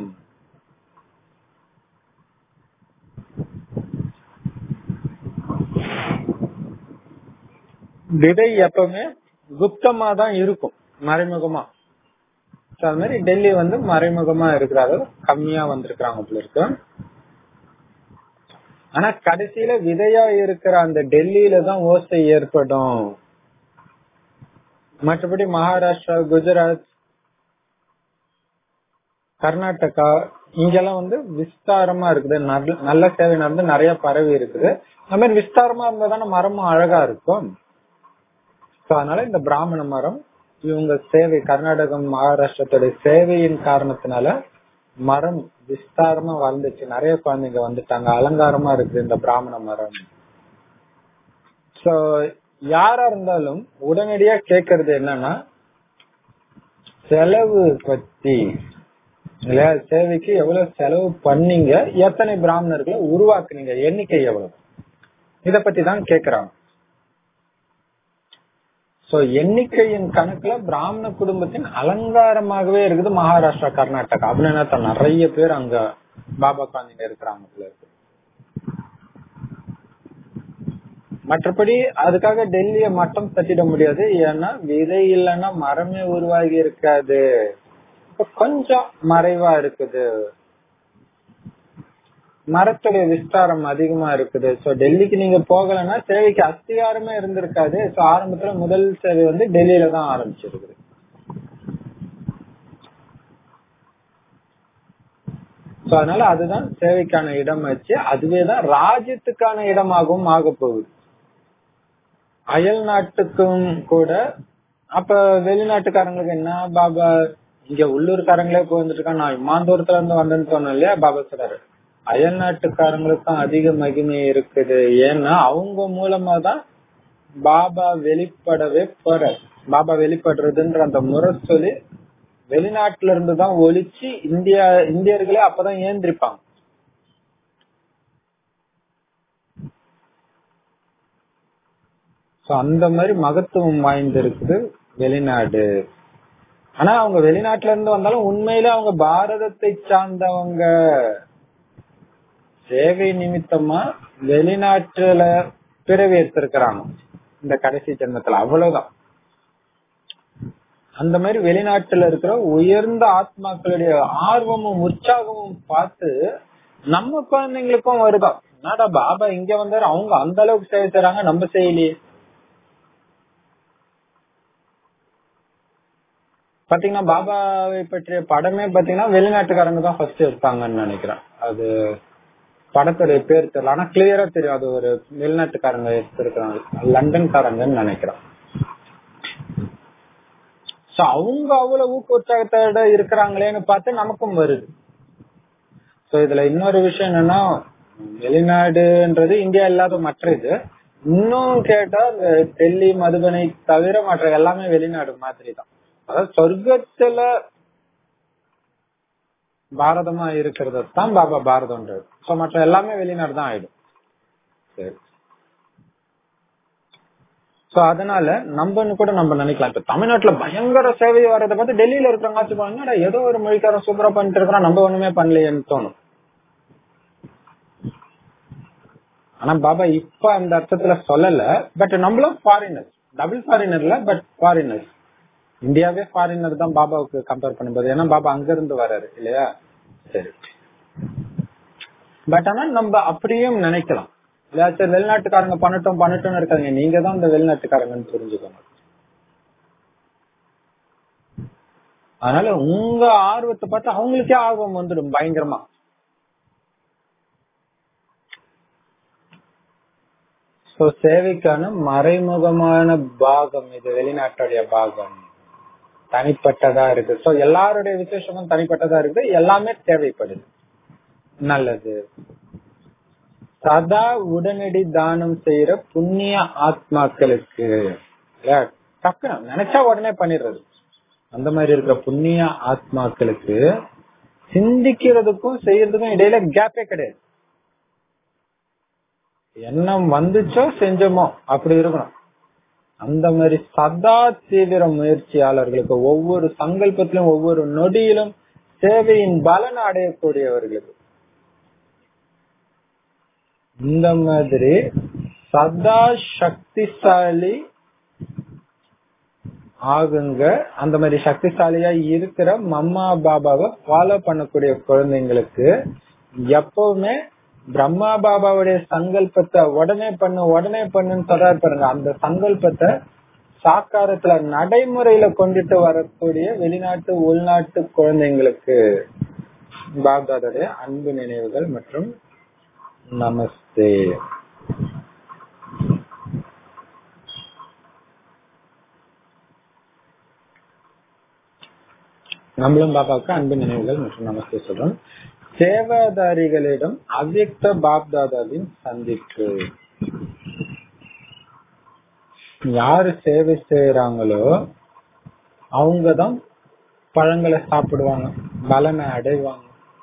விதை எப்பவுமே குப்தமா தான் இருக்கும் மறைமுகமா So, அது மாதிரி டெல்லி வந்து மறைமுகமா இருக்கிறாங்க கம்மியா வந்திருக்கிறாங்க போல இருக்கு ஆனா கடைசியில விதையா இருக்கிற அந்த டெல்லியில தான் ஓசை ஏற்படும் மற்றபடி மகாராஷ்டிரா குஜராத் கர்நாடகா இங்கெல்லாம் வந்து விஸ்தாரமா இருக்குது நல்ல- நல்ல சேவை நடந்து நிறைய பரவி இருக்குது அந்த மாதிரி விஸ்தாரமா இருந்தா தானே மரமும் அழகா இருக்கும் So, அதனால இந்த பிராமண மரம் இவங்க சேவை கர்நாடகம் மகாராஷ்டிரத்துடைய சேவையின் காரணத்தினால மரம் விஸ்தாரமா வளர்ந்துச்சு நிறைய குழந்தைங்க வந்துட்டாங்க அலங்காரமா இருக்கு இந்த பிராமண மரம் சோ யாரா இருந்தாலும் உடனடியா கேக்குறது என்னன்னா செலவு பத்தி இல்லையா சேவைக்கு எவ்வளவு செலவு பண்ணீங்க எத்தனை பிராமணர்களை உருவாக்குனீங்க எண்ணிக்கை எவ்வளவு இத பத்தி தான் கேக்குறாங்க சோ எண்ணிக்கையின் கணக்குல பிராமண குடும்பத்தின் அலங்காரமாகவே இருக்குது மகாராஷ்டிரா கர்நாடகா அப்படின்னு அர்த்தம். நிறைய பேர் அங்க பாபா குழந்தைங்க இருக்கிறாங்க போல இருக்கு மற்றபடி அதுக்காக டெல்லிய மட்டும் தட்டிட முடியாது ஏன்னா விதை இல்லைன்னா மரமே உருவாகி இருக்காது இப்ப கொஞ்சம் மறைவா இருக்குது மரத்துடைய விஸ்தாரம் அதிகமா இருக்குது சோ டெல்லிக்கு நீங்க போகலைன்னா சேவைக்கு அஸ்திகாரமே இருந்திருக்காது சோ ஆரம்பத்துல முதல் சேவை வந்து டெல்லியில தான் ஆரம்பிச்சிருக்குது சோ அதனால அதுதான் சேவைக்கான இடம் வச்சு அதுவேதான் ராஜ்யத்துக்கான இடமாகவும் ஆக போகுது அயல் நாட்டுக்கும் கூட அப்ப வெளிநாட்டுக்காரங்களுக்கு என்ன பாபா இங்க உள்ளூர்காரங்களே போயிருந்துட்டு இருக்காங்க நான் இம்மாந்தூரத்துல இருந்து வந்தேன்னு சொன்னேன் இல்லையா பாபா சொல்றாரு அயல் நாட்டுக்காரங்களுக்கும் அதிக மகிமை இருக்குது ஏன்னா அவங்க மூலமா தான் பாபா வெளிப்படவே போறார் பாபா வெளிப்படுறதுன்ற அந்த முறை சொல்லி வெளிநாட்டுல இருந்து தான் ஒழிச்சு இந்தியா இந்தியர்களே அப்பதான் ஏந்திருப்பாங்க சோ அந்த மாதிரி மகத்துவம் வாய்ந்து இருக்குது வெளிநாடு ஆனா அவங்க வெளிநாட்டுல இருந்து வந்தாலும் உண்மையில அவங்க பாரதத்தை சார்ந்தவங்க சேவை நிமித்தமா வெளிநாட்டுல பிறவி எடுத்திருக்கிறாங்க இந்த கடைசி ஜென்மத்துல அவ்வளவுதான் அந்த மாதிரி வெளிநாட்டுல இருக்கிற உயர்ந்த ஆத்மாக்களுடைய ஆர்வமும் உற்சாகமும் பார்த்து நம்ம குழந்தைங்களுக்கும் வருதா என்னடா பாபா இங்க வந்தாரு அவங்க அந்த அளவுக்கு சேவை செய்றாங்க நம்ம செய்யலையே பாத்தீங்கன்னா பாபாவை பற்றிய படமே பாத்தீங்கன்னா வெளிநாட்டுக்காரங்க தான் ஃபர்ஸ்ட் எடுத்தாங்கன்னு நினைக்கிறேன் அது படத்துடைய பேர் தெரியல ஆனா கிளியரா தெரியும் அது ஒரு வெளிநாட்டுக்காரங்க எடுத்திருக்கிறாங்க லண்டன்காரங்கன்னு நினைக்கிறேன் சோ அவங்க அவ்வளவு ஊக்க உற்சாகத்தோட இருக்கிறாங்களேன்னு பார்த்து நமக்கும் வருது சோ இதுல இன்னொரு விஷயம் என்னன்னா வெளிநாடுன்றது இந்தியா இல்லாத மற்ற இது இன்னும் கேட்டா இந்த டெல்லி மதுபனை தவிர மற்ற எல்லாமே வெளிநாடு மாதிரி தான் அதாவது சொர்க்கத்துல பாரதமா இருக்கிறது தான் பாபா பாரதம்ன்றது சோ மற்ற எல்லாமே வெளிநாடு தான் ஆயிடும் சரி சோ அதனால நம்மன்னு கூட நம்ம நினைக்கலாம் இப்ப தமிழ்நாட்டுல பயங்கர சேவை வர்றதை பார்த்து டெல்லியில இருக்கிறவங்க ஆச்சு பாருங்க ஏதோ ஒரு மொழிக்காரன் சூப்பரா பண்ணிட்டு இருக்கிறான் நம்ம ஒண்ணுமே பண்ணலையேன்னு தோணும் ஆனா பாபா இப்ப அந்த அர்த்தத்துல சொல்லல பட் நம்மளும் ஃபாரினர் டபுள் ஃபாரினர்ல பட் ஃபாரினர் இந்தியாவே ஃபாரினர் தான் பாபாவுக்கு கம்பேர் பண்ணும்போது ஏன்னா பாபா அங்க இருந்து வர்றாரு இல்லையா சரி பட் ஆனா நம்ம அப்படியும் நினைக்கலாம் இல்லையா சரி வெளிநாட்டுக்காரங்க பண்ணட்டும் பண்ணட்டும் இருக்காங்க நீங்க தான் இந்த வெளிநாட்டுக்காரங்கன்னு புரிஞ்சுக்கோங்க அதனால உங்க ஆர்வத்தை பார்த்து அவங்களுக்கே ஆர்வம் வந்துடும் பயங்கரமா சோ சேவைக்கான மறைமுகமான பாகம் இது வெளிநாட்டுடைய பாகம் தனிப்பட்டதா இருக்கு சோ எல்லாருடைய விசேஷமும் தனிப்பட்டதா இருக்குது எல்லாமே தேவைப்படுது நல்லது சதா உடனடி தானம் செய்யற புண்ணிய ஆத்மாக்களுக்கு இல்ல, டக்குனு நினைச்சா உடனே பண்ணிடுறது அந்த மாதிரி இருக்கிற புண்ணிய ஆத்மாக்களுக்கு சிந்திக்கிறதுக்கும் செய்யறதுக்கும் இடையில கேப்பே கிடையாது எண்ணம் வந்துச்சோ செஞ்சோமோ அப்படி இருக்கணும் அந்த மாதிரி சதா தீவிர முயற்சியாளர்களுக்கு ஒவ்வொரு சங்கல்பத்திலும் ஒவ்வொரு நொடியிலும் சேவையின் பலன் அடையக்கூடியவர்களுக்கு இந்த மாதிரி சதா சக்திசாலி ஆகுங்க அந்த மாதிரி சக்திசாலியா இருக்கிற மம்மா பாபாவை ஃபாலோ பண்ணக்கூடிய குழந்தைங்களுக்கு எப்பவுமே பிரம்மா பாபாவுடைய சங்கல்பத்தை உடனே பண்ணு உடனே பண்ணுன்னு சொல்றாரு பாருங்க அந்த சங்கல்பத்தை சாக்காரத்துல நடைமுறையில கொண்டுட்டு வரக்கூடிய வெளிநாட்டு உள்நாட்டு குழந்தைங்களுக்கு பாப்தாதுடைய அன்பு நினைவுகள் மற்றும் நமஸ்தே நம்மளும் பாபாவுக்கு அன்பு நினைவுகள் மற்றும் நமஸ்தே சொல்றோம் சேவாதாரிகளிடம் அவ்யக்த பாப்தாதாவின் சந்திப்பு யாரு சேவை செய்யறாங்களோ அவங்கதான் பழங்களை சாப்பிடுவாங்க பலனை அடைவாங்க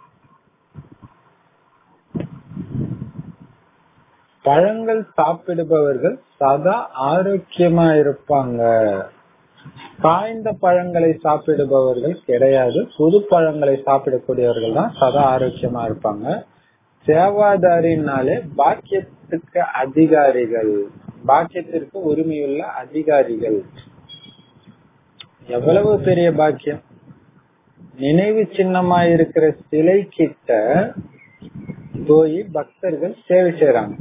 பழங்கள் சாப்பிடுபவர்கள் சதா ஆரோக்கியமா இருப்பாங்க காய்ந்த பழங்களை சாப்பிடுபவர்கள் கிடையாது புது பழங்களை சாப்பிடக்கூடியவர்கள் தான் சதா ஆரோக்கியமா இருப்பாங்க சேவாதாரினாலே பாக்கியத்துக்கு அதிகாரிகள் பாக்கியத்திற்கு உரிமையுள்ள அதிகாரிகள் எவ்வளவு பெரிய பாக்கியம் நினைவு சின்னமா இருக்கிற சிலை கிட்ட போய் பக்தர்கள் சேவை செய்யறாங்க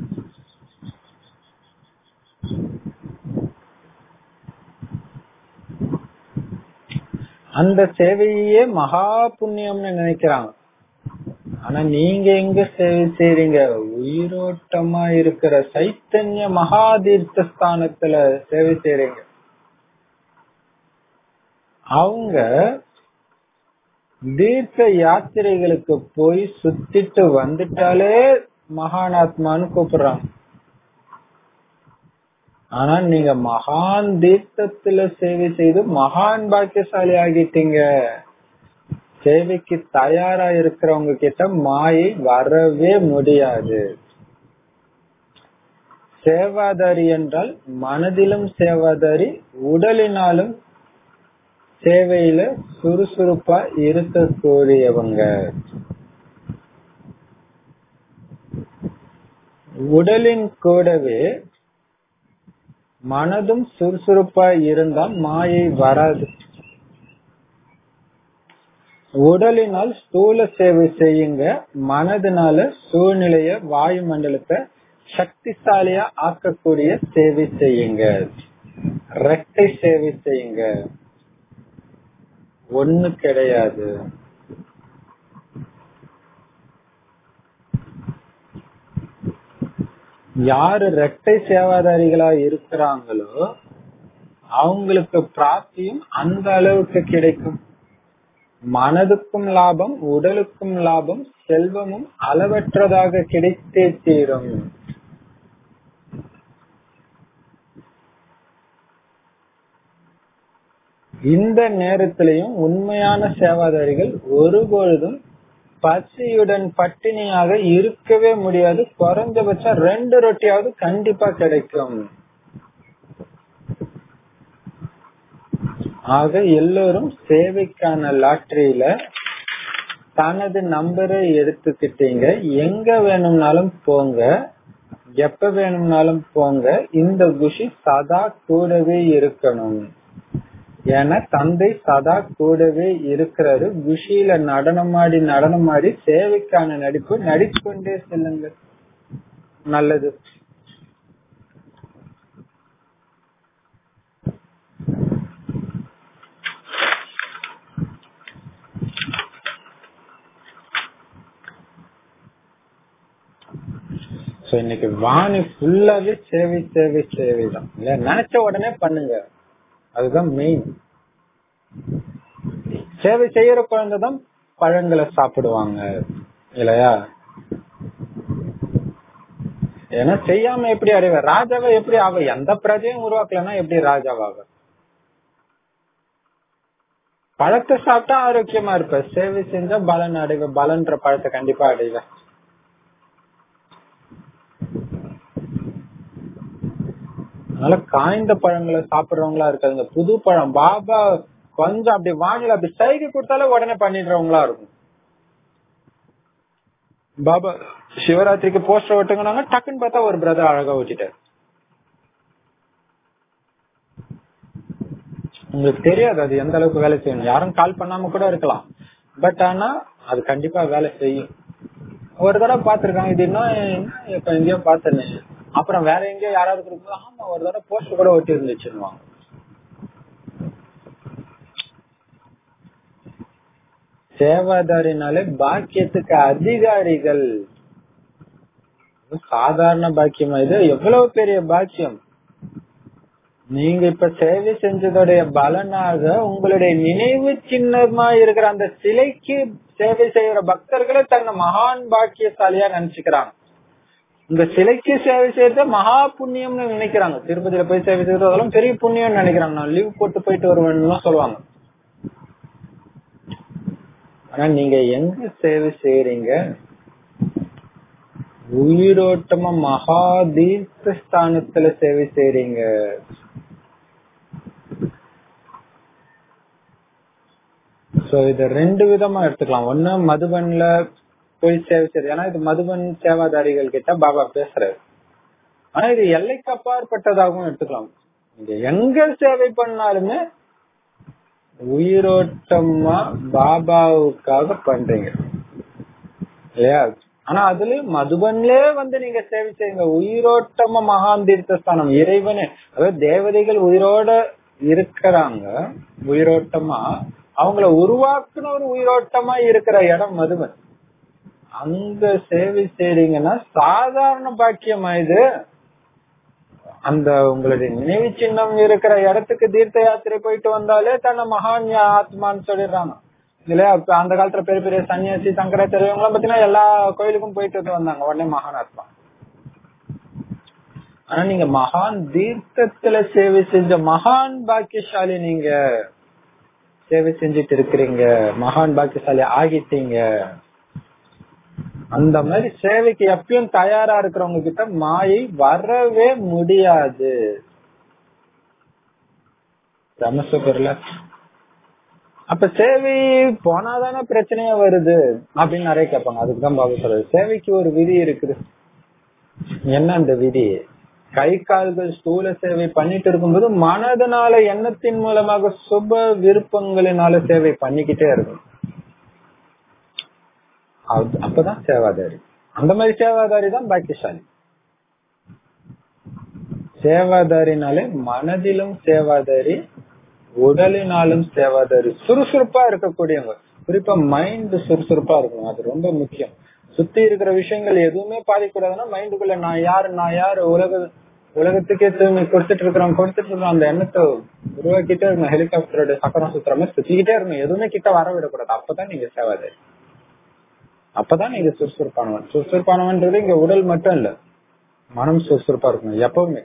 அந்த சேவையே மகா புண்ணியம்னு நினைக்கிறாங்க ஆனா நீங்க எங்க சேவை செய்றீங்க உயிரோட்டமா இருக்கிற சைத்தன்ய மகாதீர்த்த ஸ்தானத்துல சேவை செய்றீங்க அவங்க தீர்க்க யாத்திரைகளுக்கு போய் சுத்திட்டு வந்துட்டாலே மகானாத்மான்னு கூப்பிடுறாங்க ஆனா நீங்க மகான் தீர்த்தத்துல சேவை செய்து மகான் பாக்கியசாலி ஆகிட்டீங்க சேவைக்கு தயாரா இருக்கிறவங்க கிட்ட மாயை வரவே முடியாது சேவாதாரி என்றால் மனதிலும் சேவாதாரி உடலினாலும் சேவையில சுறுசுறுப்பா இருக்கக்கூடியவங்க உடலின் கூடவே மனதும் சுறுசுறுப்பா இருந்தா மாயை வராது உடலினால் ஸ்தூல சேவை செய்யுங்க மனதினால சூழ்நிலைய வாயுமண்டலத்தை சக்திசாலியா ஆக்கக்கூடிய சேவை செய்யுங்க ரெட்டை சேவை செய்யுங்க ஒண்ணு கிடையாது யாரு ரெட்டை சேவாதாரிகளா இருக்கிறாங்களோ அவங்களுக்கு பிராப்தியும் அந்த அளவுக்கு கிடைக்கும் மனதுக்கும் லாபம் உடலுக்கும் லாபம் செல்வமும் அளவற்றதாக கிடைத்தே தீரும் இந்த நேரத்திலையும் உண்மையான சேவாதாரிகள் ஒருபொழுதும் பசியுடன் பட்டினியாக இருக்கவே முடியாது குறைஞ்சபட்சம் ரெண்டு ரொட்டியாவது கண்டிப்பா கிடைக்கும் ஆக எல்லோரும் சேவைக்கான லாட்டரியில தனது நம்பரை எடுத்துக்கிட்டீங்க எங்க வேணும்னாலும் போங்க எப்ப வேணும்னாலும் போங்க இந்த குஷி சதா கூடவே இருக்கணும் ஏன்னா தந்தை சதா கூடவே இருக்கிறாரு குஷியில நடனமாடி நடனமாடி சேவைக்கான நடிப்பு நடிக்கொண்டே செல்லுங்க நல்லது சோ இன்னைக்கு வாணி ஃபுல்லாவே சேவை சேவை சேவை தான் இல்ல நினைச்ச உடனே பண்ணுங்க அதுதான் மெயின் சேவை செய்யற குழந்தை தான் பழங்களை சாப்பிடுவாங்க இல்லையா ஏன்னா செய்யாம எப்படி அடைவ ராஜாவை எப்படி ஆக எந்த பிரஜையும் உருவாக்கலன்னா எப்படி ராஜாவாக பழத்தை சாப்பிட்டா ஆரோக்கியமா இருப்ப சேவை செஞ்சா பலன் அடைவ பலன்ற பழத்தை கண்டிப்பா அடைவ அதனால காய்ந்த பழங்களை சாப்பிடுறவங்களா இருக்காதுங்க புது பழம் பாபா கொஞ்சம் அப்படி வாங்கல அப்படி சைகை கொடுத்தாலே உடனே பண்ணிடுறவங்களா இருக்கும் பாபா சிவராத்திரிக்கு போஸ்டர் ஒட்டுங்கனாங்க டக்குன்னு பார்த்தா ஒரு பிரதர் அழகா ஓட்டிட்டாரு உங்களுக்கு தெரியாது அது எந்த அளவுக்கு வேலை செய்யணும் யாரும் கால் பண்ணாம கூட இருக்கலாம் பட் ஆனா அது கண்டிப்பா வேலை செய்யும் ஒரு தடவை பாத்துருக்காங்க இது என்ன என்ன இப்ப எங்கேயோ பார்த்தேனே அப்புறம் வேற எங்கேயோ யாராவது கொடுக்கும்போது ஆமா ஒரு தடவை போஸ்டர் கூட ஒட்டி இருந்துச்சுன்னு சேவாதாரினாலே பாக்கியத்துக்கு அதிகாரிகள் சாதாரண பாக்கியமா இது எவ்வளவு பெரிய பாக்கியம் நீங்க இப்ப சேவை செஞ்சதுடைய பலனாக உங்களுடைய நினைவு சின்னமா இருக்கிற அந்த சிலைக்கு சேவை செய்யற பக்தர்களே தன்னை மகான் பாக்கியசாலியா நினைச்சுக்கிறாங்க இந்த சிலைக்கு சேவை செய்யறத மகா புண்ணியம்னு நினைக்கிறாங்க திருப்பதியில போய் சேவை செய்யறதெல்லாம் பெரிய புண்ணியம் நினைக்கிறாங்க நான் லீவ் போட்டு போயிட்டு வருவேன்னு சொல்லுவாங்க ஆனா நீங்க எங்க சேவை செய்யறீங்க உயிரோட்டமா மகா தீர்த்த ஸ்தானத்துல சேவை செய்யறீங்க சோ இத ரெண்டு விதமா எடுத்துக்கலாம் ஒண்ணு மதுபன்ல போய் சேவை செய்யறது ஏன்னா இது மதுபன் சேவாதாரிகள் கிட்ட பாபா பேசுறாரு ஆனா இது எல்லைக்கு அப்பாற்பட்டதாகவும் எடுத்துக்கலாம் நீங்க எங்க சேவை பண்ணாலுமே உயிரோட்டமா பாபாவுக்காக பண்றீங்க இல்லையா ஆனா அதுலயும் மதுபன்லே வந்து நீங்க சேவை செய்யுங்க உயிரோட்டமா மகான் தீர்த்தஸ்தானம் இறைவனே அதாவது தேவதைகள் உயிரோட இருக்கிறாங்க உயிரோட்டமா அவங்கள உருவாக்குன ஒரு உயிரோட்டமா இருக்கிற இடம் மதுபன் அங்க சேவை செய்றீங்கன்னா சாதாரண பாக்கியமா இது அந்த உங்களுடைய நினைவு சின்னம் இருக்கிற இடத்துக்கு தீர்த்த யாத்திரை போயிட்டு வந்தாலே தன்னை மகான் ஆத்மான்னு சொல்லிடுறாங்க இல்லையா இப்ப அந்த காலத்துல பெரிய பெரிய சன்னியாசி சங்கராச்சாரிய இவங்கெல்லாம் பாத்தீங்கன்னா எல்லா கோயிலுக்கும் போயிட்டு வந்தாங்க உடனே மகான் ஆத்மா ஆனா நீங்க மகான் தீர்த்தத்துல சேவை செஞ்ச மகான் பாக்கியசாலி நீங்க சேவை செஞ்சுட்டு இருக்கிறீங்க மகான் பாக்கியசாலி ஆகிட்டீங்க அந்த மாதிரி சேவைக்கு எப்பயும் தயாரா இருக்கிறவங்க கிட்ட மாயை வரவே முடியாது ரமசபர்ல அப்ப சேவை போனாதானே பிரச்சனையா வருது அப்படின்னு நிறைய கேட்பாங்க அதுக்குதான் பாபு சொல்றது சேவைக்கு ஒரு விதி இருக்குது என்ன அந்த விதி கை கால்கள் ஸ்தூல சேவை பண்ணிட்டு இருக்கும்போது மனதனால எண்ணத்தின் மூலமாக சுப விருப்பங்களினால சேவை பண்ணிக்கிட்டே இருக்கும் அப்பதான் சேவாதாரி அந்த மாதிரி சேவாதாரி தான் பாக்கியசாலி சேவாதாரினாலே மனதிலும் சேவாதாரி உடலினாலும் சேவாதாரி சுறுசுறுப்பா இருக்கக்கூடியவங்க குறிப்பா மைண்ட் சுறுசுறுப்பா இருக்கணும் அது ரொம்ப முக்கியம் சுத்தி இருக்கிற விஷயங்கள் எதுவுமே பாதிக்கூடாதுன்னா மைண்டுக்குள்ள நான் யாரு நான் யாரு உலக உலகத்துக்கே தூய்மை கொடுத்துட்டு இருக்கிறோம் கொடுத்துட்டு இருக்கிறோம் அந்த எண்ணத்தை உருவாக்கிட்டே இருக்கணும் ஹெலிகாப்டரோட சக்கரம் சுத்துற மாதிரி சுத்திக்கிட்டே இருக்கணும் எதுவுமே கிட்ட வர விடக்கூடாது அப்பதான் நீங்க சேவாதாரி அப்பதான் நீங்க சுறுசுறுப்பானவன் சுறுசுறுப்பானவன்றது இங்க உடல் மட்டும் இல்ல மனம் சுறுசுறுப்பா இருக்கணும் எப்பவுமே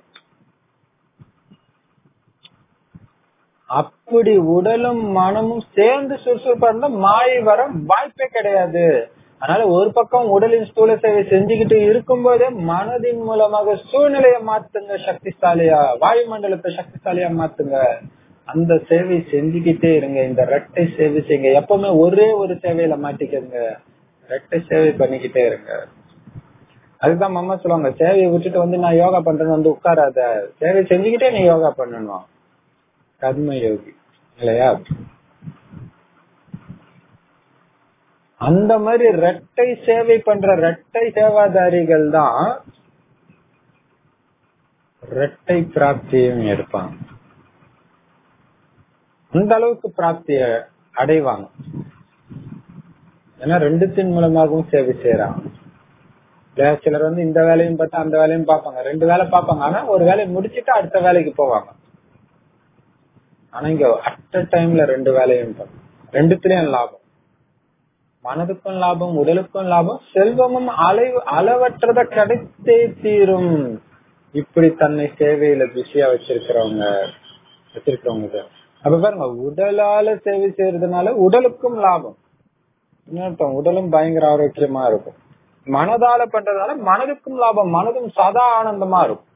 அப்படி உடலும் மனமும் சேர்ந்து சுறுசுறுப்பா இருந்தா மாயை வர வாய்ப்பே கிடையாது அதனால ஒரு பக்கம் உடலின் ஸ்தூல சேவை செஞ்சுக்கிட்டு இருக்கும் போதே மனதின் மூலமாக சூழ்நிலையை மாத்துங்க சக்திசாலியா வாயுமண்டலத்தை சக்திசாலியா மாத்துங்க அந்த சேவை செஞ்சுக்கிட்டே இருங்க இந்த ரெட்டை சேவை செய்யுங்க எப்பவுமே ஒரே ஒரு சேவையில மாட்டிக்கங்க ரெட்டை சேவை பண்ணிக்கிட்டே இருங்க அதுதான் மாமா சொல்லுவாங்க சேவையை விட்டுட்டு வந்து நான் யோகா பண்றேன்னு வந்து உட்காராத சேவை செஞ்சுக்கிட்டே நீ யோகா பண்ணணும் கர்ம யோகி இல்லையா அந்த மாதிரி ரெட்டை சேவை பண்ற ரெட்டை சேவாதாரிகள் தான் ரெட்டை பிராப்தியும் எடுப்பாங்க அந்த அளவுக்கு பிராப்திய அடைவாங்க ஏன்னா ரெண்டுத்தின் மூலமாகவும் சேவை செய்யறாங்க இல்ல சிலர் வந்து இந்த வேலையும் பார்த்தா அந்த வேலையும் பார்ப்பாங்க ரெண்டு வேலை பார்ப்பாங்க ஆனா ஒரு வேலையை முடிச்சிட்டு அடுத்த வேலைக்கு போவாங்க ஆனா இங்க அட் டைம்ல ரெண்டு வேலையும் பார்ப்பாங்க. ரெண்டுத்துலயும் லாபம் மனதுக்கும் லாபம் உடலுக்கும் லாபம் செல்வமும் அளவு அளவற்றத கிடைத்தே தீரும் இப்படி தன்னை சேவையில பிஸியா வச்சிருக்கிறவங்க வச்சிருக்கிறவங்க இது. அப்ப பாருங்க உடலால சேவை செய்யறதுனால உடலுக்கும் லாபம் இன்னொருத்தன் உடலும் பயங்கர ஆரோக்கியமா இருக்கும் மனதால பண்றதுனால மனதுக்கும் லாபம் மனதும் சதா ஆனந்தமா இருக்கும்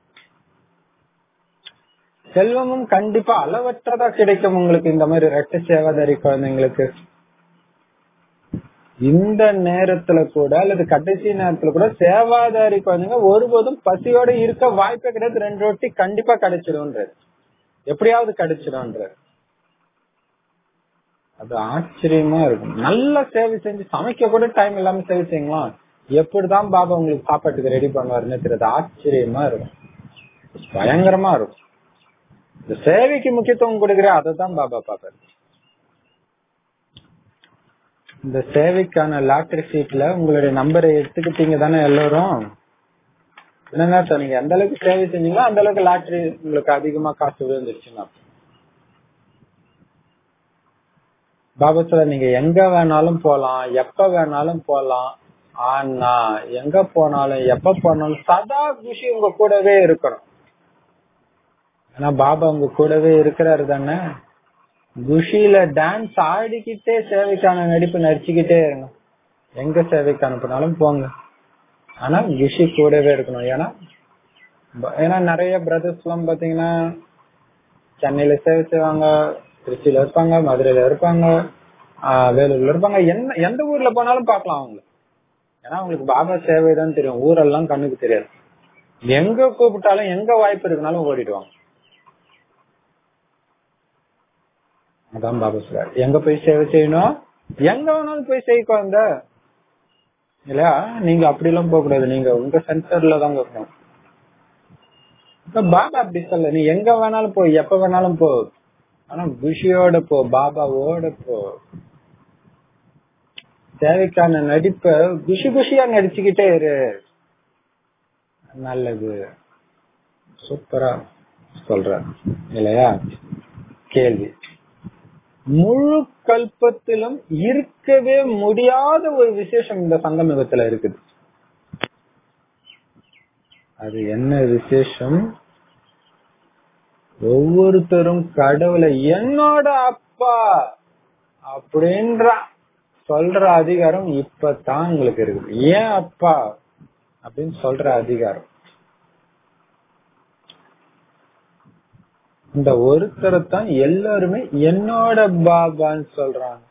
செல்வமும் கண்டிப்பா அளவற்றதா கிடைக்கும் உங்களுக்கு இந்த மாதிரி ரெட்ட சேவாதாரி குழந்தைங்களுக்கு இந்த நேரத்துல கூட அல்லது கடைசி நேரத்துல கூட சேவாதாரி குழந்தைங்க ஒருபோதும் பசியோட இருக்க வாய்ப்பே கிடையாது ரெண்டு ரொட்டி கண்டிப்பா கிடைச்சிடும்ன்றது எப்படியாவது கிடைச்சிடும்ன்றது அது ஆச்சரியமா இருக்கும் நல்ல சேவை செஞ்சு சமைக்க கூட டைம் இல்லாம சேவை செய்யலாம் எப்படிதான் பாபா உங்களுக்கு சாப்பாட்டுக்கு ரெடி பண்ணுவாருன்னு தெரியாது ஆச்சரியமா இருக்கும் பயங்கரமா இருக்கும் இந்த சேவைக்கு முக்கியத்துவம் கொடுக்குற அதை தான் பாபா பாப்பாரு இந்த சேவைக்கான லாட்டரி சீட்ல உங்களுடைய நம்பரை எடுத்துக்கிட்டீங்க தானே எல்லாரும் என்னங்க சார் நீங்க எந்த அளவுக்கு சேவை செஞ்சீங்களோ அந்த அளவுக்கு லாட்டரி உங்களுக்கு அதிகமா காசு விழுந்துருச்சுன்னா பாபா சார் நீங்க எங்க வேணாலும் போலாம் எப்ப வேணாலும் போலாம் ஆனா எங்க போனாலும் எப்ப போனாலும் சதா குஷி உங்க கூடவே இருக்கணும் ஏன்னா பாபா உங்க கூடவே இருக்கிறாரு தானே குஷியில டான்ஸ் ஆடிக்கிட்டே சேவைக்கான நடிப்பு நடிச்சுக்கிட்டே இருங்க எங்க சேவைக்கு அனுப்புனாலும் போங்க ஆனா குஷி கூடவே இருக்கணும் ஏன்னா ப- ஏன்னா நிறைய பிரதர்ஸ் எல்லாம் பாத்தீங்கன்னா சென்னையில சேவை செய்வாங்க திருச்சியில இருப்பாங்க மதுரையில இருப்பாங்க ஆஹ் வேலூர்ல இருப்பாங்க என்ன எந்த ஊர்ல போனாலும் பார்க்கலாம் அவங்க ஏன்னா அவங்களுக்கு பாபா சேவை தான் தெரியும் ஊரெல்லாம் கண்ணுக்கு தெரியாது எங்க கூப்பிட்டாலும் எங்க வாய்ப்பு இருக்குனாலும் ஓடிடுவாங்க அதான் பாபா சொல்றாரு எங்க போய் சேவை செய்யணும் எங்க வேணாலும் போய் செய்ய குழந்தை இல்லையா நீங்க அப்படி எல்லாம் போக கூடாது நீங்க உங்க சென்டர்ல தான் இருக்கணும் இப்ப பாபா அப்படி சொல்ல நீ எங்க வேணாலும் போ எப்ப வேணாலும் போ ஆனா குஷியோட போ பாபாவோட போ தேவைக்கான நடிப்ப குஷி குஷியா நடிச்சுக்கிட்டே இரு நல்லது சூப்பரா சொல்ற இல்லையா கேள்வி முழு கல்பத்திலும் இருக்கவே முடியாத ஒரு விசேஷம் இந்த சங்கமிகத்துல இருக்குது அது என்ன விசேஷம் ஒவ்வொருத்தரும் கடவுளை என்னோட அப்பா அப்படின்ற சொல்ற அதிகாரம் இப்பதான் உங்களுக்கு இருக்குது ஏன் அப்பா அப்படின்னு சொல்ற அதிகாரம் இந்த ஒருத்தரை தான் எல்லாருமே என்னோட பாபான்னு சொல்றாங்க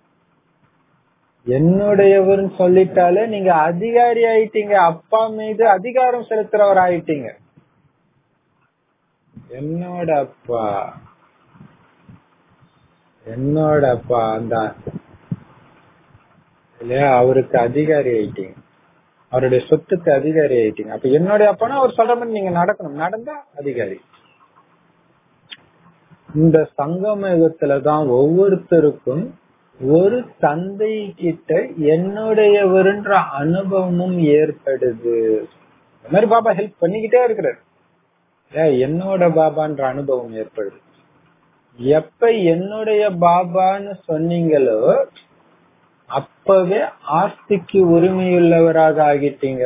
என்னுடையவர்னு சொல்லிட்டாலே நீங்க அதிகாரி ஆயிட்டீங்க அப்பா மீது அதிகாரம் செலுத்துறவர் ஆயிட்டீங்க என்னோட அப்பா என்னோட அப்பா அந்த இல்லையா அவருக்கு அதிகாரி ஆயிட்டீங்க அவருடைய சொத்துக்கு அதிகாரி ஆயிட்டீங்க அப்ப என்னுடைய அப்பானா அவர் சொல்ற மாதிரி நீங்க நடக்கணும் நடந்தா அதிகாரி இந்த சங்கம யுகத்துலதான் ஒவ்வொருத்தருக்கும் ஒரு தந்தை கிட்ட என்னுடையவருன்ற அனுபவமும் ஏற்படுது இந்த மாதிரி பாபா ஹெல்ப் பண்ணிக்கிட்டே இருக்கிறார் ஏன் என்னோட பாபான்ற அனுபவம் ஏற்படுது எப்ப என்னுடைய பாபான்னு சொன்னீங்களோ அப்பவே ஆஸ்திக்கு உரிமையுள்ளவராக ஆகிட்டீங்க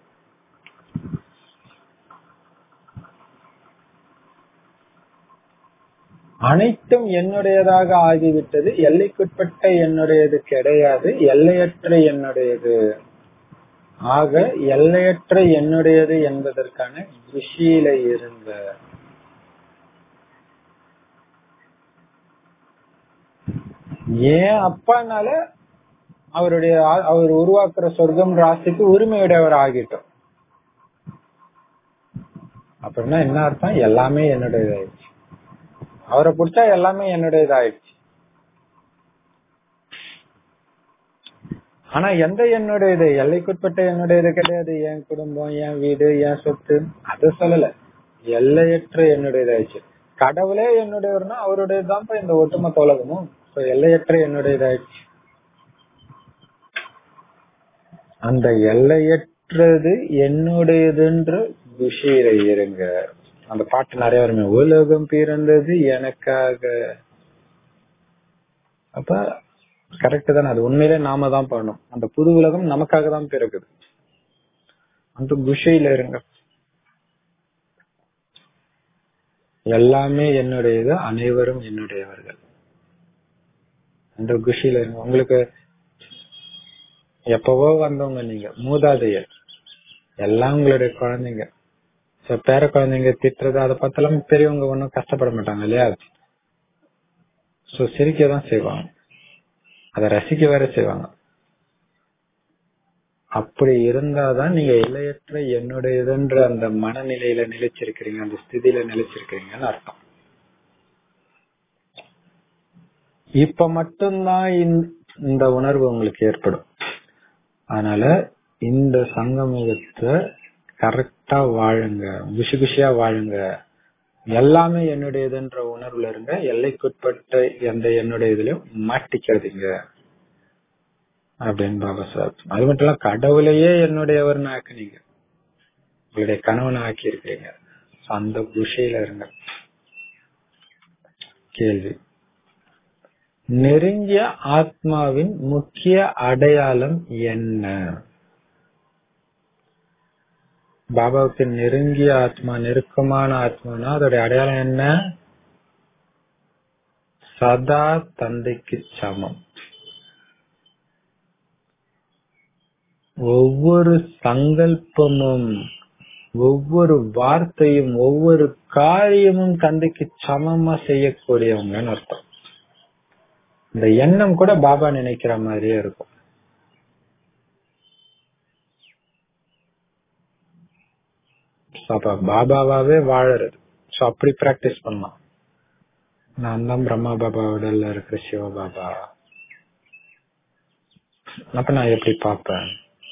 அனைத்தும் என்னுடையதாக ஆகிவிட்டது எல்லைக்குட்பட்ட என்னுடையது கிடையாது எல்லையற்ற என்னுடையது ஆக எல்லையற்ற என்னுடையது என்பதற்கான குஷியில இருந்த ஏன் அப்பானால அவருடைய ஆ- அவர் உருவாக்குற சொர்க்கம் ராசிக்கு உரிமையுடையவர் ஆகிட்டோம் அப்படின்னா என்ன அர்த்தம் எல்லாமே என்னுடையதாயிடுச்சு அவரை பிடிச்சா எல்லாமே என்னுடையதாயிடுச்சு ஆனா எந்த என்னுடையது எல்லைக்குட்பட்ட என்னுடையது கிடையாது என் குடும்பம் என் வீடு என் சொத்து அது சொல்லல எல்லையற்ற என்னுடையதாயிடுச்சு கடவுளே என்னுடையவர்னா அவருடையதுதான் இப்ப இந்த ஒட்டுமொத்த உலகமும் இப்ப எல்லையற்ற என்னுடையதாயிடுச்சு அந்த எல்லையற்ற மற்றது என்னுடையதுன்ற குஷியில இருங்க அந்த பாட்டு நிறைய வருமே உலகம் பிறந்தது எனக்காக அப்ப கரெக்ட் தானே அது உண்மையிலே நாம தான் பண்ணணும் அந்த புது உலகம் நமக்காக தான் பிறகுது அந்த குஷையில இருங்க எல்லாமே என்னுடையது அனைவரும் என்னுடையவர்கள் அந்த குஷியில இருங்க உங்களுக்கு எப்பவோ வந்தவங்க நீங்க மூதாதையர் எல்லாம் உங்களுடைய குழந்தைங்க சோ பேர குழந்தைங்க திட்டுறது அதை பார்த்தெல்லாம் பெரியவங்க ஒன்றும் கஷ்டப்பட மாட்டாங்க இல்லையா சோ சிரிக்க தான் செய்வாங்க அதை ரசிக்க வேற செய்வாங்க அப்படி இருந்தாதான் நீங்க எல்லையற்ற என்னுடையதுன்ற அந்த மனநிலையில நிலைச்சிருக்கிறீங்க அந்த ஸ்திதியில நிலைச்சிருக்கிறீங்கன்னு அர்த்தம் இப்ப மட்டும்தான் இந்த உணர்வு உங்களுக்கு ஏற்படும் அதனால இந்த சங்கமத்தை கரெக்டா வாழுங்க குஷி குஷியா வாழுங்க எல்லாமே என்னுடையதுன்ற உணர்வுல இருங்க எல்லைக்குட்பட்ட எந்த என்னுடைய இதுலயும் மாட்டிக்காதீங்க அப்படின்னு பாபா சார் அது மட்டும் இல்ல கடவுளையே என்னுடையவர்னு ஆக்குனீங்க உங்களுடைய கணவனை ஆக்கி இருக்கிறீங்க அந்த குஷையில இருங்க கேள்வி நெருங்கிய ஆத்மாவின் முக்கிய அடையாளம் என்ன பாபாவுக்கு நெருங்கிய ஆத்மா நெருக்கமான ஆத்மானா அதோட அடையாளம் என்ன சதா தந்தைக்கு சமம் ஒவ்வொரு சங்கல்பமும் ஒவ்வொரு வார்த்தையும் ஒவ்வொரு காரியமும் தந்தைக்கு சமமா செய்யக்கூடியவங்கன்னு அர்த்தம் இந்த எண்ணம் கூட பாபா நினைக்கிற மாதிரியே இருக்கும் அப்ப பாபாவாவே வாழறது சோ அப்படி பிராக்டிஸ் பண்ணலாம் நான் தான் பிரம்மா பாபா உடல்ல இருக்கிற சிவ பாபா அப்ப நான் எப்படி பார்ப்பேன்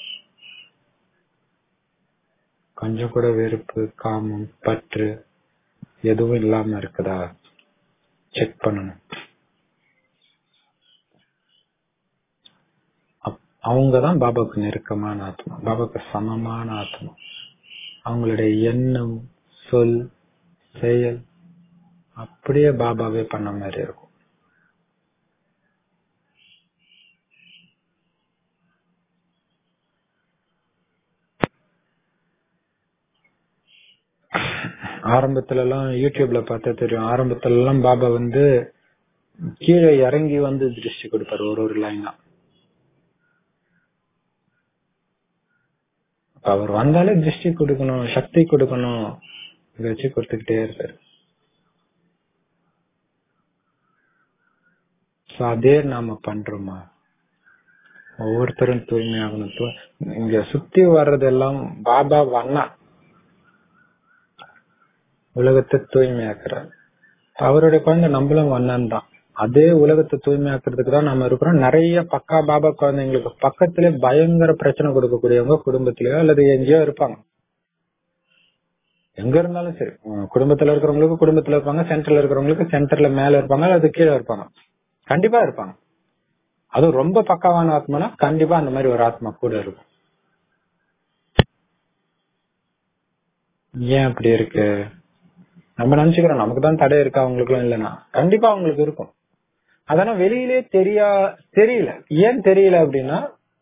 கொஞ்சம் கூட வெறுப்பு காமம் பற்று எதுவும் இல்லாம இருக்குதா செக் பண்ணணும் அவங்கதான் பாபாவுக்கு நெருக்கமான ஆத்மா பாபாவுக்கு சமமான ஆத்மா அவங்களுடைய எண்ணம் சொல் செயல் அப்படியே பாபாவே பண்ண மாதிரி இருக்கும் ஆரம்பத்துல எல்லாம் யூடியூப்ல பார்த்தா தெரியும் ஆரம்பத்துல எல்லாம் பாபா வந்து கீழே இறங்கி வந்து திருஷ்டி கொடுப்பாரு ஒரு ஒரு லைனா அவர் வந்தாலே திருஷ்டி கொடுக்கணும் சக்தி கொடுக்கணும் இத வச்சு கொடுத்துக்கிட்டே இருக்காரு அதே நாம பண்றோமா ஒவ்வொருத்தரும் தூய்மையாகணும் இங்க சுத்தி வர்றதெல்லாம் பாபா வண்ணா உலகத்தை தூய்மையாக்குறார் அவருடைய குழந்தை நம்மளும் வண்ணன் தான் அதே உலகத்தை தூய்மையாக்குறதுக்கு தான் நம்ம இருக்கிறோம் நிறைய பக்கா பாபா குழந்தைங்களுக்கு பக்கத்திலே பயங்கர பிரச்சனை கொடுக்கக்கூடியவங்க குடும்பத்திலயோ அல்லது எங்கேயோ இருப்பாங்க எங்க இருந்தாலும் சரி குடும்பத்துல இருக்கிறவங்களுக்கு குடும்பத்துல இருப்பாங்க சென்டர்ல இருக்கிறவங்களுக்கு சென்டர்ல மேல இருப்பாங்க அல்லது கீழே இருப்பாங்க கண்டிப்பா இருப்பாங்க அதுவும் ரொம்ப பக்காவான ஆத்மானா கண்டிப்பா அந்த மாதிரி ஒரு ஆத்மா கூட இருக்கும் ஏன் அப்படி இருக்கு நம்ம நினைச்சுக்கிறோம் நமக்கு தான் தடை இருக்கா அவங்களுக்கு இல்லைன்னா கண்டிப்பா அவங்களுக்கு இருக்கும் அதெல்லாம் வெளியிலே தெரியா தெரியல ஏன் தெரியல அப்படின்னா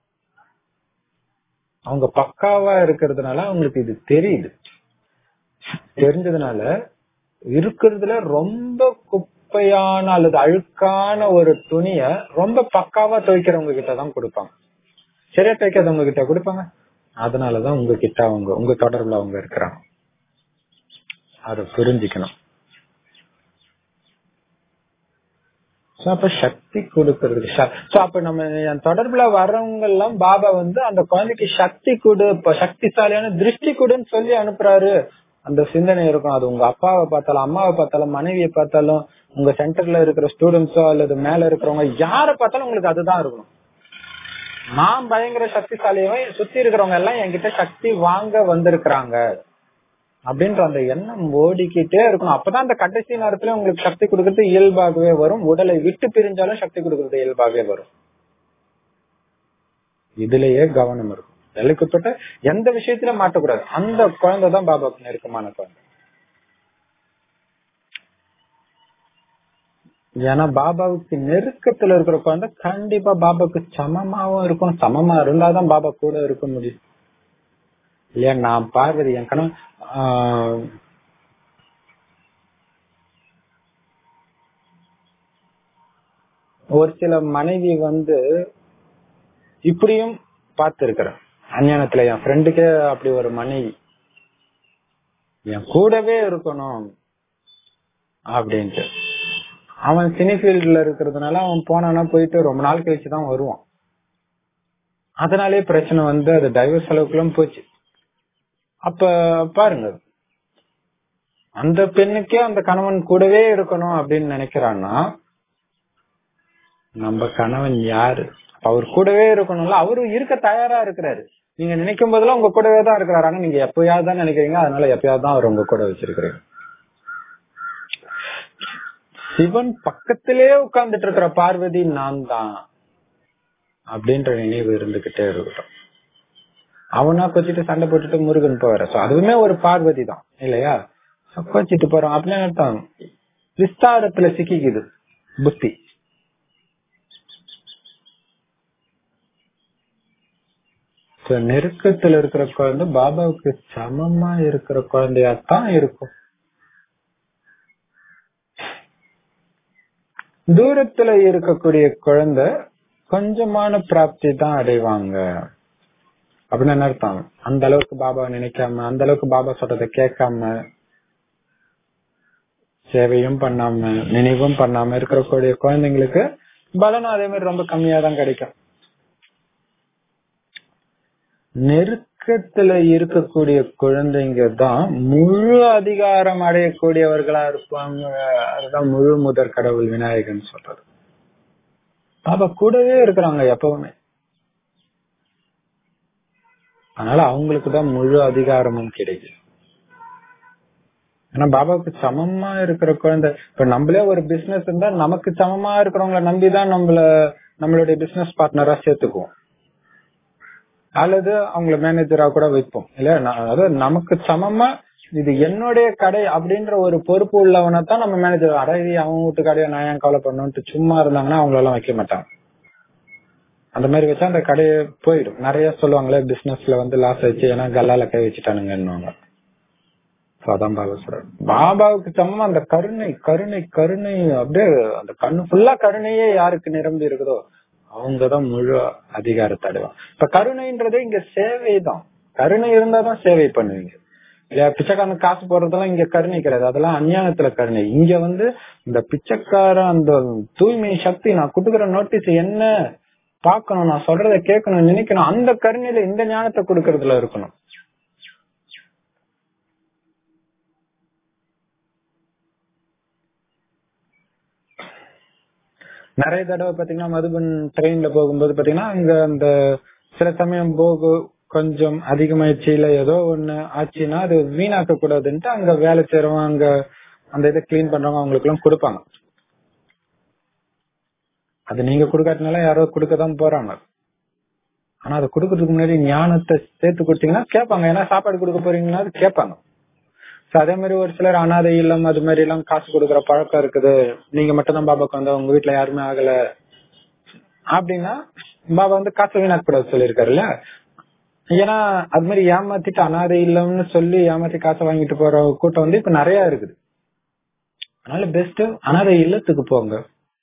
அவங்க பக்காவா இருக்கிறதுனால அவங்களுக்கு இது தெரியுது தெரிஞ்சதுனால இருக்கிறதுல ரொம்ப குப்பையான அல்லது அழுக்கான ஒரு துணிய ரொம்ப பக்காவா துவைக்கிறவங்க கிட்ட தான் கொடுப்பாங்க சரியா துவைக்காதவங்க கிட்ட கொடுப்பாங்க அதனாலதான் உங்ககிட்ட அவங்க உங்க தொடர்புல அவங்க இருக்கிறாங்க அத புரிஞ்சுக்கணும் அப்ப சக்தி கொடுக்கறது அப்ப நம்ம தொடர்புல வர்றவங்க எல்லாம் பாபா வந்து அந்த குழந்தைக்கு சக்தி கொடு இப்ப சக்திசாலியான திருஷ்டி கொடுன்னு சொல்லி அனுப்புறாரு அந்த சிந்தனை இருக்கும் அது உங்க அப்பாவை பார்த்தாலும் அம்மாவை பார்த்தாலும் மனைவியை பார்த்தாலும் உங்க சென்டர்ல இருக்கிற ஸ்டூடெண்ட்ஸோ அல்லது மேல இருக்கிறவங்க யார பார்த்தாலும் உங்களுக்கு அதுதான் இருக்கணும் நான் பயங்கர சக்திசாலியவன் சுத்தி இருக்கிறவங்க எல்லாம் என்கிட்ட சக்தி வாங்க வந்திருக்கிறாங்க அப்படின்ற அந்த எண்ணம் ஓடிக்கிட்டே இருக்கணும் அப்பதான் அந்த கடைசி நேரத்துல உங்களுக்கு சக்தி கொடுக்கறது இயல்பாகவே வரும் உடலை விட்டு பிரிஞ்சாலும் சக்தி கொடுக்கறது இயல்பாகவே வரும் இதுலயே கவனம் இருக்கும் எல்லைக்குட்பட்ட எந்த விஷயத்துல மாட்டக்கூடாது அந்த குழந்தை தான் பாபாவுக்கு நெருக்கமான குழந்தை ஏன்னா பாபாவுக்கு நெருக்கத்துல இருக்கிற குழந்தை கண்டிப்பா பாபாவுக்கு சமமாவும் இருக்கும் சமமா இருந்தாதான் பாபா கூட இருக்க முடியும் இல்லையா நான் பார்வதி என் கணவன் ஆஹ், ஒரு சில மனைவி வந்து இப்படியும் பார்த்திருக்கிறேன் அஞ்ஞானத்துல என் ஃப்ரெண்டுக்கே அப்படி ஒரு மனைவி என் கூடவே இருக்கணும் அப்படின்ட்டு அவன் சினி ஃபீல்ட்ல இருக்கிறதுனால அவன் போனானா போயிட்டு ரொம்ப நாள் கழிச்சு தான் வருவான் அதனாலே பிரச்சனை வந்து அது டைவர்ஸ் அளவுக்குலாம் போச்சு அப்ப பாருங்க அந்த பெண்ணுக்கே அந்த கணவன் கூடவே இருக்கணும் அப்படின்னு நினைக்கிறான்னா நம்ம கணவன் யாரு அவர் கூடவே இருக்கணும்ல அவரு இருக்க தயாரா இருக்கிறாரு நீங்க நினைக்கும் போதெல்லாம் உங்க கூடவே தான் இருக்கிறாரு ஆனா நீங்க எப்பயாவது தான் நினைக்கிறீங்க அதனால எப்பயாவது தான் அவர் உங்க கூட வச்சிருக்கிறீங்க சிவன் பக்கத்திலே உட்கார்ந்துட்டு இருக்கிற பார்வதி நான் தான் அப்படின்ற நினைவு இருந்துகிட்டே இருக்கட்டும் அவனா கொச்சிட்டு சண்டை போட்டுட்டு முருகன் போவாரு So, அதுவுமே ஒரு பார்வதி தான் இல்லையா So, கொச்சிட்டு போறான் அப்படின்னு அர்த்தம் விஸ்தாரத்துல சிக்கிக்குது புத்தி So, நெருக்கத்துல இருக்கிற குழந்தை பாபாவுக்கு சமமா இருக்கிற குழந்தையாத்தான் இருக்கும் தூரத்துல இருக்கக்கூடிய குழந்தை கொஞ்சமான பிராப்தி தான் அடைவாங்க அப்படின்னு என்ன அர்த்தம் அந்த அளவுக்கு பாபாவை நினைக்காம அந்த அளவுக்கு பாபா சொல்றதை கேட்காம சேவையும் பண்ணாம நினைவும் பண்ணாம இருக்கக்கூடிய குழந்தைங்களுக்கு பலனும் அதே மாதிரி ரொம்ப கம்மியா தான் கிடைக்கும் நெருக்கத்துல இருக்கக்கூடிய குழந்தைங்க தான் முழு அதிகாரம் அடையக்கூடியவர்களா இருப்பாங்க அதுதான் முழு முதற் கடவுள் விநாயகன் சொல்றது பாபா கூடவே இருக்கிறாங்க எப்பவுமே அதனால அவங்களுக்கு தான் முழு அதிகாரமும் கிடைக்கும் ஏன்னா பாபாவுக்கு சமமா இருக்கிற குழந்தை இப்ப நம்மளே ஒரு பிசினஸ் இருந்தா நமக்கு சமமா இருக்கிறவங்கள நம்பிதான் நம்மள நம்மளுடைய பிசினஸ் பார்ட்னரா சேர்த்துக்குவோம் அல்லது அவங்கள மேனேஜரா கூட வைப்போம் இல்ல நான் அதாவது நமக்கு சமமா இது என்னுடைய கடை அப்படின்ற ஒரு பொறுப்பு உள்ளவனை தான் நம்ம மேனேஜர் அடவி அவங்க வீட்டு கடையை நான் ஏன் கவலை பண்ணணும்ட்டு சும்மா இருந்தாங்கன்னா அவங்கள எல்லாம் வைக்க மாட்டாங்க அந்த மாதிரி வச்சா அந்த கடையை போயிடும் நிறைய சொல்லுவாங்களே பிசினஸ்ல வந்து லாஸ் ஆயிடுச்சு ஏன்னா கல்லால கை வச்சுட்டானுங்கன்னு So, அதான் பாபா சொல்றாரு பாபாவுக்கு சமமா அந்த கருணை கருணை கருணை அப்படியே அந்த கண்ணு ஃபுல்லா கருணையே யாருக்கு நிரம்பி இருக்குதோ அவங்கதான் முழு அதிகாரத்தை அடைவாங்க இப்ப கருணைன்றதே இங்க சேவை தான் கருணை இருந்தாதான் சேவை பண்ணுவீங்க இல்லையா பிச்சைக்காரன் காசு போடுறதெல்லாம் இங்க கருணை கிடையாது அதெல்லாம் அஞ்ஞானத்துல கருணை இங்க வந்து இந்த பிச்சைக்காரன் அந்த தூய்மை சக்தி நான் கொடுக்குற நோட்டீஸ் என்ன பார்க்கணும் நான் சொல்றத கேட்கணும் நினைக்கணும் அந்த கருணையில இந்த ஞானத்தை கொடுக்கறதுல இருக்கணும் நிறைய தடவை பாத்தீங்கன்னா மதுபன் ட்ரெயின்ல போகும்போது பாத்தீங்கன்னா அங்க அந்த சில சமயம் போகு கொஞ்சம் அதிகமாயிடுச்சு இல்ல ஏதோ ஒண்ணு ஆச்சுன்னா அது வீணாக்க கூடாதுன்ட்டு அங்க வேலை செய்யறவங்க அங்க அந்த இதை கிளீன் பண்றவங்க அவங்களுக்கு எல்லாம் கொடுப்பாங்க அது நீங்க கொடுக்காட்டினால யாரோ கொடுக்கதான் போறாங்க ஆனா அதை கொடுக்கறதுக்கு முன்னாடி ஞானத்தை சேர்த்து கொடுத்தீங்கன்னா கேட்பாங்க ஏன்னா சாப்பாடு கொடுக்க போறீங்கன்னா அது கேட்பாங்க So, அதே மாதிரி ஒரு சிலர் அனாதை இல்லம் அது மாதிரி எல்லாம் காசு கொடுக்கற பழக்கம் இருக்குது நீங்க மட்டும் தான் பாபாக்கு வந்து உங்க வீட்டுல யாருமே ஆகல அப்படின்னா பாபா வந்து காசு வீணாக்க கூடாது சொல்லியிருக்காருல்ல ஏன்னா அது மாதிரி ஏமாத்திட்டு அனாதை இல்லம்னு சொல்லி ஏமாத்தி காசை வாங்கிட்டு போற கூட்டம் வந்து இப்ப நிறைய இருக்குது அதனால பெஸ்ட் அனாதை இல்லத்துக்கு போங்க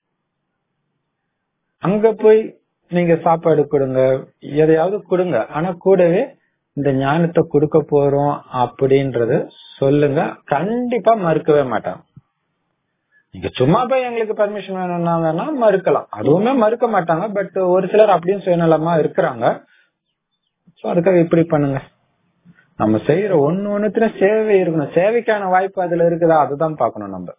அங்க போய் நீங்க சாப்பாடு கொடுங்க எதையாவது கொடுங்க ஆனா கூடவே இந்த ஞானத்தை கொடுக்க போறோம் அப்படின்றது சொல்லுங்க கண்டிப்பா மறுக்கவே மாட்டாங்க நீங்க சும்மா போய் எங்களுக்கு பர்மிஷன் வேணும்னா வேணா மறுக்கலாம் அதுவுமே மறுக்க மாட்டாங்க பட் ஒரு சிலர் அப்படியும் சுயநலமா இருக்கிறாங்க சோ அதுக்காக இப்படி பண்ணுங்க நம்ம செய்யற ஒண்ணு ஒண்ணுத்துல சேவை இருக்கணும் சேவைக்கான வாய்ப்பு அதுல இருக்குதா அதுதான் பாக்கணும் நம்ம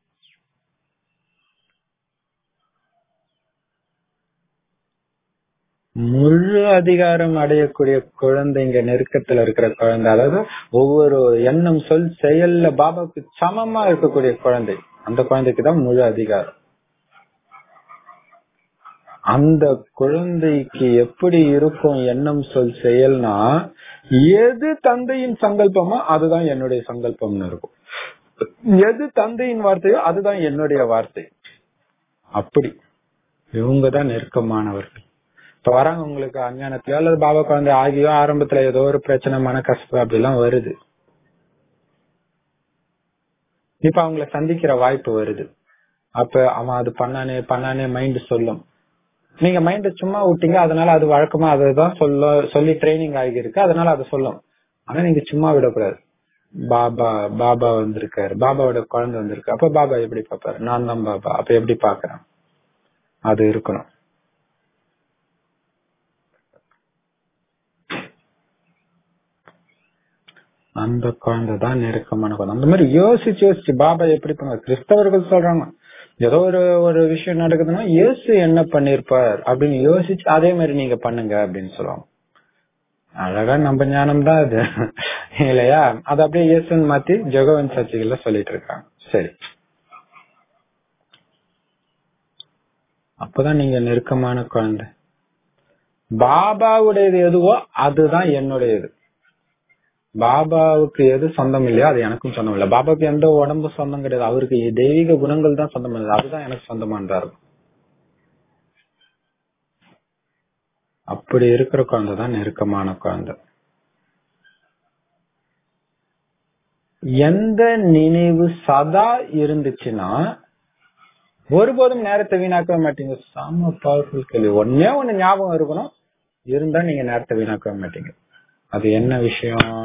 முழு அதிகாரம் அடையக்கூடிய குழந்தைங்க நெருக்கத்துல இருக்கிற குழந்தை அதாவது ஒவ்வொரு எண்ணம் சொல் செயல்ல பாபாவுக்கு சமமா இருக்கக்கூடிய குழந்தை அந்த குழந்தைக்கு தான் முழு அதிகாரம் அந்த குழந்தைக்கு எப்படி இருக்கும் எண்ணம் சொல் செயல்னா எது தந்தையின் சங்கல்பமோ அதுதான் என்னுடைய சங்கல்பம்னு இருக்கும் எது தந்தையின் வார்த்தையோ அதுதான் என்னுடைய வார்த்தை அப்படி இவங்க தான் நெருக்கமானவர்கள் இப்ப வராங்க உங்களுக்கு அஞ்ஞானத்திலயோ அல்லது பாபா குழந்தை ஆகியோ ஆரம்பத்துல ஏதோ ஒரு பிரச்சனை மன கஷ்டம் அப்படிலாம் வருது இப்ப அவங்கள சந்திக்கிற வாய்ப்பு வருது அப்ப அவன் அது பண்ணானே பண்ணானே மைண்ட் சொல்லும் நீங்க மைண்ட சும்மா விட்டீங்க அதனால அது வழக்கமா அதுதான் சொல்ல சொல்லி ட்ரைனிங் ஆகியிருக்கு அதனால அதை சொல்லும் ஆனா நீங்க சும்மா விடக்கூடாது பாபா பாபா வந்திருக்காரு பாபாவோட குழந்தை வந்திருக்கு அப்ப பாபா எப்படி பாப்பாரு நான் தான் பாபா அப்ப எப்படி பாக்குறேன் அது இருக்கணும் அந்த குழந்தை தான் நெருக்கமான குழந்தை அந்த மாதிரி யோசிச்சு யோசிச்சு பாபா எப்படி பண்ணுவார் கிறிஸ்தவர்கள் சொல்றாங்க ஏதோ ஒரு ஒரு விஷயம் நடக்குதுன்னா இயேசு என்ன பண்ணிருப்பார் அப்படின்னு யோசிச்சு அதே மாதிரி நீங்க பண்ணுங்க அப்படின்னு சொல்லுவாங்க அழகா நம்ம ஞானம் தான் அது இல்லையா அது அப்படியே இயேசுன்னு மாத்தி ஜெகவன் சர்ச்சைகள்ல சொல்லிட்டு இருக்காங்க சரி அப்பதான் நீங்க நெருக்கமான குழந்தை பாபாவுடையது எதுவோ அதுதான் என்னுடையது பாபாவுக்கு எது சொந்தம் இல்லையோ அது எனக்கும் சொந்தம் இல்லை பாபாவுக்கு எந்த உடம்பு சொந்தம் கிடையாது அவருக்கு தெய்வீக குணங்கள் தான் சொந்தம் இல்லை அதுதான் எனக்கு சொந்தமான்றாரு அப்படி இருக்கிற குழந்தை தான் நெருக்கமான குழந்தை எந்த நினைவு சதா இருந்துச்சுன்னா ஒருபோதும் நேரத்தை வீணாக்கவே மாட்டீங்க செம பவர்ஃபுல் கேள்வி ஒன்னே ஒண்ணு ஞாபகம் இருக்கணும் இருந்தா நீங்க நேரத்தை வீணாக்கவே மாட்டீங்க அது என்ன விஷயம்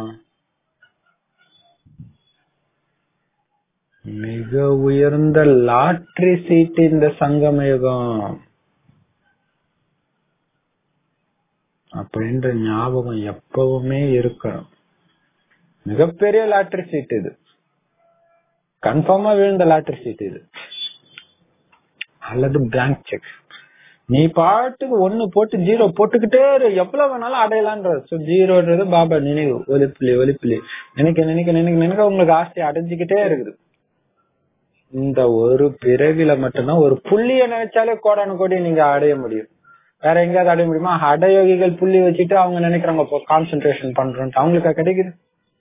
மிக உயர்ந்த லாட்ரி சீட் இந்த சங்கமயுகம் அப்படின்ற ஞாபகம் எப்பவுமே இருக்கணும் மிகப்பெரிய லாட்ரி சீட் இது கன்ஃபார்மா விழுந்த லாட்ரி சீட் இது அல்லது பிளாங்க் செக் நீ பாட்டுக்கு ஒண்ணு போட்டு ஜீரோ போட்டுக்கிட்டே இரு எவ்வளவு வேணாலும் அடையலான்ற ஜீரோன்றது பாபா நினைவு ஒலிப்புலி ஒலிப்புலி நினைக்க நினைக்க நினைக்க நினைக்க உங்களுக்கு ஆசை அடைஞ்சுக்கிட்டே இருக்குது இந்த ஒரு பிறவில மட்டும்தான் ஒரு புள்ளிய நினைச்சாலே கோடானு கோடி நீங்க அடைய முடியும் வேற எங்கேயாவது அடைய முடியுமா அடயோகிகள் புள்ளி வச்சுட்டு அவங்க நினைக்கிறாங்க கான்சென்ட்ரேஷன் பண்றோம் அவங்களுக்கு கிடைக்குது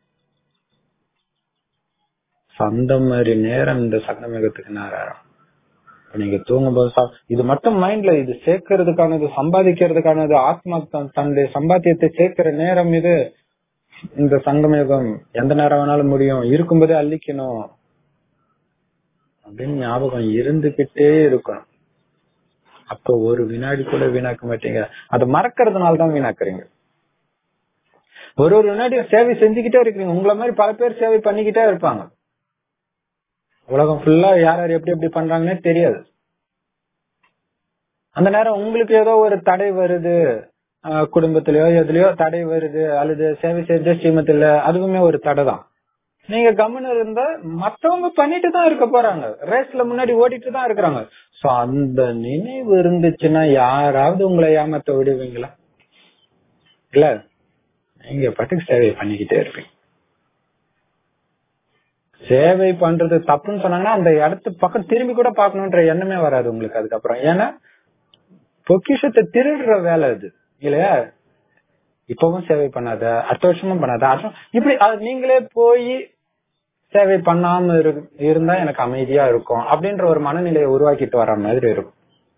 அந்த மாதிரி நேரம் இந்த சங்கமேகத்துக்கு நேரம் நீங்க தூங்கும்போது இது மட்டும் மைண்ட்ல இது சேர்க்கறதுக்கானது சம்பாதிக்கிறதுக்கானது ஆத்மா தன்னுடைய சம்பாத்தியத்தை சேர்க்கிற நேரம் இது இந்த சங்கமயுகம் எந்த நேரம் வேணாலும் முடியும் இருக்கும்போதே அள்ளிக்கணும் அப்படின்னு ஞாபகம் இருந்துகிட்டே இருக்கணும் அப்ப ஒரு வினாடி கூட வீணாக்க மாட்டீங்க அதை மறக்கிறதுனால தான் வீணாக்குறீங்க ஒரு ஒரு வினாடி சேவை செஞ்சுக்கிட்டே இருக்கிறீங்க உங்களை மாதிரி பல பேர் சேவை பண்ணிக்கிட்டே இருப்பாங்க உலகம் ஃபுல்லா யார் யார் எப்படி எப்படி பண்றாங்கன்னே தெரியாது அந்த நேரம் உங்களுக்கு ஏதோ ஒரு தடை வருது குடும்பத்திலயோ எதுலயோ தடை வருது அல்லது சேவை செஞ்ச ஸ்ரீமத்துல அதுவுமே ஒரு தடை தான் நீங்க கவனம் இருந்தா மத்தவங்க பண்ணிட்டு தான் இருக்க போறாங்க ரேஸ்ல முன்னாடி ஓடிட்டு தான் இருக்கிறாங்க சோ அந்த நினைவு இருந்துச்சுன்னா யாராவது உங்களை ஏமாத்த விடுவீங்களா இல்ல நீங்க பாட்டுக்கு சேவை பண்ணிக்கிட்டே இருப்பீங்க சேவை பண்றது தப்புன்னு சொன்னாங்கன்னா அந்த இடத்து பக்கம் திரும்பி கூட பாக்கணும்ன்ற எண்ணமே வராது உங்களுக்கு அதுக்கப்புறம் ஏன்னா பொக்கிஷத்தை திருடுற வேலை அது இல்லையா இப்பவும் சேவை பண்ணாத அடுத்த வருஷமும் பண்ணாத இப்படி நீங்களே போய் சேவை பண்ணாம இருந்தா எனக்கு அமைதியா இருக்கும் அப்படின்ற ஒரு மனநிலையை உருவாக்கிட்டு வர மாதிரி இருக்கும்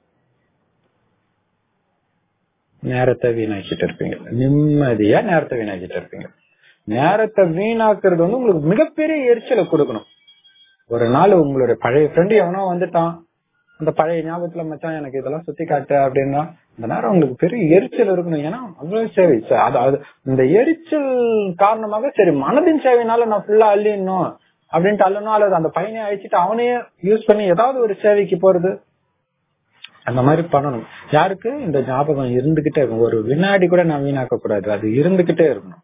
நேரத்தை வீணாக்கிட்டு இருப்பீங்க நிம்மதியா நேரத்தை வீணாக்கிட்டு இருப்பீங்க நேரத்தை வீணாக்குறது வந்து உங்களுக்கு மிகப்பெரிய எரிச்சலை கொடுக்கணும் ஒரு நாள் உங்களுடைய பழைய ஃப்ரெண்டு எவனோ வந்துட்டான் அந்த பழைய ஞாபகத்துல மச்சான் எனக்கு இதெல்லாம் சுத்தி காட்டு அப்படின்னா இந்த நேரம் உங்களுக்கு பெரிய எரிச்சல் இருக்கணும் ஏன்னா அவ்வளவு சேவை அதாவது இந்த எரிச்சல் காரணமாக சரி மனதின் சேவைனால நான் ஃபுல்லா அள்ளிடணும் அப்படின்ட்டு அள்ளணும் அல்லது அந்த பையனை அழிச்சிட்டு அவனையே யூஸ் பண்ணி ஏதாவது ஒரு சேவைக்கு போறது அந்த மாதிரி பண்ணணும் யாருக்கு இந்த ஞாபகம் இருந்துகிட்டே இருக்கும் ஒரு வினாடி கூட நான் வீணாக்க கூடாது அது இருந்துகிட்டே இருக்கணும்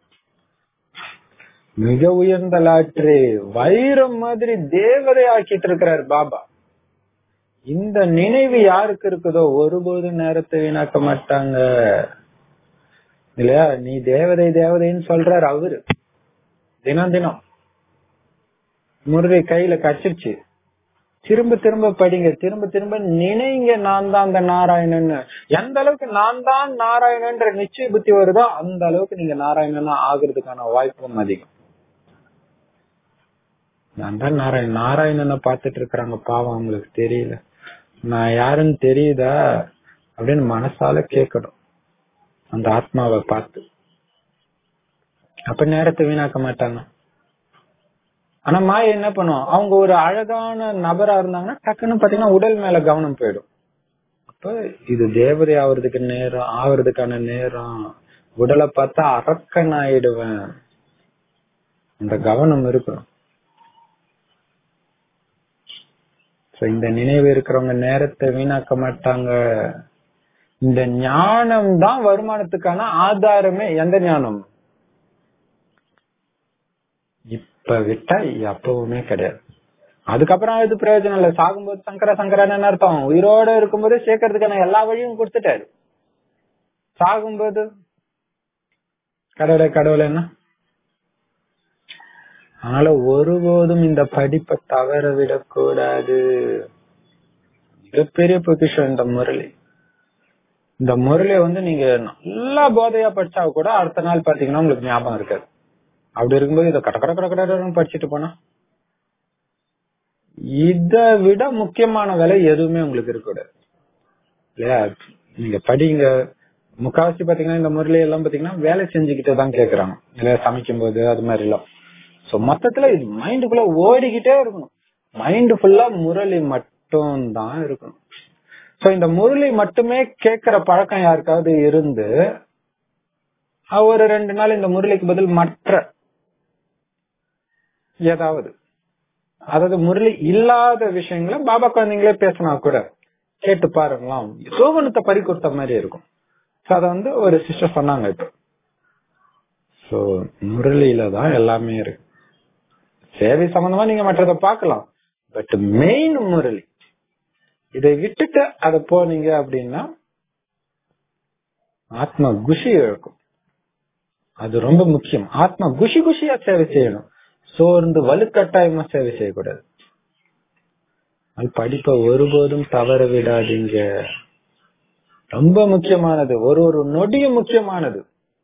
மிக உயர்ந்த லாட்ரி வைரம் மாதிரி தேவதை ஆக்கிட்டு இருக்கிறார் பாபா இந்த நினைவு யாருக்கு இருக்குதோ ஒருபோதும் நேரத்தை வீணாக்க மாட்டாங்க இல்லையா நீ தேவதை தேவதைன்னு சொல்றாரு அவரு தினம் தினம் முருகை கையில கச்சிருச்சு திரும்ப திரும்ப படிங்க திரும்ப திரும்ப நினைங்க நான் தான் அந்த நாராயணன் எந்த அளவுக்கு நான் தான் நாராயணன்ற நிச்சய புத்தி வருதோ அந்த அளவுக்கு நீங்க நாராயணனா ஆகுறதுக்கான வாய்ப்பும் அதிகம் நான் தான் நாராயணன் நாராயணனை பார்த்துட்டு இருக்கிறாங்க பாவம் அவங்களுக்கு தெரியல நான் யாருன்னு தெரியுதா அப்படின்னு மனசால கேட்கணும் அந்த ஆத்மாவை பார்த்து அப்ப நேரத்தை வீணாக்க மாட்டாங்க ஆனா மாய என்ன பண்ணும் அவங்க ஒரு அழகான நபரா இருந்தாங்கன்னா டக்குன்னு பாத்தீங்கன்னா உடல் மேல கவனம் போயிடும் அப்ப இது தேவதை ஆவறதுக்கு நேரம் ஆவறதுக்கான நேரம் உடலை பார்த்தா அரக்கன் ஆயிடுவேன் அந்த கவனம் இருக்கணும் இந்த நினைவு இருக்கிறவங்க நேரத்தை வீணாக்க மாட்டாங்க இந்த ஞானம் தான் வருமானத்துக்கான ஆதாரமே எந்த ஞானம் இப்ப விட்டா எப்பவுமே கிடையாது அதுக்கப்புறம் அது பிரயோஜனம் இல்ல சாகும்போது சங்கர சங்கரன்னு அர்த்தம் உயிரோட இருக்கும்போது சேர்க்கறதுக்கான எல்லா வழியும் கொடுத்துட்டாரு சாகும்போது கடவுளை கடவுளை என்ன அதனால ஒருபோதும் இந்த படிப்பை தவற விடக்கூடாது மிகப்பெரிய பொக்கிஷம் இந்த முரளி இந்த முரளியை வந்து நீங்க நல்லா போதையா படிச்சா கூட அடுத்த நாள் பாத்தீங்கன்னா உங்களுக்கு ஞாபகம் இருக்காது அப்படி இருக்கும்போது இதை கட கட கட கடன்னு படிச்சுட்டு போனா இதை விட முக்கியமான வேலை எதுவுமே உங்களுக்கு இருக்கக்கூடாது இல்லையா நீங்க படிங்க முக்காவாசி பாத்தீங்கன்னா இந்த முரளி எல்லாம் பாத்தீங்கன்னா வேலை செஞ்சுக்கிட்டே தான் கேக்குறாங்க இல்லையா சமைக்கும் போது அது மாதிரி எல்லாம் சோ மொத்தத்துல இது மைண்டுக்குள்ள ஓடிக்கிட்டே இருக்கணும் மைண்டு ஃபுல்லா முரளி மட்டும் தான் இருக்கணும் சோ இந்த முரளி மட்டுமே கேக்குற பழக்கம் யாருக்காவது இருந்து ஒரு ரெண்டு நாள் இந்த முரளிக்கு பதில் மற்ற ஏதாவது அதாவது முரளி இல்லாத விஷயங்களை பாபா குழந்தைங்களே பேசினா கூட கேட்டு பாருங்களாம் சோகனத்தை பறி கொடுத்த மாதிரி இருக்கும் அத வந்து ஒரு சிஸ்டர் சொன்னாங்க இப்ப சோ முரளியில தான் எல்லாமே இருக்கு சேவை சம்பந்தமா நீங்க மற்றதை பார்க்கலாம் பட் மெயின் முரளி இதை விட்டுட்டு அத போனீங்க அப்படின்னா ஆத்மா குஷி இழக்கும் அது ரொம்ப முக்கியம் ஆத்மா குஷி குஷியா சேவை செய்யணும் சோர்ந்து வலுக்கட்டாயமா சேவை செய்யக்கூடாது படிப்பை ஒருபோதும் தவற விடாதீங்க ரொம்ப முக்கியமானது ஒரு ஒரு நொடியும் முக்கியமானது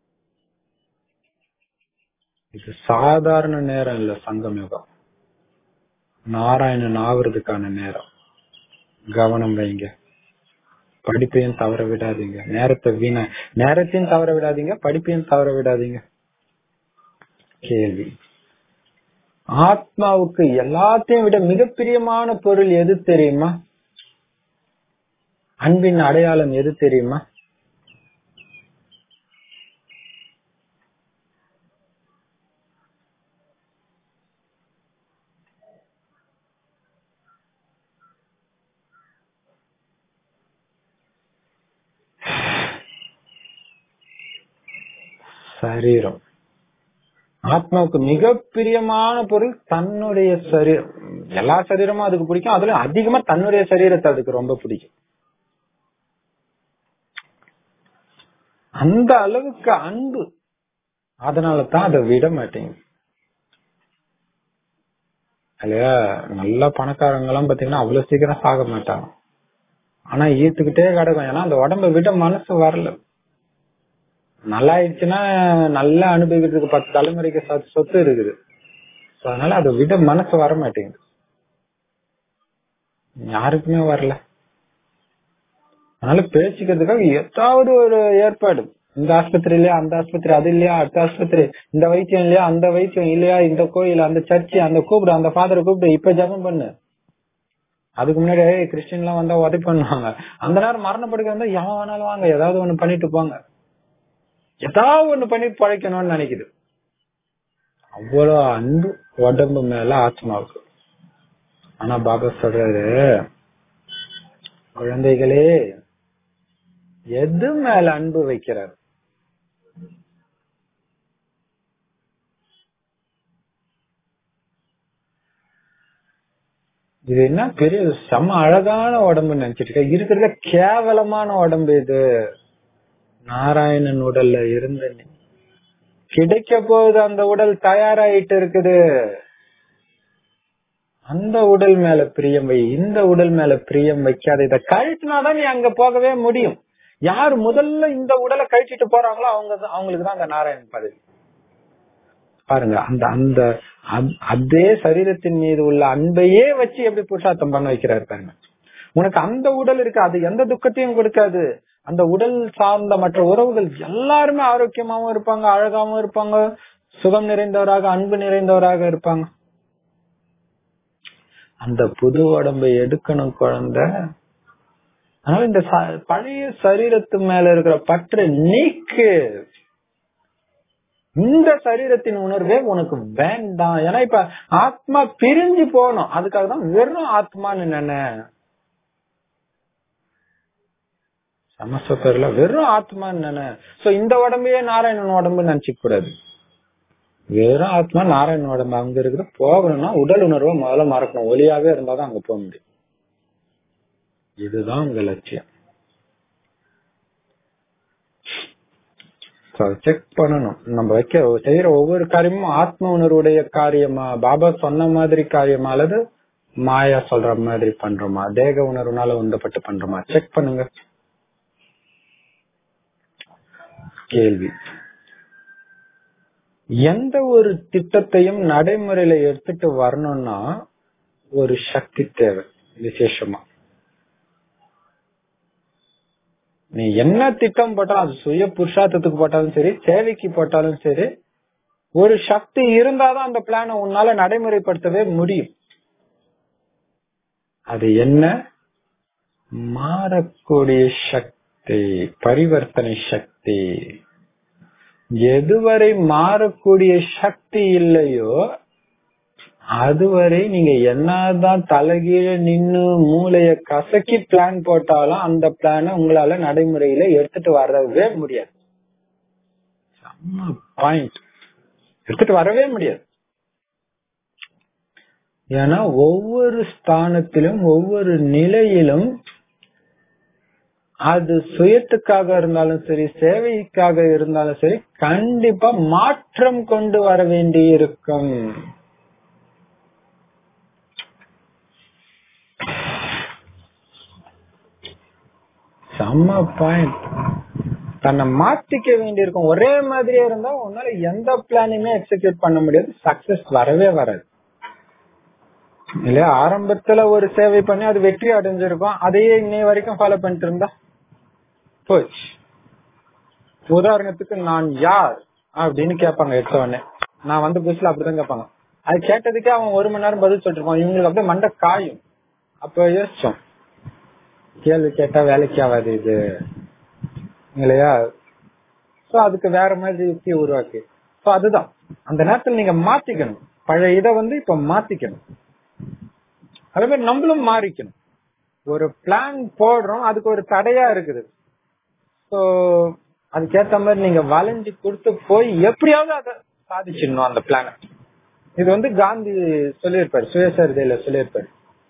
இது சாதாரண நேரம் இல்ல சங்கம் யுகம் நாராயணன் ஆவறதுக்கான நேரம் கவனம் வைங்க படிப்பையும் தவற விடாதீங்க நேரத்தை வீண நேரத்தையும் தவற விடாதீங்க படிப்பையும் தவற விடாதீங்க கேள்வி ஆத்மாவுக்கு எல்லாத்தையும் விட மிகப்பிரியமான பொருள் எது தெரியுமா அன்பின் அடையாளம் எது தெரியுமா சரீரம் ஆத்மாவுக்கு மிக பிரியமான பொருள் தன்னுடைய சரீரம் எல்லா சரீரமும் அதுக்கு பிடிக்கும் அதுல அதிகமா தன்னுடைய சரீரத்தை அதுக்கு ரொம்ப பிடிக்கும் அந்த அளவுக்கு அன்பு அதனால தான் அதை விட மாட்டேங்குது இல்லையா நல்ல பணக்காரங்க எல்லாம் பாத்தீங்கன்னா அவ்வளவு சீக்கிரம் சாக மாட்டாங்க ஆனா ஈர்த்துக்கிட்டே கிடக்கும் ஏன்னா அந்த உடம்ப விட மனசு வரல நல்லா ஆயிடுச்சுன்னா நல்லா அனுபவிக்கிறதுக்கு பத்து தலைமுறைக்கு சொத்து இருக்குது அதனால அதை விட மனசு வர மாட்டேங்குது யாருக்குமே வரல அதனால பேசிக்கிறதுக்காக ஏதாவது ஒரு ஏற்பாடு இந்த ஆஸ்பத்திரி இல்லையா அந்த ஆஸ்பத்திரி அது இல்லையா அடுத்த ஆஸ்பத்திரி இந்த வைத்தியம் இல்லையா அந்த வைத்தியம் இல்லையா இந்த கோயில் அந்த சர்ச்சு அந்த கூப்பிடு அந்த ஃபாதரை கூப்பிடு இப்ப ஜபம் பண்ணு அதுக்கு முன்னாடி கிறிஸ்டின் எல்லாம் வந்தா உதவி பண்ணுவாங்க அந்த நேரம் மரணப்படுக்க வந்தா எவன் வேணாலும் வாங்க ஏதாவது ஒண்ணு பண்ணிட்டு போங்க ஏதாவது ஒண்ணு பண்ணி பழைக்கணும்னு நினைக்குது அவ்வளவு அன்பு உடம்பு மேல ஆத்மாவுக்கு ஆனா பாபா சொல்றாரு குழந்தைகளே எது மேல அன்பு வைக்கிறார் இது என்ன பெரிய செம அழகான உடம்பு நினைச்சிட்டு இருக்க இருக்கிறதுல கேவலமான உடம்பு இது நாராயணன் உடல்ல இருந்த கிடைக்க போகுது அந்த உடல் தயாராயிட்டு இருக்குது அந்த உடல் மேல பிரியம் வை இந்த உடல் மேல பிரியம் வைக்காத இதை கழட்டினாதான் நீ அங்க போகவே முடியும் யார் முதல்ல இந்த உடலை கழட்டிட்டு போறாங்களோ அவங்க அவங்களுக்கு தான் அந்த நாராயணன் பதவி பாருங்க அந்த அந்த அதே சரீரத்தின் மீது உள்ள அன்பையே வச்சு எப்படி புருஷார்த்தம் பண்ண வைக்கிறாரு பாருங்க உனக்கு அந்த உடல் இருக்கு அது எந்த துக்கத்தையும் கொடுக்காது அந்த உடல் சார்ந்த மற்ற உறவுகள் எல்லாருமே ஆரோக்கியமாவும் இருப்பாங்க அழகாவும் இருப்பாங்க சுகம் நிறைந்தவராக அன்பு நிறைந்தவராக இருப்பாங்க அந்த புது உடம்பை எடுக்கணும் குழந்தை அதனால இந்த பழைய சரீரத்து மேல இருக்கிற பற்று நீக்கு இந்த சரீரத்தின் உணர்வே உனக்கு வேண்டாம் ஏன்னா இப்ப ஆத்மா பிரிஞ்சு போகணும் அதுக்காக தான் வெறும் ஆத்மான்னு நினை சமஸ்வரத்துல வெறும் ஆத்மான்னு நினை சோ இந்த உடம்பையே நாராயணன் உடம்பு நினைச்சுக்க கூடாது வெறும் ஆத்மா நாராயணன் உடம்பு அங்க இருக்கிற போகணும்னா உடல் உணர்வை முதல்ல மறக்கணும் ஒளியாவே இருந்தாதான் அங்க போக முடியும் இதுதான் உங்க லட்சியம் செக் பண்ணணும் நம்ம வைக்க செய்யற ஒவ்வொரு காரியமும் ஆத்ம உணர்வுடைய காரியமா பாபா சொன்ன மாதிரி காரியமா அல்லது மாயா சொல்ற மாதிரி பண்றோமா தேக உணர்வுனால உந்தப்பட்டு பண்றோமா செக் பண்ணுங்க கேள்வி எந்த ஒரு திட்டத்தையும் நடைமுறையில எடுத்துட்டு வரணும்னா ஒரு சக்தி தேவை விசேஷமா நீ என்ன திட்டம் போட்டாலும் அது சுய புருஷார்த்தத்துக்கு போட்டாலும் சரி சேவைக்கு போட்டாலும் சரி ஒரு சக்தி இருந்தாதான் அந்த பிளான உன்னால நடைமுறைப்படுத்தவே முடியும் அது என்ன மாறக்கூடிய சக்தி பரிவர்த்தனை சக்தி எதுவரை மாறக்கூடிய சக்தி இல்லையோ அதுவரை நீங்க என்னதான் தலைகீழ நின்னு மூளைய கசக்கி பிளான் போட்டாலும் அந்த பிளான உங்களால நடைமுறையில எடுத்துட்டு வரவே முடியாது பாயிண்ட் எடுத்துட்டு வரவே முடியாது ஏன்னா ஒவ்வொரு ஸ்தானத்திலும் ஒவ்வொரு நிலையிலும் அது சுயத்துக்காக இருந்தாலும் சரி சேவைக்காக இருந்தாலும் சரி கண்டிப்பா மாற்றம் கொண்டு வர வேண்டி இருக்கும் செம்ம பாயிண்ட் தன்னை மாத்திக்க வேண்டியிருக்கும் ஒரே மாதிரியே இருந்தா உன்னால எந்த பிளானையுமே எக்ஸிக்யூட் பண்ண முடியாது சக்சஸ் வரவே வராது இல்லையா ஆரம்பத்துல ஒரு சேவை பண்ணி அது வெற்றி அடைஞ்சிருக்கும் அதையே இன்னைய வரைக்கும் ஃபாலோ பண்ணிட்டு இருந்தா போச்சு உதாரணத்துக்கு நான் யார் அப்படின்னு கேட்பாங்க எடுத்த உடனே நான் வந்து புதுசுல அப்படிதான் கேட்பாங்க அது கேட்டதுக்கே அவன் ஒரு மணி நேரம் பதில் சொல்லிருப்பான் இவங்களுக்கு அப்படியே மண்டை காயும் அப்ப யோசிச்சோம் கேள்வி கேட்டா வேலைக்கு ஆகாது இது இல்லையா சோ அதுக்கு வேற மாதிரி யுக்தி உருவாக்கு சோ அதுதான் அந்த நேரத்துல நீங்க மாத்திக்கணும் பழைய இதை வந்து இப்ப மாத்திக்கணும் அதே மாதிரி நம்மளும் மாறிக்கணும் ஒரு பிளான் போடுறோம் அதுக்கு ஒரு தடையா இருக்குது சோ அதுக்கேத்த மாதிரி நீங்க வளைஞ்சு கொடுத்து போய் எப்படியாவது அதை சாதிச்சிடணும் அந்த பிளான இது வந்து காந்தி சொல்லியிருப்பாரு சுயசரிதையில சொல்லியிருப்பாரு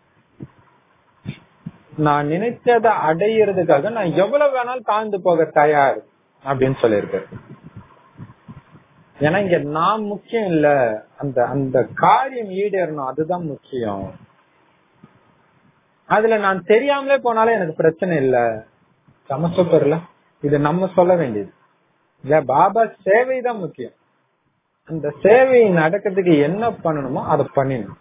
நான் நினைச்சதை அடையிறதுக்காக நான் எவ்வளவு வேணாலும் தாழ்ந்து போக தயார் அப்படின்னு சொல்லியிருக்காரு ஏன்னா இங்க நான் முக்கியம் இல்ல அந்த அந்த காரியம் ஈடேறணும் அதுதான் முக்கியம் அதுல நான் தெரியாமலே போனாலும் எனக்கு பிரச்சனை இல்ல சமசூப்பர்ல இது நம்ம சொல்ல வேண்டியது இல்ல பாபா சேவை தான் முக்கியம் அந்த சேவை நடக்கிறதுக்கு என்ன பண்ணணுமோ அதை பண்ணிடணும்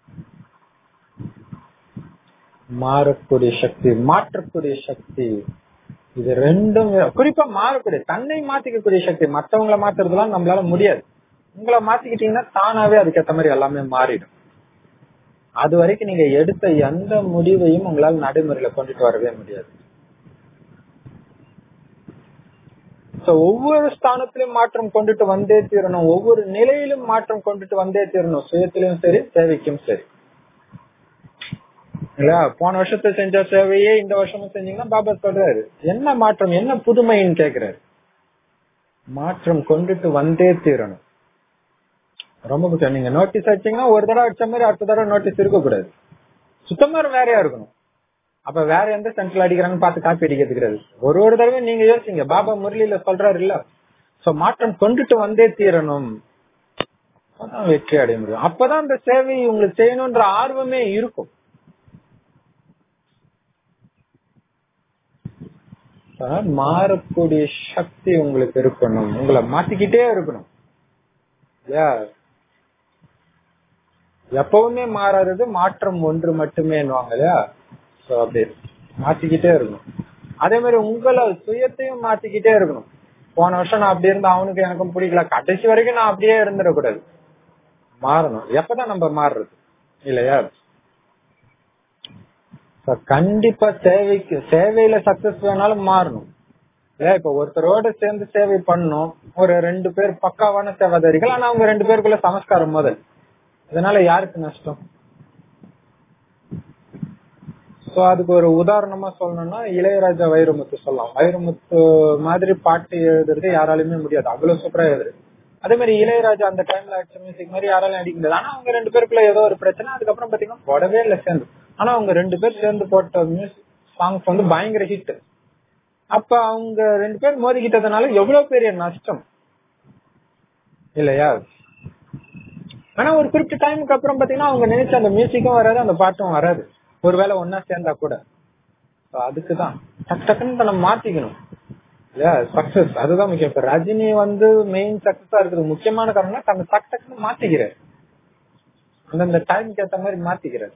மாறக்கூடிய சக்தி மாற்றக்கூடிய சக்தி இது ரெண்டும் குறிப்பா மாறக்கூடிய தன்னை மாத்திக்கக்கூடிய சக்தி மத்தவங்களை மாத்துறதுலாம் நம்மளால முடியாது உங்களை மாத்திக்கிட்டீங்கன்னா தானாவே அதுக்கேற்ற மாதிரி எல்லாமே மாறிடும் அது வரைக்கும் நீங்க எடுத்த எந்த முடிவையும் உங்களால நடைமுறையில கொண்டுட்டு வரவே முடியாது ஒவ்வொரு ஸ்தானத்திலும் மாற்றம் கொண்டுட்டு வந்தே தீரணும் ஒவ்வொரு நிலையிலும் மாற்றம் கொண்டுட்டு வந்தே தீரணும் சுயத்திலும் சரி சேவைக்கும் சரி இல்லையா போன வருஷத்தை செஞ்ச சேவையே இந்த வருஷமும் செஞ்சீங்கன்னா பாபா சொல்றாரு என்ன மாற்றம் என்ன புதுமைன்னு கேக்குறாரு மாற்றம் கொண்டுட்டு வந்தே தீரணும் ரொம்ப முக்கியம் நீங்க நோட்டீஸ் அடிச்சீங்கன்னா ஒரு தடவை அடிச்ச மாதிரி அடுத்த தடவை நோட்டீஸ் இருக்க கூடாது சுத்தமா வேறையா இருக்கணும் அப்ப வேற எந்த சென்ட்ரல் அடிக்கிறாங்கன்னு பார்த்து காப்பி அடிக்கிறது ஒரு ஒரு தடவை நீங்க யோசிங்க பாபா முரளியில சொல்றாரு இல்ல சோ மாற்றம் கொண்டுட்டு வந்தே தீரணும் அப்பதான் வெற்றி அடைய முடியும் அப்பதான் அந்த சேவை உங்களுக்கு செய்யணும்ன்ற ஆர்வமே இருக்கும் அதனால மாறக்கூடிய சக்தி உங்களுக்கு இருக்கணும் உங்களை மாத்திக்கிட்டே இருக்கணும் இல்லையா எப்பவுமே மாறாதது மாற்றம் ஒன்று மட்டுமே இல்லையா சோ அப்படி மாத்திக்கிட்டே இருக்கணும் அதே மாதிரி உங்களை சுயத்தையும் மாத்திக்கிட்டே இருக்கணும் போன வருஷம் நான் அப்படி இருந்தா அவனுக்கு எனக்கும் பிடிக்கல கடைசி வரைக்கும் நான் அப்படியே இருந்துடக்கூடாது மாறணும் எப்பதான் நம்ம மாறுறது இல்லையா So, கண்டிப்பா சேவைக்கு சேவையில சக்சஸ் வேணாலும் மாறணும் ஏன் இப்ப ஒருத்தரோட சேர்ந்து சேவை பண்ணணும் ஒரு ரெண்டு பேர் பக்காவான சேவாதாரிகள் ஆனா அவங்க ரெண்டு பேருக்குள்ள சமஸ்காரம் முதல் இதனால யாருக்கு நஷ்டம் சோ அதுக்கு ஒரு உதாரணமா சொல்லணும்னா இளையராஜா வைரமுத்து சொல்லலாம் வைரமுத்து மாதிரி பாட்டு எழுதுறது யாராலுமே முடியாது அவ்வளவு சூப்பரா எழுதுறது அதே மாதிரி இளையராஜா அந்த டைம்ல அடிச்ச மியூசிக் மாதிரி யாராலும் அடிக்க முடியாது ஆனா அவங்க ரெண்டு பேருக்குள்ள ஏதோ ஒரு பிரச்சனை அதுக்கப்புறம் பாத்தீங்கன்னா போடவே இல்லை சேர்ந்து ஆனா அவங்க ரெண்டு பேர் சேர்ந்து போட்ட மியூசிக் சாங்ஸ் வந்து பயங்கர ஹிட் அப்ப அவங்க ரெண்டு பேர் மோதிக்கிட்டதுனால எவ்வளவு பெரிய நஷ்டம் இல்லையா ஆனா ஒரு குறிப்பிட்ட டைமுக்கு அப்புறம் பாத்தீங்கன்னா அவங்க நினைச்ச அந்த மியூசிக்கும் வராது அந்த பாட்டும் வராது ஒருவேளை ஒன்னா சேர்ந்தா கூட So அதுக்குதான் டக்கு டக்குன்னு நம்ம மாத்திக்கணும் இல்லையா சக்சஸ் அதுதான் முக்கியம் இப்ப ரஜினி வந்து மெயின் சக்சஸா இருக்குது முக்கியமான காரணம் தன்னை டக்கு டக்குன்னு மாத்திக்கிறார் அந்தந்த டைமுக்கு ஏத்த மாதிரி மாத்திக்கிறார்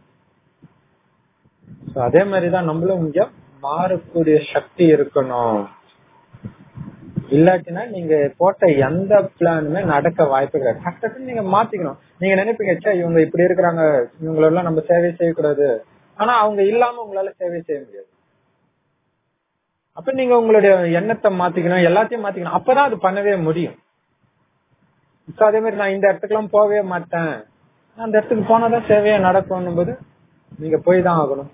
So அதே மாதிரிதான் நம்மளும் இங்க மாறக்கூடிய சக்தி இருக்கணும் இல்லாட்டினா நீங்க போட்ட எந்த பிளானுமே நடக்க வாய்ப்பு கிடையாது டக்கு டக்குன்னு நீங்க மாத்திக்கணும் நீங்க நினைப்பீங்க ச்சே இவங்க இப்படி இருக்கிறாங்க இவங்களெல்லாம் நம்ம சேவை செய்யக்கூடாது ஆனா அவங்க இல்லாம உங்களால சேவை செய்ய முடியாது அப்ப நீங்க உங்களுடைய எண்ணத்தை மாத்திக்கணும் எல்லாத்தையும் மாத்திக்கணும் அப்பதான் அது பண்ணவே முடியும் So அதே மாதிரி நான் இந்த இடத்துக்கு எல்லாம் போகவே மாட்டேன் நான் அந்த இடத்துக்கு போனாதான் சேவையா நடக்கும் போது நீங்க போய் தான் ஆகணும்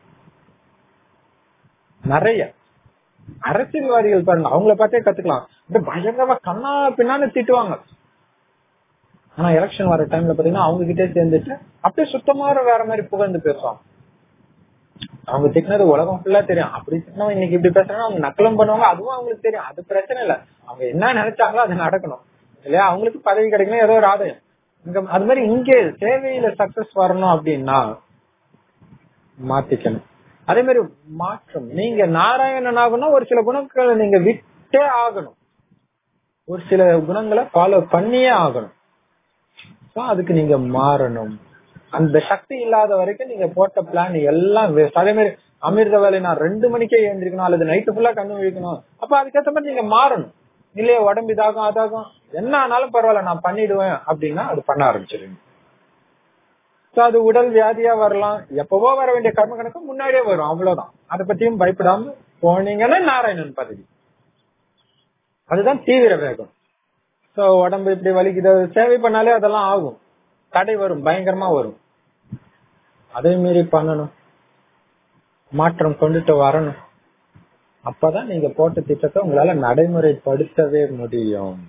நிறைய அரசியல்வாதிகள் பாருங்க அவங்கள பார்த்தே கத்துக்கலாம் அப்படியே பயங்கரமா கண்ணா பின்னான்னு திட்டுவாங்க ஆனா எலெக்ஷன் வர டைம்ல பாத்தீங்கன்னா அவங்க கிட்டே சேர்ந்துட்டு அப்படியே சுத்தமா வேற மாதிரி புகழ்ந்து பேசுவாங்க அவங்க திட்டினது உலகம் ஃபுல்லா தெரியும் அப்படி திட்டினவங்க இன்னைக்கு இப்படி பேசுறாங்க அவங்க நக்கலும் பண்ணுவாங்க அதுவும் அவங்களுக்கு தெரியும் அது பிரச்சனை இல்ல அவங்க என்ன நினைச்சாங்களோ அது நடக்கணும் இல்லையா அவங்களுக்கு பதவி கிடைக்கணும் ஏதோ ஒரு ஆதாயம் இங்க அது மாதிரி இங்க சேவையில சக்சஸ் வரணும் அப்படின்னா மாத்திக்கணும் அதே மாதிரி மாற்றம் நீங்க நாராயணன் ஆகணும் ஒரு சில குணங்களை நீங்க விட்டே ஆகணும் ஒரு சில குணங்களை ஃபாலோ பண்ணியே ஆகணும் So, அதுக்கு நீங்க மாறணும் அந்த சக்தி இல்லாத வரைக்கும் நீங்க போட்ட பிளான் எல்லாம் waste. அதே மாதிரி அமிர்த வேலை நான் ரெண்டு மணிக்கே எழுந்திருக்கணும் அல்லது நைட்டு ஃபுல்லா கண்ணு விழிக்கணும் அப்ப அதுக்கேற்ற மாதிரி நீங்க மாறணும் இல்லையா உடம்பு இதாகும் அதாகும் என்ன ஆனாலும் பரவாயில்ல நான் பண்ணிடுவேன் அப்படின்னா அது பண்ண ஆரம்பிச்சிருங்க So, அது உடல் வியாதியா வரலாம் எப்பவோ வர வேண்டிய கர்ம கணக்கு முன்னாடியே வரும் அவ்வளவுதான் அதை பத்தியும் பயப்படாம போனீங்கன்னா நாராயணன் பதவி அதுதான் தீவிர வேகம் சோ உடம்பு இப்படி வலிக்குது அது சேவை பண்ணாலே அதெல்லாம் ஆகும் தடை வரும் பயங்கரமா வரும் அதே மீறி பண்ணணும் மாற்றம் கொண்டுட்டு வரணும் அப்பதான் நீங்க போட்ட திட்டத்தை உங்களால நடைமுறைப்படுத்தவே முடியும்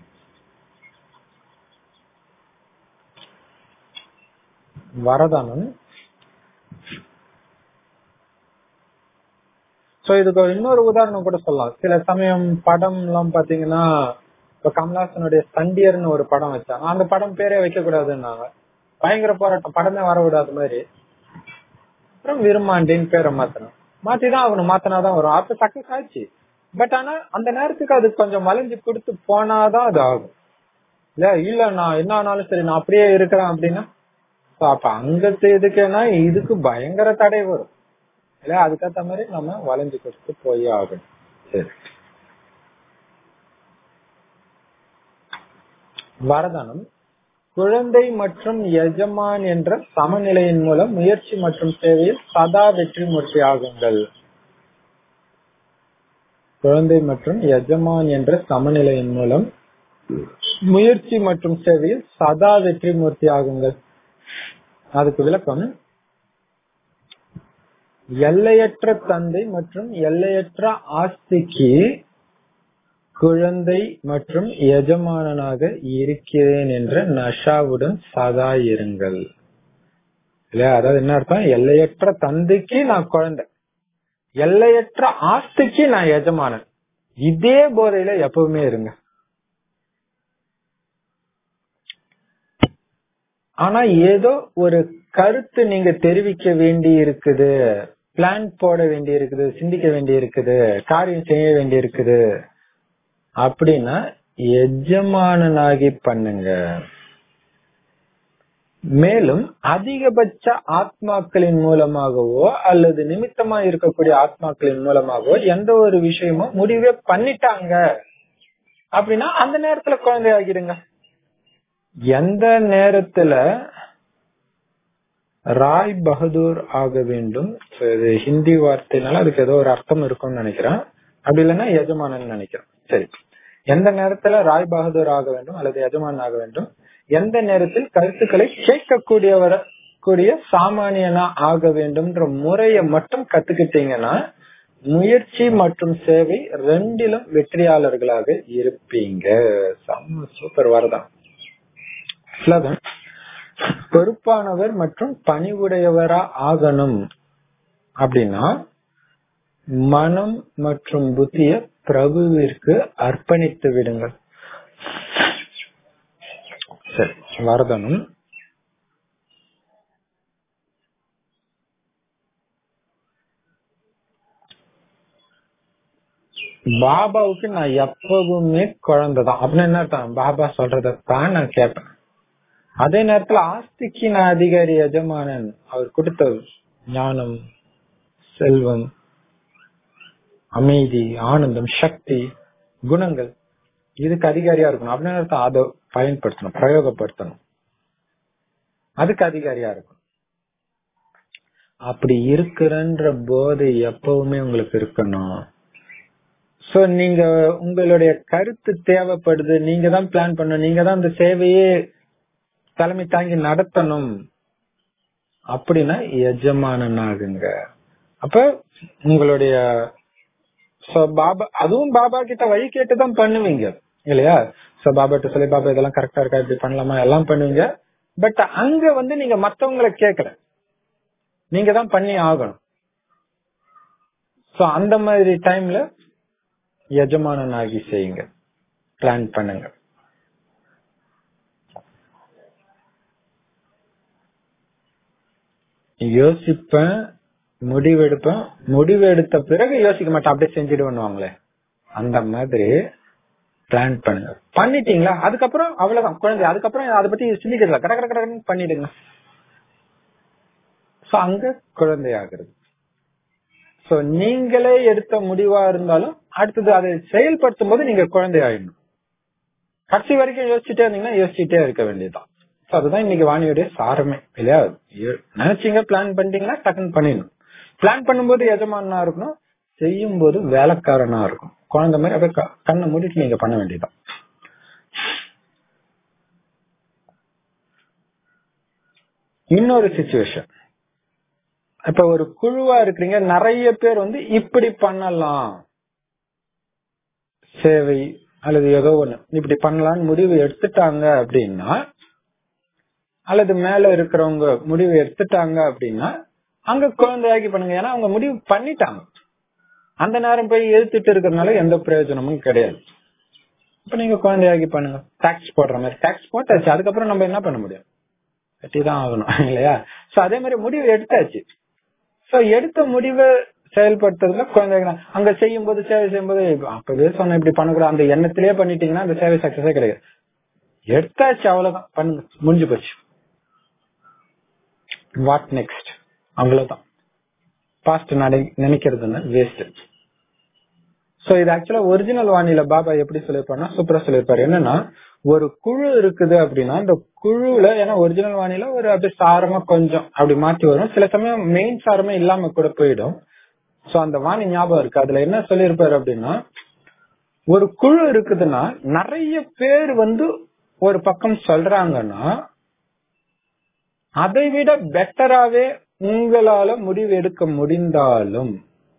வரதானம் சோ இதுக்கு ஒரு இன்னொரு உதாரணம் கூட சொல்லலாம் சில சமயம் படம் எல்லாம் பாத்தீங்கன்னா இப்ப கமலாசனுடைய சண்டியர்னு ஒரு படம் வச்சாங்க அந்த படம் பேரே வைக்க கூடாதுன்னாங்க பயங்கர போராட்டம் படமே வர விடாத மாதிரி அப்புறம் விரும்மாண்டின்னு பேரை மாத்தணும் மாத்திதான் ஆகணும் மாத்தினாதான் வரும் அப்ப சக்சஸ் ஆச்சு பட் ஆனா அந்த நேரத்துக்கு அது கொஞ்சம் வளைஞ்சு கொடுத்து போனாதான் அது ஆகும் இல்ல இல்ல நான் என்ன ஆனாலும் சரி நான் அப்படியே இருக்கிறேன் அப்படின்னா So, அப்ப அங்கத்து எதுக்குன்னா இதுக்கு பயங்கர தடை வரும் இல்ல அதுக்கேத்த மாதிரி நம்ம வளைஞ்சு கொடுத்து போய் ஆகணும் சரி வரதானம் குழந்தை மற்றும் எஜமான் என்ற சமநிலையின் மூலம் முயற்சி மற்றும் சேவையில் சதா வெற்றி மூர்த்தி ஆகுங்கள் குழந்தை மற்றும் எஜமான் என்ற சமநிலையின் மூலம் முயற்சி மற்றும் சேவையில் சதா வெற்றி மூர்த்தி ஆகுங்கள் அதுக்கு விளக்கம் எல்லையற்ற தந்தை மற்றும் எல்லையற்ற ஆஸ்திக்கு குழந்தை மற்றும் எஜமானனாக இருக்கிறேன் என்ற நஷாவுடன் சதா இருங்கள் இல்லையா அதாவது என்ன அர்த்தம் எல்லையற்ற தந்தைக்கு நான் குழந்தை எல்லையற்ற ஆஸ்திக்கு நான் எஜமானன் இதே போதையில எப்பவுமே இருங்க ஆனா ஏதோ ஒரு கருத்து நீங்க தெரிவிக்க வேண்டி இருக்குது பிளான் போட வேண்டி இருக்குது சிந்திக்க வேண்டி இருக்குது காரியம் செய்ய வேண்டி இருக்குது அப்படின்னா எஜமானனாகி பண்ணுங்க மேலும் அதிகபட்ச ஆத்மாக்களின் மூலமாகவோ அல்லது நிமித்தமா இருக்கக்கூடிய ஆத்மாக்களின் மூலமாகவோ எந்த ஒரு விஷயமும் முடிவே பண்ணிட்டாங்க அப்படின்னா அந்த நேரத்துல குழந்தை ஆகிடுங்க எந்த நேரத்துல ராய் பகதூர் ஆக வேண்டும் So, இது ஹிந்தி வார்த்தைனால அதுக்கு ஏதோ ஒரு அர்த்தம் இருக்கும்னு நினைக்கிறேன் அப்படி இல்லைன்னா எஜமானன் நினைக்கிறேன் சரி எந்த நேரத்துல ராய் பகதூர் ஆக வேண்டும் அல்லது எஜமான் ஆக வேண்டும் எந்த நேரத்தில் கருத்துக்களை கேட்கக்கூடியவர கூடிய சாமானியனா ஆக வேண்டும்ன்ற முறையை மட்டும் கத்துக்கிட்டீங்கன்னா முயற்சி மற்றும் சேவை ரெண்டிலும் வெற்றியாளர்களாக இருப்பீங்க செம்ம சூப்பர் வரதான் ஸ்லோகன் பொறுப்பானவர் மற்றும் பணிவுடையவரா ஆகணும் அப்படின்னா மனம் மற்றும் புத்திய பிரபுவிற்கு அர்ப்பணித்து விடுங்கள் சரி வரதனும் பாபாவுக்கு நான் எப்பவுமே குழந்தைதான் அப்படின்னு என்ன அர்த்தம் பாபா சொல்றதான் நான் கேட்பேன் அதே நேரத்துல ஆஸ்திக்கு நான் அதிகாரி எஜமானன் அவர் கொடுத்த ஞானம் செல்வம் அமைதி ஆனந்தம் சக்தி குணங்கள் இதுக்கு அதிகாரியா இருக்கணும் அப்படின்னு அர்த்தம் அதை பயன்படுத்தணும் பிரயோகப்படுத்தணும் அதுக்கு அதிகாரியா இருக்கணும் அப்படி இருக்கிறன்ற போதை எப்பவுமே உங்களுக்கு இருக்கணும் சோ நீங்க உங்களுடைய கருத்து தேவைப்படுது நீங்க தான் பிளான் பண்ணணும் நீங்க தான் அந்த சேவையே தலைமை தாங்கி நடத்தணும் அப்படின்னா எஜமானன் ஆகுங்க அப்ப உங்களுடைய so பாபா அதுவும் பாபா கிட்ட வழி கேட்டுதான் பண்ணுவீங்க இல்லையா சோ பாபா கிட்ட சொல்லி பாபா இதெல்லாம் கரெக்டா இருக்கா இப்படி பண்ணலாமா எல்லாம் பண்ணுவீங்க பட் அங்க வந்து நீங்க மத்தவங்களை கேட்கல நீங்க தான் பண்ணி ஆகணும் சோ அந்த மாதிரி டைம்ல எஜமானன் ஆகி செய்யுங்க பிளான் பண்ணுங்க யோசிப்பேன் முடிவெடுப்பேன் முடிவு எடுத்த பிறகு யோசிக்க மாட்டேன் அப்படியே செஞ்சிடுவாங்களே அந்த மாதிரி பிளான் பண்ணுங்க பண்ணிட்டீங்களா அதுக்கப்புறம் அவ்வளவுதான் குழந்தை அதுக்கப்புறம் அதை பத்தி சிந்திக்கிறதுல கட கட கடன்னு பண்ணிடுங்க சோ அங்க குழந்தை ஆகுறது சோ நீங்களே எடுத்த முடிவா இருந்தாலும் அடுத்தது அதை செயல்படுத்தும் போது நீங்க குழந்தை ஆயிடணும் கடைசி வரைக்கும் யோசிச்சுட்டே இருந்தீங்கன்னா யோசிச்சுட்டே இருக்க வேண்டியதுதான் So அதுதான் இன்னைக்கு வாணியோடைய சாரமே இல்லையா எ- நினைச்சீங்க பிளான் பண்ணிட்டீங்கன்னா டக்குன்னு பண்ணிடணும் பிளான் பண்ணும்போது எஜமானா இருக்கணும் செய்யும் போது வேலைக்காரனா இருக்கும் குழந்தை மாதிரி அப்படியே க- கண்ணை மூடிட்டு நீங்க பண்ண வேண்டியதுதான் இன்னொரு சுச்சுவேஷன் இப்ப ஒரு குழுவா இருக்கிறீங்க நிறைய பேர் வந்து இப்படி பண்ணலாம் சேவை அல்லது ஏதோ ஒண்ணு இப்படி பண்ணலாம்னு முடிவு எடுத்துட்டாங்க அப்படின்னா அல்லது மேல இருக்கிறவங்க முடிவு எடுத்துட்டாங்க அப்படின்னா அங்க குழந்தையாக்கி பண்ணுங்க ஏன்னா அவங்க முடிவு பண்ணிட்டாங்க அந்த நேரம் போய் எழுத்துட்டு இருக்கிறதுனால எந்த பிரயோஜனமும் கிடையாது இப்ப நீங்க குழந்தையாக்கி பண்ணுங்க டாக்ஸ் போடுற மாதிரி டாக்ஸ் போட்டாச்சு அதுக்கப்புறம் நம்ம என்ன பண்ண முடியும் கட்டிதான் ஆகணும் இல்லையா சோ அதே மாதிரி முடிவு எடுத்தாச்சு சோ எடுத்த முடிவை செயல்படுத்துறதுல குழந்தைங்க அங்க செய்யும் போது சேவை செய்யும் போது அப்பவே சொன்ன இப்படி பண்ணக்கூடாது அந்த எண்ணத்திலேயே பண்ணிட்டீங்கன்னா அந்த சேவை சக்சஸே கிடையாது எடுத்தாச்சு அவ்வளவுதான் பண்ணுங்க முடிஞ்சு போச்சு வாட் நெக்ஸ்ட் அவ்வளவுதான் பாஸ்ட் நினைக்கிறது வேஸ்ட் சோ இது ஆக்சுவலா ஒரிஜினல் வாணியில பாபா எப்படி சொல்லிருப்பாருன்னா சூப்பரா சொல்லிருப்பாரு என்னன்னா ஒரு குழு இருக்குது அப்படின்னா அந்த குழுல ஏன்னா ஒரிஜினல் வாணியில ஒரு அப்படி சாரமா கொஞ்சம் அப்படி மாற்றி வரும் சில சமயம் மெயின் சாரமே இல்லாம கூட போயிடும் சோ அந்த வாணி ஞாபகம் இருக்கு அதுல என்ன சொல்லியிருப்பாரு அப்படின்னா ஒரு குழு இருக்குதுன்னா நிறைய பேர் வந்து ஒரு பக்கம் சொல்றாங்கன்னா அதை விட பெட்டராவே உங்களால முடிவு எடுக்க முடிந்தாலும்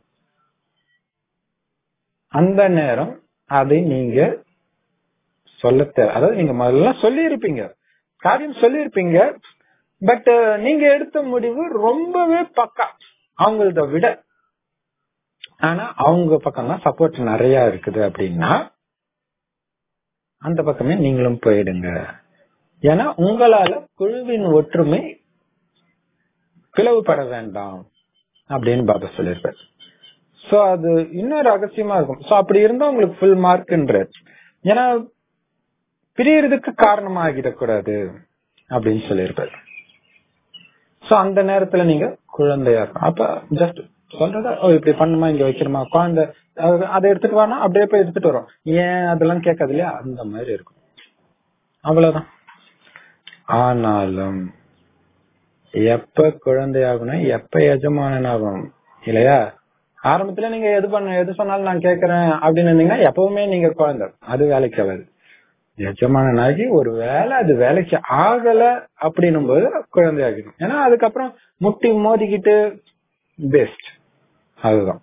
அந்த நேரம் அதை நீங்க சொல்ல தேவை அதாவது நீங்க முதல்ல சொல்லி இருப்பீங்க காரியம் சொல்லி இருப்பீங்க பட் நீங்க எடுத்த முடிவு ரொம்பவே பக்கா அவங்களத விட ஆனா அவங்க பக்கம் தான் சப்போர்ட் நிறைய இருக்குது அப்படின்னா அந்த பக்கமே நீங்களும் போயிடுங்க ஏன்னா உங்களால குழுவின் ஒற்றுமை பிளவுபட வேண்டாம் அப்படின்னு பாபா சொல்லியிருப்பார் சோ அது இன்னும் ரகசியமா இருக்கும் சோ அப்படி இருந்தா உங்களுக்கு ஃபுல் மார்க்ன்ற ஏன்னா பிரியறதுக்கு காரணமாகிடக்கூடாது அப்படின்னு சொல்லியிருப்பாரு சோ அந்த நேரத்துல நீங்க குழந்தையா இருக்கும் அப்ப ஜஸ்ட் சொல்றத ஓ இப்படி பண்ணுமா இங்க வைக்கிறோமா குழந்தை அது- அதை எடுத்துட்டு வானா அப்படியே போய் எடுத்துட்டு வரோம் ஏன் அதெல்லாம் கேட்காது இல்லையா அந்த மாதிரி இருக்கும் அவ்வளவுதான் ஆனாலும் எப்ப குழந்தையாகணும் எப்ப எஜமானனாகும் இல்லையா ஆரம்பத்துல நீங்க எது பண்ண எது சொன்னாலும் நான் கேக்குறேன் அப்படின்னு இருந்தீங்கன்னா எப்பவுமே நீங்க குழந்தை அது வேலைக்கு ஆகாது எஜமானனாகி ஒரு வேலை அது வேலைக்கு ஆகல அப்படின்னும் போது குழந்தையாகிடும் ஏன்னா அதுக்கப்புறம் முட்டி மோதிக்கிட்டு பெஸ்ட் அதுதான்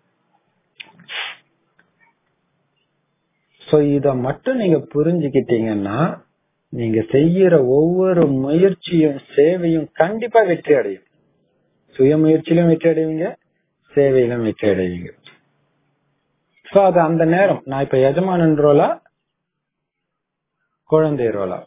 சோ இத மட்டும் நீங்க புரிஞ்சுக்கிட்டீங்கன்னா நீங்க செய்யற ஒவ்வொரு முயற்சியும் சேவையும் கண்டிப்பா வெற்றி அடையும் சுய முயற்சியிலும் வெற்றி அடைவீங்க சேவையிலும் வெற்றி அடைவீங்க சோ அது அந்த நேரம் நான் இப்ப எஜமானன் ரோலா குழந்தை ரோலா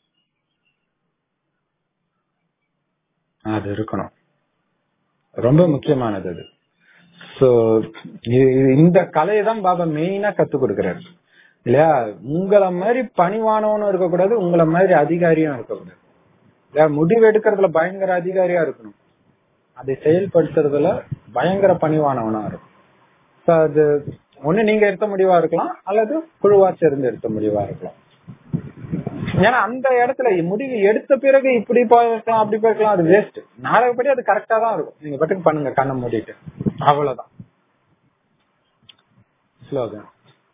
அது இருக்கணும் ரொம்ப முக்கியமானது அது சோ இந்த கலையை தான் பாபா மெயினா கத்து கொடுக்கிறாரு இல்லையா உங்களை மாதிரி பணிவானவனும் இருக்கக்கூடாது உங்களை மாதிரி அதிகாரியும் இருக்கக்கூடாது இல்லையா முடிவு எடுக்கிறதுல பயங்கர அதிகாரியா இருக்கணும் அதை செயல்படுத்துறதுல பயங்கர பணிவானவனா இருக்கும் So, அது ஒண்ணு நீங்க எடுத்த முடிவா இருக்கலாம் அல்லது குழுவா சேர்ந்து எடுத்த முடிவா இருக்கலாம் ஏன்னா அந்த இடத்துல முடிவு எடுத்த பிறகு இப்படி போயிருக்கலாம் அப்படி போயிருக்கலாம் அது வேஸ்ட் நாடகப்படி அது கரெக்டா தான் இருக்கும் நீங்க பட்டுக்கு பண்ணுங்க கண்ணை மூடிட்டு அவ்வளவுதான் ஸ்லோகன்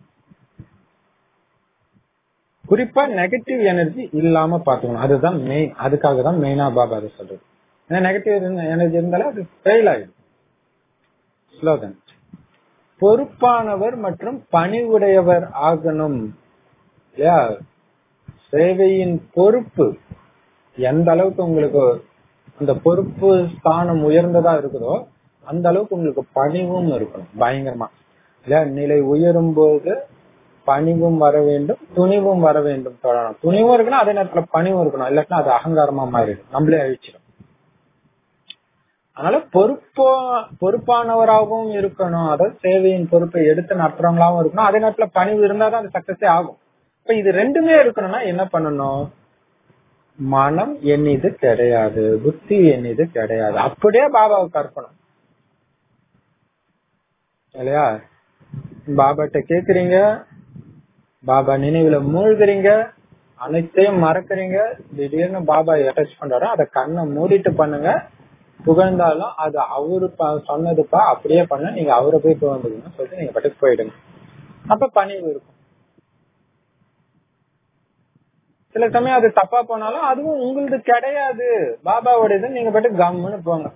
குறிப்பா நெகட்டிவ் எனர்ஜி இல்லாம பாத்துக்கணும் அதுதான் மெயின் அதுக்காக தான் மெயினா பாபா அதை சொல்றது ஏன்னா நெகட்டிவ் எனர்ஜி இருந்தாலும் அது ஃபெயில் ஆயிடும் ஸ்லோகன் பொறுப்பானவர் மற்றும் பணிவுடையவர் ஆகணும் இல்லையா சேவையின் பொறுப்பு எந்த அளவுக்கு உங்களுக்கு அந்த பொறுப்பு ஸ்தானம் உயர்ந்ததா இருக்குதோ அந்த அளவுக்கு உங்களுக்கு பணிவும் இருக்கணும் பயங்கரமா இல்லையா நிலை உயரும் போது பணிவும் வர வேண்டும் துணிவும் வர வேண்டும் தொடரணும் துணிவும் இருக்கணும் அதே நேரத்துல பணிவும் இருக்கணும் இல்லாட்டினா அது அகங்காரமா மாறிடும் நம்மளே அழிச்சிடும் அதனால பொறுப்போ பொறுப்பானவராகவும் இருக்கணும் அதாவது சேவையின் பொறுப்பை எடுத்து நடத்துறவங்களாவும் இருக்கணும் அதே நேரத்துல பணிவு இருந்தா தான் அது சக்சஸே ஆகும் இப்ப இது ரெண்டுமே இருக்கணும்னா என்ன பண்ணணும் மனம் என்னது கிடையாது புத்தி என்னது கிடையாது அப்படியே பாபாவுக்கு அர்ப்பணம் இல்லையா பாபாட்ட கேக்குறீங்க பாபா நினைவுல மூழ்குறீங்க அனைத்தையும் மறக்கறீங்க திடீர்னு பாபா அட்டாச் பண்றாரு அதை கண்ணை மூடிட்டு பண்ணுங்க புகழ்ந்தாலும் அது அவரு ப- சொன்னதுப்பா அப்படியே பண்ண நீங்க அவரை போய் புகழ்ந்துக்கணும் சொல்லிட்டு நீங்க பட்டுக்கு போயிடுங்க அப்ப பணிவு இருக்கும் சில சமயம் அது தப்பா போனாலும் அதுவும் உங்களது கிடையாது பாபாவோடது நீங்க பாட்டு கம்முன்னு போங்க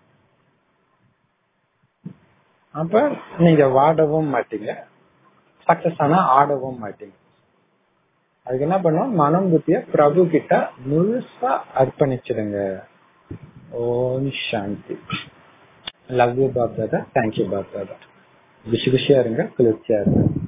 அப்ப நீங்க வாடவும் மாட்டீங்க சக்சஸ் ஆனா ஆடவும் மாட்டீங்க அதுக்கு என்ன பண்ணுவோம் மனம் புத்திய பிரபு கிட்ட முழுசா அர்ப்பணிச்சிடுங்க Om Shanti love you Bap Dada thank you Bap Dada குஷி குஷியா இருங்க குளிர்ச்சியா இருங்க